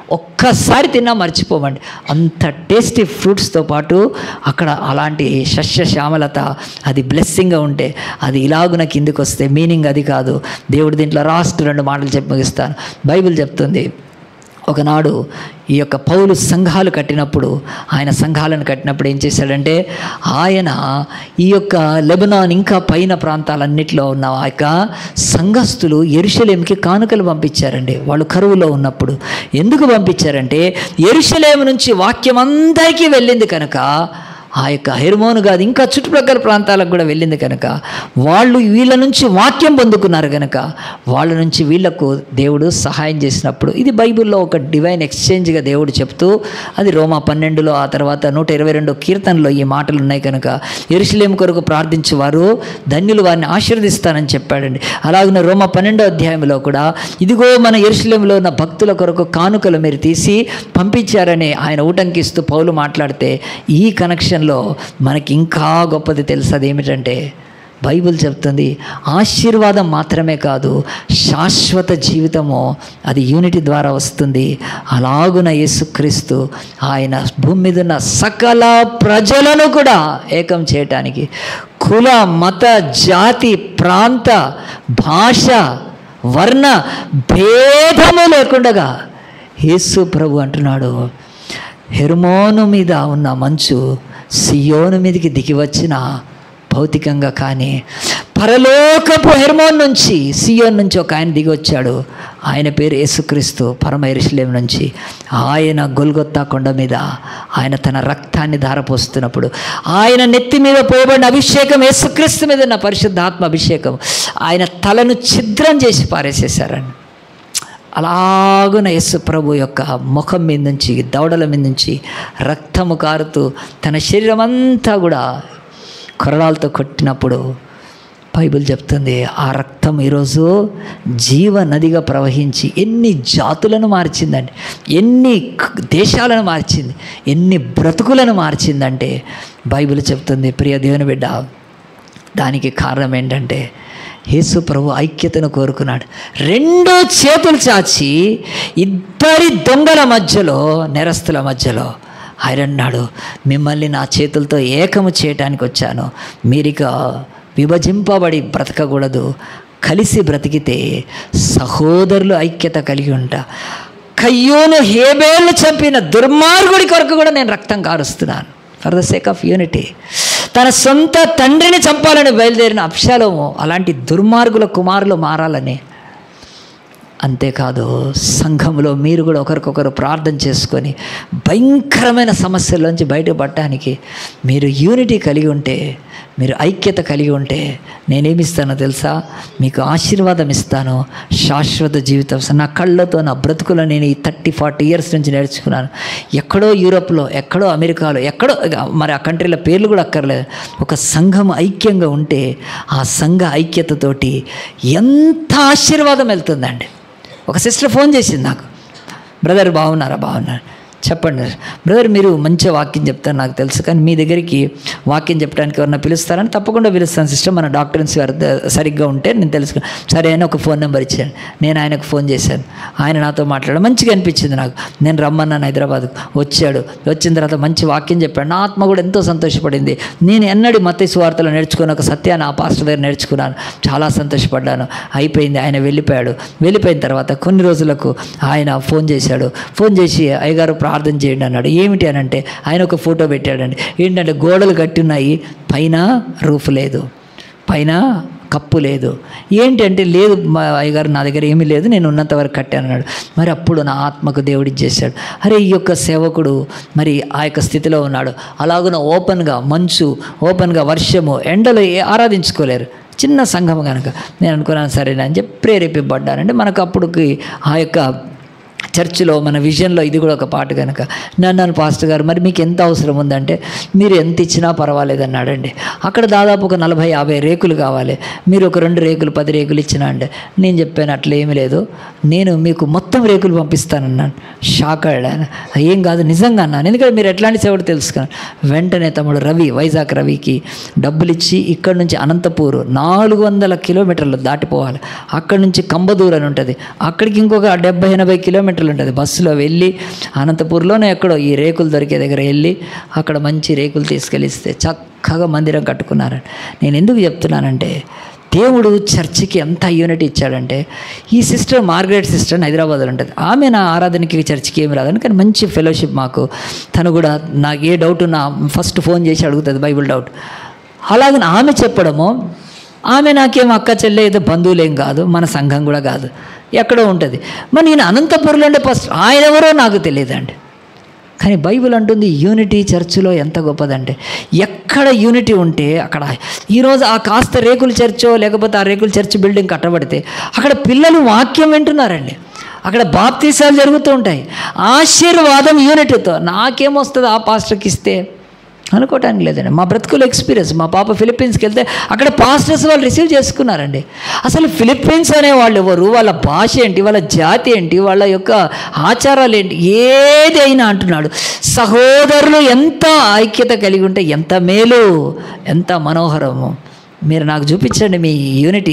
ఒక్కసారి తిన్నా మర్చిపోమండి అంత టేస్టీ ఫ్రూట్స్తో పాటు అక్కడ అలాంటి సస్య శ్యామలత అది బ్లెస్సింగ్గా ఉంటే అది ఇలాగున కిందికి వస్తే మీనింగ్ అది కాదు దేవుడు దీంట్లో రాష్ట్ర రెండు మాటలు చెప్పి ముగిస్తాను బైబిల్ చెప్తుంది ఒకనాడు ఈ యొక్క పౌలు సంఘాలు కట్టినప్పుడు ఆయన సంఘాలను కట్టినప్పుడు ఏం చేశాడంటే ఆయన ఈ యొక్క లెబనాన్ ఇంకా పైన ప్రాంతాలన్నిటిలో ఉన్న ఆ యొక్క సంఘస్థులు ఎరుషలేంకి కానుకలు పంపించారండి వాళ్ళు కరువులో ఉన్నప్పుడు ఎందుకు పంపించారంటే ఎరుషలేం నుంచి వాక్యం అందరికీ వెళ్ళింది కనుక ఆ యొక్క హెర్మోను కాదు ఇంకా చుట్టుప్రక్కల ప్రాంతాలకు కూడా వెళ్ళింది కనుక వాళ్ళు వీళ్ళ నుంచి వాక్యం పొందుకున్నారు కనుక వాళ్ళ నుంచి వీళ్ళకు దేవుడు సహాయం చేసినప్పుడు ఇది బైబిల్లో ఒక డివైన్ ఎక్స్చేంజ్గా దేవుడు చెప్తూ అది రోమా పన్నెండులో ఆ తర్వాత నూట ఇరవై రెండో కీర్తనలో ఈ మాటలు ఉన్నాయి కనుక ఎరుసలేం కొరకు ప్రార్థించేవారు ధన్యులు వారిని ఆశీర్వదిస్తానని చెప్పాడండి అలాగే రోమా పన్నెండో అధ్యాయంలో కూడా ఇదిగో మన ఎరుసలేంలో ఉన్న భక్తుల కొరకు కానుకలు మీరు తీసి పంపించారని ఆయన ఊటంకిస్తూ పౌలు మాట్లాడితే ఈ కనెక్షన్లో మనకి ఇంకా గొప్పది తెలుసు అదేమిటంటే బైబిల్ చెప్తుంది ఆశీర్వాదం మాత్రమే కాదు శాశ్వత జీవితము అది యూనిటీ ద్వారా వస్తుంది అలాగున యేసుక్రీస్తు ఆయన భూమి మీద ఉన్న సకల ప్రజలను కూడా ఏకం చేయటానికి కుల మత జాతి ప్రాంత భాష వర్ణ భేదము లేకుండగా యేసు ప్రభు అంటున్నాడు హెర్మోను మీద ఉన్న మంచు సియోను మీదకి దిగి వచ్చిన భౌతికంగా కానీ పరలోకపు హెర్మోన్ నుంచి సియోన్ నుంచి ఒక ఆయన దిగి వచ్చాడు ఆయన పేరు యేసుక్రీస్తు పరమ ఎరుషలేం నుంచి ఆయన గొల్గొత్తా కొండ మీద ఆయన తన రక్తాన్ని ధారపోస్తున్నప్పుడు ఆయన నెత్తి మీద పోయబడిన అభిషేకం యేసుక్రీస్తు మీద ఉన్న పరిశుద్ధాత్మ అభిషేకం ఆయన తలను ఛిద్రం చేసి పారేసేశారండి అలాగున యేసు ప్రభు యొక్క ముఖం మీద నుంచి దవడల మీద నుంచి రక్తము కారుతూ తన శరీరం అంతా కూడా కొరడాలతో కొట్టినప్పుడు బైబిల్ చెప్తుంది ఆ రక్తం ఈరోజు జీవ నదిగా ప్రవహించి ఎన్ని జాతులను మార్చిందండి ఎన్ని క్- దేశాలను మార్చింది ఎన్ని బ్రతుకులను మార్చిందంటే బైబిల్ చెప్తుంది ప్రియ దేవుని బిడ్డ దానికి కారణం ఏంటంటే యేసు ప్రభు ఐక్యతను కోరుకున్నాడు రెండు చేతులు చాచి ఇద్దరి దొంగల మధ్యలో నెరస్తుల మధ్యలో ఆయన అన్నాడు మిమ్మల్ని నా చేతులతో ఏకము చేయటానికి వచ్చాను మీరిక విభజింపబడి బ్రతకకూడదు కలిసి బ్రతికితే సహోదరులు ఐక్యత కలిగి ఉంటా కయ్యూను హేబేలు చంపిన దుర్మార్గుడి కొరకు కూడా నేను రక్తం కారుస్తున్నాను for the sake of unity తన సొంత తండ్రిని చంపాలని బయలుదేరిన అప్షాలోము అలాంటి దుర్మార్గుల కుమారులు మారాలని అంతేకాదు సంఘంలో మీరు కూడా ఒకరికొకరు ప్రార్థన చేసుకొని భయంకరమైన సమస్యల్లోంచి బయటపడటానికి మీరు యూనిటీ కలిగి ఉంటే మీరు ఐక్యత కలిగి ఉంటే నేనేమిస్తానో తెలుసా మీకు ఆశీర్వాదం ఇస్తాను శాశ్వత జీవితం నా కళ్ళతో నా బ్రతుకులో నేను ఈ థర్టీ ఫార్టీ ఇయర్స్ నుంచి నేర్చుకున్నాను ఎక్కడో యూరోప్లో ఎక్కడో అమెరికాలో ఎక్కడో ఇక మరి ఆ కంట్రీల పేర్లు కూడా అక్కర్లేదు ఒక సంఘం ఐక్యంగా ఉంటే ఆ సంఘ ఐక్యతతోటి ఎంత ఆశీర్వాదం వెళ్తుందండి ఒక సిస్టర్ ఫోన్ చేసింది నాకు బ్రదర్ బాగున్నారా బాగున్నారు చెప్పండి బ్రదర్ మీరు మంచిగా వాక్యం చెప్తారు నాకు తెలుసు కానీ మీ దగ్గరికి వాక్యం చెప్పడానికి ఎవరన్నా పిలుస్తారని తప్పకుండా పిలుస్తాను సిస్టర్ మన డాక్టర్స్ గారు ద- సరిగ్గా ఉంటే నేను తెలుసుకుని సరే ఆయన ఒక ఫోన్ నెంబర్ ఇచ్చాను నేను ఆయనకు ఫోన్ చేశాను ఆయన నాతో మాట్లాడాడు మంచిగా అనిపించింది నాకు నేను రమ్మన్నాను హైదరాబాద్కు వచ్చాడు వచ్చిన తర్వాత మంచి వాక్యం చెప్పాడు నా ఆత్మ కూడా ఎంతో సంతోషపడింది నేను ఎన్నడి మత సువార్తలు నేర్చుకుని ఒక సత్యాన్ని ఆ పాస్టర్ దగ్గర నేర్చుకున్నాను చాలా సంతోషపడ్డాను అయిపోయింది ఆయన వెళ్ళిపోయాడు వెళ్ళిపోయిన తర్వాత కొన్ని రోజులకు ఆయన ఫోన్ చేశాడు ఫోన్ చేసి అయ్యగారు ప్రార్థన చేయండి అన్నాడు ఏమిటి అని అంటే ఆయన ఒక ఫోటో పెట్టాడండి ఏంటంటే గోడలు కట్టి ఉన్నాయి పైన రూఫ్ లేదు పైన కప్పు లేదు ఏంటి అంటే లేదు మా అయ్యగారు నా దగ్గర ఏమీ లేదు నేను ఉన్నంత వరకు కట్టాను అన్నాడు మరి అప్పుడు నా ఆత్మకు దేవుడు ఇచ్చేసాడు అరే ఈ యొక్క సేవకుడు మరి ఆ యొక్క స్థితిలో ఉన్నాడు అలాగున ఓపెన్గా మంచు ఓపెన్గా వర్షము ఎండలు ఏ- ఆరాధించుకోలేరు చిన్న సంఘం కనుక నేను అనుకున్నాను సరేనా అని చెప్పి ప్రేరేపింపడ్డానంటే మనకు అప్పుడుకి ఆ యొక్క చర్చిలో మన విజన్లో ఇది కూడా ఒక పాట కనుక నన్ను నన్ను పాస్టర్ గారు మరి మీకు ఎంత అవసరం ఉందంటే మీరు ఎంత ఇచ్చినా పర్వాలేదు అన్నాడండి అక్కడ దాదాపు ఒక నలభై యాభై రేకులు కావాలి మీరు ఒక రెండు రేకులు పది రేకులు ఇచ్చినా అంటే నేను చెప్పాను అట్లా ఏమీ లేదు నేను మీకు మొత్తం రేకులు పంపిస్తానన్నాను షాక్ అయ్యాను ఏం కాదు నిజంగా అన్నాను ఎందుకంటే మీరు ఎట్లాంటి సేవడు తెలుసుకున్నాను వెంటనే తమ్ముడు రవి వైజాగ్ రవికి డబ్బులు ఇచ్చి ఇక్కడ నుంచి అనంతపూర్ నాలుగు వందల కిలోమీటర్లు దాటిపోవాలి అక్కడ నుంచి కంబదూర్ అని ఉంటుంది అక్కడికి ఇంకొక డెబ్బై ఎనభై కిలోమీటర్లు కిలోమీటర్లు ఉంటుంది బస్సులో వెళ్ళి అనంతపూర్లోనే ఎక్కడో ఈ రేకులు దొరికే దగ్గర వెళ్ళి అక్కడ మంచి రేకులు తీసుకెళ్ళిస్తే చక్కగా మందిరం కట్టుకున్నారండి నేను ఎందుకు చెప్తున్నానంటే దేవుడు చర్చికి ఎంత యూనిట్ ఇచ్చాడంటే ఈ సిస్టర్ మార్గరెట్ సిస్టర్ అని హైదరాబాద్లో ఉంటుంది ఆమె నా ఆరాధనకి చర్చికి ఏమి రాదని కానీ మంచి ఫెలోషిప్ మాకు తను కూడా నాకు ఏ డౌట్ ఉన్నా ఫస్ట్ ఫోన్ చేసి అడుగుతుంది బైబిల్ డౌట్ అలాగే ఆమె చెప్పడము ఆమె నాకేం అక్క చెల్లె ఏదో బంధువులేం కాదు మన సంఘం కూడా కాదు ఎక్కడో ఉంటుంది మరి నేను అనంతపురంలో ఉండే ఫస్ట్ ఆయన ఎవరో నాకు తెలియదండి కానీ బైబిల్ అంటుంది యూనిటీ చర్చిలో ఎంత గొప్పదంటే ఎక్కడ యూనిటీ ఉంటే అక్కడ ఈరోజు ఆ కాస్త రేకుల చర్చో లేకపోతే ఆ రేకుల చర్చ్ బిల్డింగ్ కట్టబడితే అక్కడ పిల్లలు వాక్యం వింటున్నారండి అక్కడ బాప్తీసాలు జరుగుతూ ఉంటాయి ఆశీర్వాదం యూనిటీతో నాకేమొస్తుంది ఆ పాస్టర్కి ఇస్తే అనుకోవటానికి లేదండి మా బ్రతుకుల ఎక్స్పీరియన్స్ మా పాప ఫిలిప్పీన్స్కి వెళ్తే అక్కడ పాస్టర్స్ వాళ్ళు రిసీవ్ చేసుకున్నారండి అసలు ఫిలిప్పీన్స్ అనే వాళ్ళు ఎవరు వాళ్ళ భాష ఏంటి వాళ్ళ జాతి ఏంటి వాళ్ళ యొక్క ఆచారాలు ఏంటి ఏదైనా అంటున్నాడు సహోదరులు ఎంత ఐక్యత కలిగి ఉంటే ఎంత మేలు ఎంత మనోహరము మీరు నాకు చూపించండి మీ యూనిటీ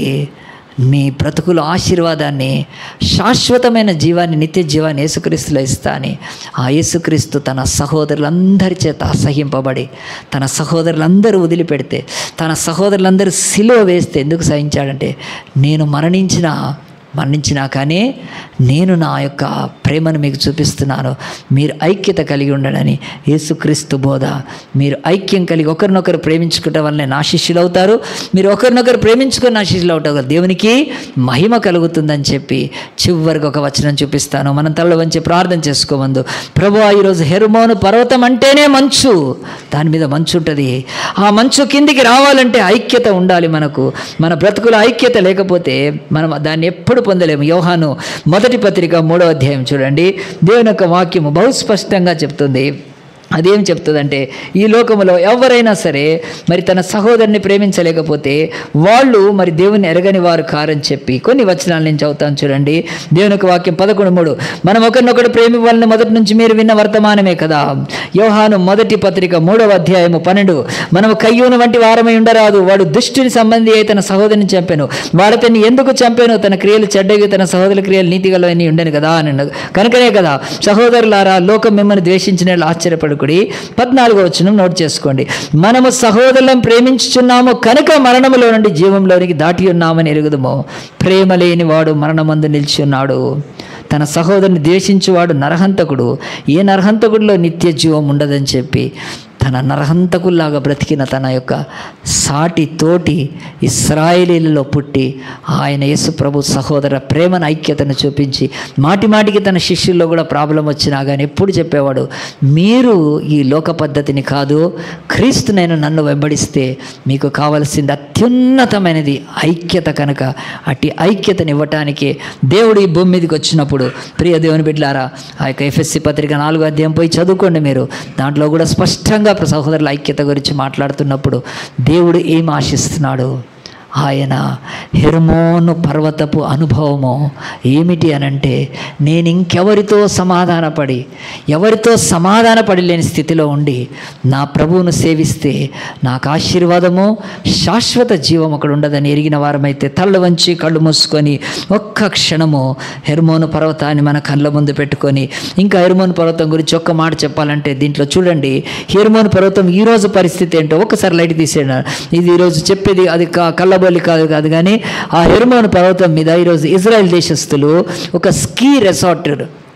మీ బ్రతుకుల ఆశీర్వాదాన్ని శాశ్వతమైన జీవాన్ని నిత్య జీవాన్ని యేసుక్రీస్తులో ఇస్తా అని ఆ యేసుక్రీస్తు తన సహోదరులందరి చేత అసహింపబడి తన సహోదరులందరూ వదిలిపెడితే తన సహోదరులందరూ సిలువ వేస్తే ఎందుకు సహించాడంటే నేను మరణించిన మరణించినా కానీ నేను నా యొక్క ప్రేమను మీకు చూపిస్తున్నాను మీరు ఐక్యత కలిగి ఉండడని యేసుక్రీస్తు బోధ మీరు ఐక్యం కలిగి ఒకరినొకరు ప్రేమించుకోవటం వల్లనే నా శిష్యులు అవుతారు మీరు ఒకరినొకరు ప్రేమించుకొని నా శిష్యులు అవుతారు దేవునికి మహిమ కలుగుతుందని చెప్పి చివరికి ఒక వచనం చూపిస్తాను మనం తలలో వంచి ప్రార్థన చేసుకోమందు ప్రభు ఈరోజు హెర్మోను పర్వతం అంటేనే మంచు దాని మీద మంచు ఉంటుంది ఆ మంచు కిందికి రావాలంటే ఐక్యత ఉండాలి మనకు మన బ్రతుకుల ఐక్యత లేకపోతే మనం దాన్ని ఎప్పుడు పొందలేము యోహాను మొదటి పత్రిక మూడో అధ్యాయం చూడండి దేవుని యొక్క వాక్యము బహు స్పష్టంగా చెప్తుంది అదేం చెప్తుందంటే ఈ లోకములో ఎవరైనా సరే మరి తన సహోదరుని ప్రేమించలేకపోతే వాళ్ళు మరి దేవుని ఎరగని వారు కారని చెప్పి కొన్ని వచనాలు నేను చదువుతాను చూడండి దేవుని యొక్క వాక్యం పదకొండు మూడు మనం ఒకరినొకడు ప్రేమి వాళ్ళని మొదటి నుంచి మీరు విన్న వర్తమానమే కదా యోహాను మొదటి పత్రిక మూడవ అధ్యాయము పన్నెండు మనము కయ్యూను వంటి వారమై ఉండరాదు వాడు దుష్టుని సంబంధి అయి తన సహోదరిని చంపాను వాడు అతన్ని ఎందుకు చంపాను తన క్రియలు చెడ్డవి తన సహోదరుల క్రియలు నీతిగలవని ఉండను కదా అని అన్నాడు. కనుకనే కదా సహోదరులారా లోకం మిమ్మల్ని ద్వేషించిన ఆశ్చర్యపడుకుడి పద్నాలుగో వచ్చిన నోట్ చేసుకోండి మనము సహోదరులను ప్రేమించుచున్నాము కనుక మరణములో నుండి జీవంలోనికి దాటి ఉన్నామని ఎరుగుదము ప్రేమ లేని వాడు మరణమందు నిలిచి ఉన్నాడు తన సహోదరుని ద్వేషించువాడు నరహంతకుడు ఏ నరహంతకుడిలో నిత్య జీవం ఉండదని చెప్పి తన నరహంతకుల్లాగా బ్రతికిన తన యొక్క సాటి తోటి ఇస్రాయేలీలలో పుట్టి ఆయన యేసు ప్రభు సహోదర ప్రేమను ఐక్యతను చూపించి మాటి మాటికి తన శిష్యుల్లో కూడా ప్రాబ్లం వచ్చినా కానీ ఎప్పుడు చెప్పేవాడు మీరు ఈ లోక పద్ధతిని కాదు క్రీస్తు నేను నన్ను వెంబడిస్తే మీకు కావలసింది అత్యున్నతమైనది ఐక్యత కనుక అట్టి ఐక్యతని ఇవ్వటానికి దేవుడు ఈ భూమి మీదకి వచ్చినప్పుడు ప్రియ దేవుని బిడ్డలారా ఆ యొక్క ఎఫ్ఎస్సి పత్రిక నాలుగో అధ్యాయం పోయి చదువుకోండి మీరు దాంట్లో కూడా స్పష్టంగా సహోదరుల ఐక్యత గురించి మాట్లాడుతున్నప్పుడు దేవుడు ఏం ఆశిస్తున్నాడు ఆయన హెర్మోను పర్వతపు అనుభవము ఏమిటి అనంటే నేను ఇంకెవరితో సమాధానపడి ఎవరితో సమాధానపడి లేని స్థితిలో ఉండి నా ప్రభువును సేవిస్తే నాకు ఆశీర్వాదము శాశ్వత జీవం అక్కడ ఉండదని ఎరిగిన వారమైతే తల్ల వంచి కళ్ళు మూసుకొని ఒక్క క్షణము హెర్మోను పర్వతాన్ని మన కళ్ళ ముందు పెట్టుకొని ఇంకా హెర్మోను పర్వతం గురించి ఒక్క మాట చెప్పాలంటే దీంట్లో చూడండి హెర్మోను పర్వతం ఈ రోజు పరిస్థితి ఏంటో ఒకసారి లైట్ తీసేయండి ఇది ఈరోజు చెప్పేది అది కా- కళ్ళబొల్లి కాదు కాదు కానీ ఆ హెర్మోను పర్వతం మీద ఈరోజు ఇజ్రాయెల్ దేశస్తులు ఒక స్కీ రెసార్ట్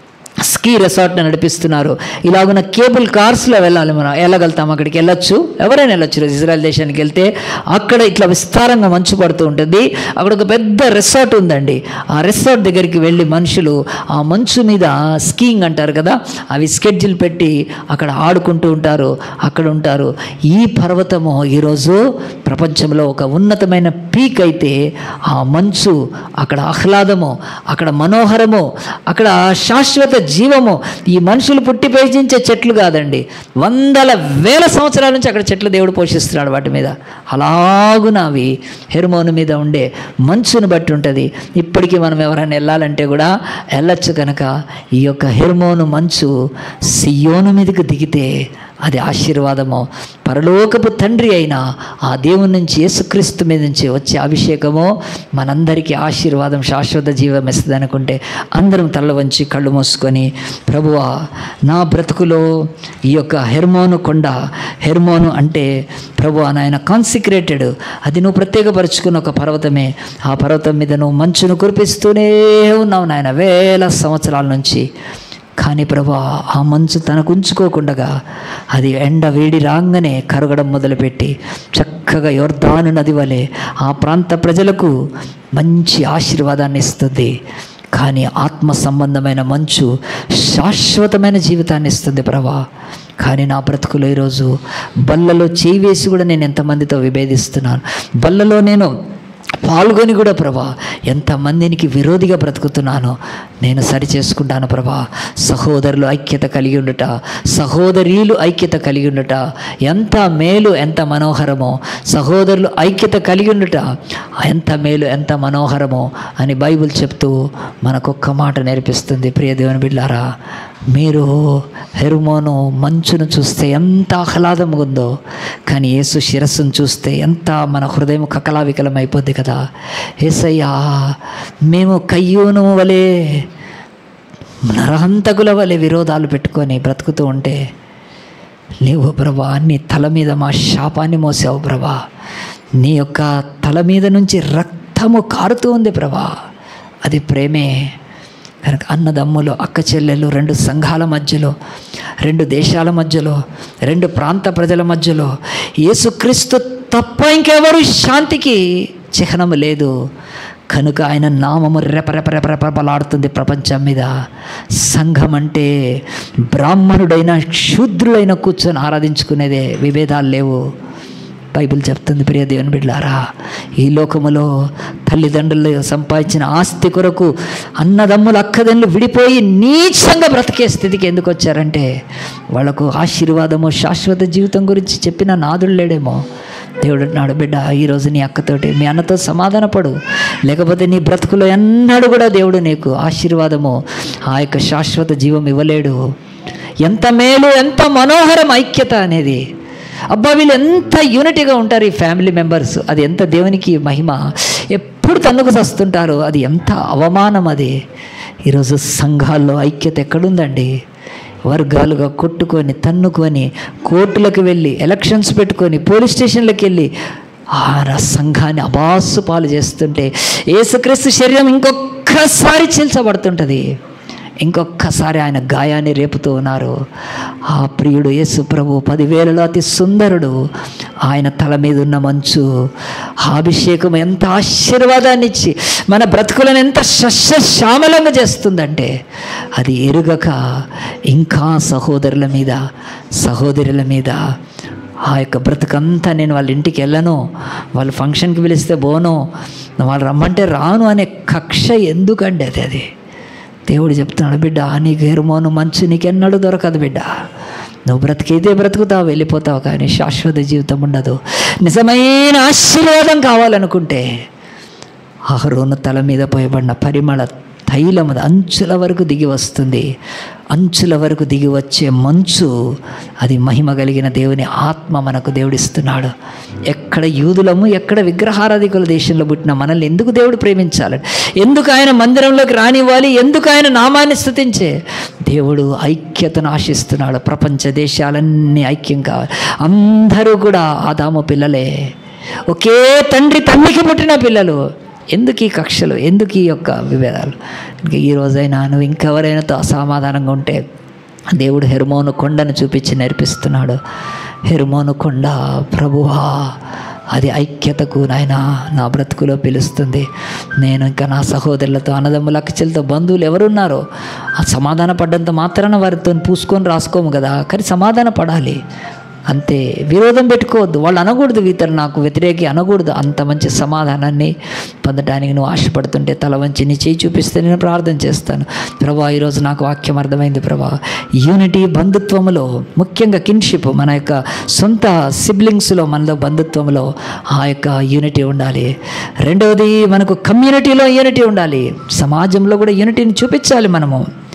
స్కీ రిసార్ట్ని నడిపిస్తున్నారు ఇలాగున్న కేబుల్ కార్స్లో వెళ్ళాలి మనం వెళ్ళగలుగుతాం అక్కడికి వెళ్ళొచ్చు ఎవరైనా వెళ్ళొచ్చు ఈరోజు ఇజ్రాయెల్ దేశానికి వెళ్తే అక్కడ ఇట్లా విస్తారంగా మంచు పడుతూ ఉంటుంది అక్కడ ఒక పెద్ద రిసార్ట్ ఉందండి ఆ రిసార్ట్ దగ్గరికి వెళ్ళి మనుషులు ఆ మంచు మీద స్కీయింగ్ అంటారు కదా అవి స్కెడ్యూల్ పెట్టి అక్కడ ఆడుకుంటూ ఉంటారు అక్కడ ఉంటారు ఈ పర్వతము ఈరోజు ప్రపంచంలో ఒక ఉన్నతమైన పీక్ అయితే ఆ మంచు అక్కడ ఆహ్లాదము అక్కడ మనోహరము అక్కడ శాశ్వత జీవము ఈ మనుషులు పుట్టి పోషించే చెట్లు కాదండి వందల వేల సంవత్సరాల నుంచి అక్కడ చెట్లు దేవుడు పోషిస్తున్నాడు వాటి మీద అలాగున అవి హెర్మోను మీద ఉండే మంచును బట్టి ఉంటుంది ఇప్పటికీ మనం ఎవరైనా వెళ్ళాలంటే కూడా వెళ్ళొచ్చు కనుక ఈ యొక్క హెర్మోను మంచు సియోను మీదకి దిగితే అది ఆశీర్వాదము పరలోకపు తండ్రి అయిన ఆ దేవుని నుంచి యేసుక్రీస్తు మీద నుంచి వచ్చే అభిషేకము మనందరికీ ఆశీర్వాదం శాశ్వత జీవం ఇస్తుంది అనుకుంటే అందరం తల్ల వంచి కళ్ళు మూసుకొని ప్రభువా నా బ్రతుకులో ఈ యొక్క హెర్మోను కొండ హెర్మోను అంటే ప్రభు నాయన కాన్సిక్రేటెడ్ అది నువ్వు ప్రత్యేకపరుచుకున్న ఒక పర్వతమే ఆ పర్వతం మీద నువ్వు మంచును కురిపిస్తూనే ఉన్నావు నాయన వేల సంవత్సరాల నుంచి కానీ ప్రభా ఆ మంచు తనకు ఉంచుకోకుండా అది ఎండ వేడి రాగానే కరగడం మొదలుపెట్టి చక్కగా యోర్ధాను నది వలె ఆ ప్రాంత ప్రజలకు మంచి ఆశీర్వాదాన్ని ఇస్తుంది కానీ ఆత్మ సంబంధమైన మంచు శాశ్వతమైన జీవితాన్ని ఇస్తుంది ప్రభా కానీ నా బ్రతుకులో ఈరోజు బల్లలో చేయి వేసి కూడా నేను ఎంతమందితో విభేదిస్తున్నాను బల్లలో నేను పాల్గొని కూడా ప్రభా ఎంతమందినికి విరోధిగా బ్రతుకుతున్నానో నేను సరి చేసుకుంటాను ప్రభా సహోదరులు ఐక్యత కలిగి ఉండుట సహోదరీలు ఐక్యత కలిగి ఉండుట ఎంత మేలు ఎంత మనోహరమో సహోదరులు ఐక్యత కలిగి ఉండుట ఎంత మేలు ఎంత మనోహరమో అని బైబిల్ చెప్తూ మనకొక్క మాట నేర్పిస్తుంది ప్రియ దేవుని బిడ్డారా మీరు హెరుమోను మంచును చూస్తే ఎంత ఆహ్లాదంగా ఉందో కానీ యేసు శిరస్సును చూస్తే ఎంత మన హృదయం కకలావికలం అయిపోద్ది కదా ఏసయ్యా మేము కయ్యూను వలె నరహంతకుల వలె విరోధాలు పెట్టుకొని బ్రతుకుతూ ఉంటే నీవు ప్రభా నీ తల మీద మా శాపాన్ని మోసావు ప్రభా నీ యొక్క తల మీద నుంచి రక్తము కారుతూ ఉంది ప్రభా అది ప్రేమే కనుక అన్నదమ్ములు అక్క చెల్లెలు రెండు సంఘాల మధ్యలో రెండు దేశాల మధ్యలో రెండు ప్రాంత ప్రజల మధ్యలో యేసుక్రీస్తు తప్ప ఇంకెవరు శాంతికి చిహ్నము లేదు కనుక ఆయన నామము రెపరెపరెపరెపలాడుతుంది ప్రపంచం మీద సంఘం అంటే బ్రాహ్మణుడైన శూద్రుడైన కూర్చొని ఆరాధించుకునేదే విభేదాలు లేవు బైబిల్ చెప్తుంది ప్రియ దేవుని బిడ్డారా ఈ లోకములో తల్లిదండ్రులు సంపాదించిన ఆస్తి కొరకు అన్నదమ్ములు అక్కదన్నులు విడిపోయి నీచంగా బ్రతికే స్థితికి ఎందుకు వచ్చారంటే వాళ్ళకు ఆశీర్వాదము శాశ్వత జీవితం గురించి చెప్పిన నాదుడు లేడేమో దేవుడు అంటున్నాడు బిడ్డ ఈరోజు నీ అక్కతోటి మీ అన్నతో సమాధానపడు లేకపోతే నీ బ్రతుకులో ఎన్నడూ కూడా దేవుడు నీకు ఆశీర్వాదము ఆ యొక్క శాశ్వత జీవం ఇవ్వలేడు ఎంత మేలు ఎంత మనోహరం ఐక్యత అనేది అబ్బా వీళ్ళు ఎంత యూనిటీగా ఉంటారు ఈ ఫ్యామిలీ మెంబర్స్ అది ఎంత దేవునికి మహిమ ఎప్పుడు తన్నుకు వస్తుంటారు అది ఎంత అవమానం అది ఈరోజు సంఘాల్లో ఐక్యత ఎక్కడుందండి వర్గాలుగా కొట్టుకొని తన్నుకొని కోర్టులకు వెళ్ళి ఎలక్షన్స్ పెట్టుకొని పోలీస్ స్టేషన్లకు వెళ్ళి ఆ సంఘాన్ని అబాసు పాలు చేస్తుంటే ఏసుక్రీస్తు శరీరం ఇంకొక్కసారి చీల్చబడుతుంటుంది ఇంకొక్కసారి ఆయన గాయాన్ని రేపుతూ ఉన్నారు ఆ ప్రియుడు యేసు ప్రభు పదివేలలో అతి సుందరుడు ఆయన తల మీద ఉన్న మంచు ఆ అభిషేకం ఎంత ఆశీర్వాదాన్ని ఇచ్చి మన బ్రతుకులను ఎంత సస్యశ్యామలంగా చేస్తుందంటే అది ఎరుగక ఇంకా సహోదరుల మీద సహోదరుల మీద ఆ యొక్క బ్రతుకంతా నేను వాళ్ళ ఇంటికి వెళ్ళను వాళ్ళు ఫంక్షన్కి పిలిస్తే పోను వాళ్ళు రమ్మంటే రాను అనే కక్ష ఎందుకండి అది అది దేవుడు చెప్తున్నాడు బిడ్డ నీకు ఎరుమోను మంచు నీకెన్నడూ దొరకదు బిడ్డ నువ్వు బ్రతికైతే బ్రతుకుతావు వెళ్ళిపోతావు కానీ శాశ్వత జీవితం ఉండదు నిజమైన ఆశీర్వాదం కావాలనుకుంటే అహరోను తల మీద పోయబడిన పరిమళ తైలము అంచుల వరకు దిగి వస్తుంది అంచుల వరకు దిగి వచ్చే మంచు అది మహిమ కలిగిన దేవుని ఆత్మ మనకు దేవుడిస్తున్నాడు ఎక్కడ యూదులము ఎక్కడ విగ్రహారాధికుల దేశంలో పుట్టిన మనల్ని ఎందుకు దేవుడు ప్రేమించాలి ఎందుకు ఆయన మందిరంలోకి రానివ్వాలి ఎందుకు ఆయన నామాన్ని స్థుతించే దేవుడు ఐక్యతను ఆశిస్తున్నాడు ప్రపంచ దేశాలన్నీ ఐక్యం కావాలి అందరూ కూడా ఆదాము పిల్లలే ఒకే తండ్రి తల్లికి పుట్టిన పిల్లలు ఎందుకు ఈ కక్షలు ఎందుకు ఈ యొక్క విభేదాలు ఇంకా ఈ రోజైనా నువ్వు ఇంకెవరైనాతో అసమాధానంగా ఉంటే దేవుడు హెర్మోను కొండను చూపించి నేర్పిస్తున్నాడు హెర్మోను కొండ ప్రభువా అది ఐక్యతకు నాయన నా బ్రతుకులో పిలుస్తుంది నేను ఇంకా నా సహోదరులతో అన్నదమ్ముల అక్కచెలతో బంధువులు ఎవరున్నారో ఆ సమాధాన పడ్డంత మాత్రాన వారితో పూసుకొని రాసుకోము కదా కానీ సమాధాన పడాలి అంతే విరోధం పెట్టుకోవద్దు వాళ్ళు అనకూడదు ఇతరు నాకు వ్యతిరేకి అనకూడదు అంత మంచి సమాధానాన్ని పొందడానికి నువ్వు ఆశపడుతుంటే తల వంచి నీ చేయి చూపిస్తే నేను ప్రార్థన చేస్తాను ప్రభా ఈరోజు నాకు వాక్యం అర్థమైంది ప్రభా యూనిటీ బంధుత్వములో ముఖ్యంగా కిన్షిప్ మన యొక్క సొంత సిబ్లింగ్స్లో మనలో బంధుత్వంలో ఆ యొక్క యూనిటీ ఉండాలి రెండవది మనకు కమ్యూనిటీలో యూనిటీ ఉండాలి సమాజంలో కూడా యూనిటీని చూపించాలి మనము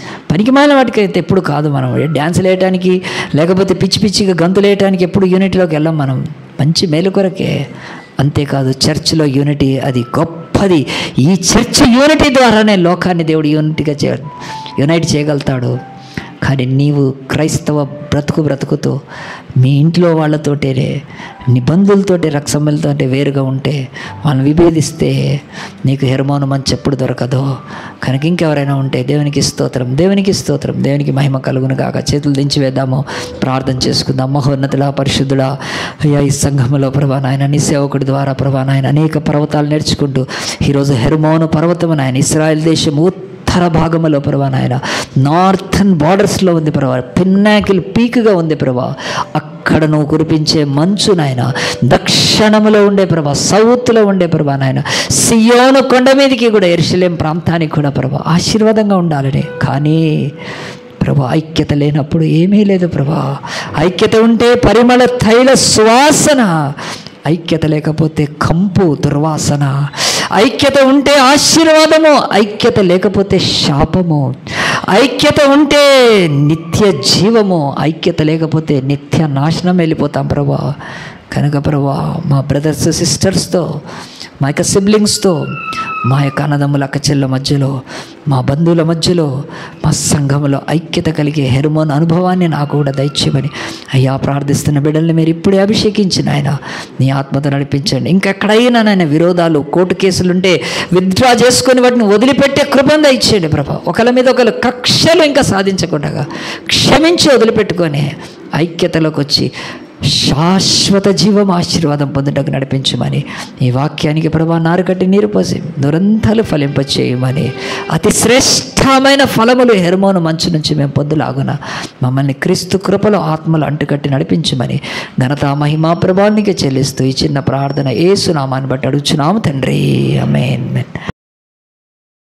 పనికిమాలిన వాటికి అయితే ఎప్పుడు కాదు మనం డ్యాన్సులు వేయటానికి లేకపోతే పిచ్చి పిచ్చిగా గంతులు వేయటానికి ఎప్పుడు యూనిటీలోకి వెళ్ళాం మనం మంచి మేలు కొరకే అంతేకాదు చర్చ్లో యూనిటీ అది గొప్పది ఈ చర్చ్ యూనిటీ ద్వారానే లోకాన్ని దేవుడు యూనిటీగా చే యునైట్ చేయగలుగుతాడు కానీ నీవు క్రైస్తవ బ్రతుకు బ్రతుకుతూ మీ ఇంట్లో వాళ్ళతోటే నీ బంధువులతోటి రక్సమ్మలతోటి వేరుగా ఉంటే వాళ్ళని విభేదిస్తే నీకు హెర్మోను మంచి ఎప్పుడు దొరకదో కనుక ఇంకెవరైనా ఉంటే దేవునికి స్తోత్రం దేవునికి స్తోత్రం దేవునికి మహిమ కలుగును కాక చేతులు దించి వేద్దాము ప్రార్థన చేసుకుందాం మహోన్నతుడా పరిశుద్ధుడా అయ్యా ఈ సంఘములో ప్రభా నాయన నీ సేవకుడి ద్వారా ప్రభా నాయన అనేక పర్వతాలు నేర్చుకుంటూ ఈరోజు హెర్మోను పర్వతము నాయన ఇస్రాయల్ దేశం ఉత్తర భాగములో ప్రభా నాయన నార్థన్ బార్డర్స్లో ఉంది ప్రభా పిన్నాకిల్ పీక్గా ఉంది ప్రభా అక్కడ నువ్వు కురిపించే మంచు నాయన దక్షిణములో ఉండే ప్రభా సౌత్లో ఉండే ప్రభా నాయన సియోను కొండ మీదకి కూడా ఎరుసలేం ప్రాంతానికి కూడా ప్రభా ఆశీర్వాదంగా ఉండాలని కానీ ప్రభా ఐక్యత లేనప్పుడు ఏమీ లేదు ప్రభా ఐక్యత ఉంటే పరిమళ తైల సువాసన ఐక్యత లేకపోతే కంపు దుర్వాసన ఐక్యత ఉంటే ఆశీర్వాదము ఐక్యత లేకపోతే శాపము ఐక్యత ఉంటే నిత్య జీవము ఐక్యత లేకపోతే నిత్య నాశనం వెళ్ళిపోతాం ప్రభా కనుక ప్రభా మా బ్రదర్స్ సిస్టర్స్తో మా యొక్క సిబ్లింగ్స్తో మా యొక్క అన్నదమ్ముల అక్క చెల్ల మధ్యలో మా బంధువుల మధ్యలో మా సంఘంలో ఐక్యత కలిగే హెర్మోన్ అనుభవాన్ని నాకు కూడా దయచేయమని అయ్యా ప్రార్థిస్తున్న బిడ్డల్ని మీరు ఇప్పుడే అభిషేకించిన ఆయన నీ ఆత్మతో నడిపించండి ఇంకెక్కడైనా నాయన విరోధాలు కోర్టు కేసులుంటే విత్డ్రా చేసుకొని వాటిని వదిలిపెట్టే కృపను దయచేయండి ప్రభా ఒకరి మీద ఒకరు కక్షలు ఇంకా సాధించకుండా క్షమించి వదిలిపెట్టుకొని ఐక్యతలోకి వచ్చి శాశ్వత జీవం ఆశీర్వాదం పొందుటకు నడిపించమని ఈ వాక్యానికి ప్రభా నారు కట్టి నీరు పోసి దురంతాలు ఫలింపచేయమని అతి శ్రేష్టమైన ఫలములు హెర్మోను మంచు నుంచి మేము పొందులాగున మమ్మల్ని క్రీస్తు కృపలో ఆత్మలు అంటుకట్టి నడిపించమని ఘనత మహిమా ప్రభావానికి చెల్లిస్తూ ఈ చిన్న ప్రార్థన ఏసునామాన్ని బట్టి అడుగుచున్నాము తండ్రి అమేన్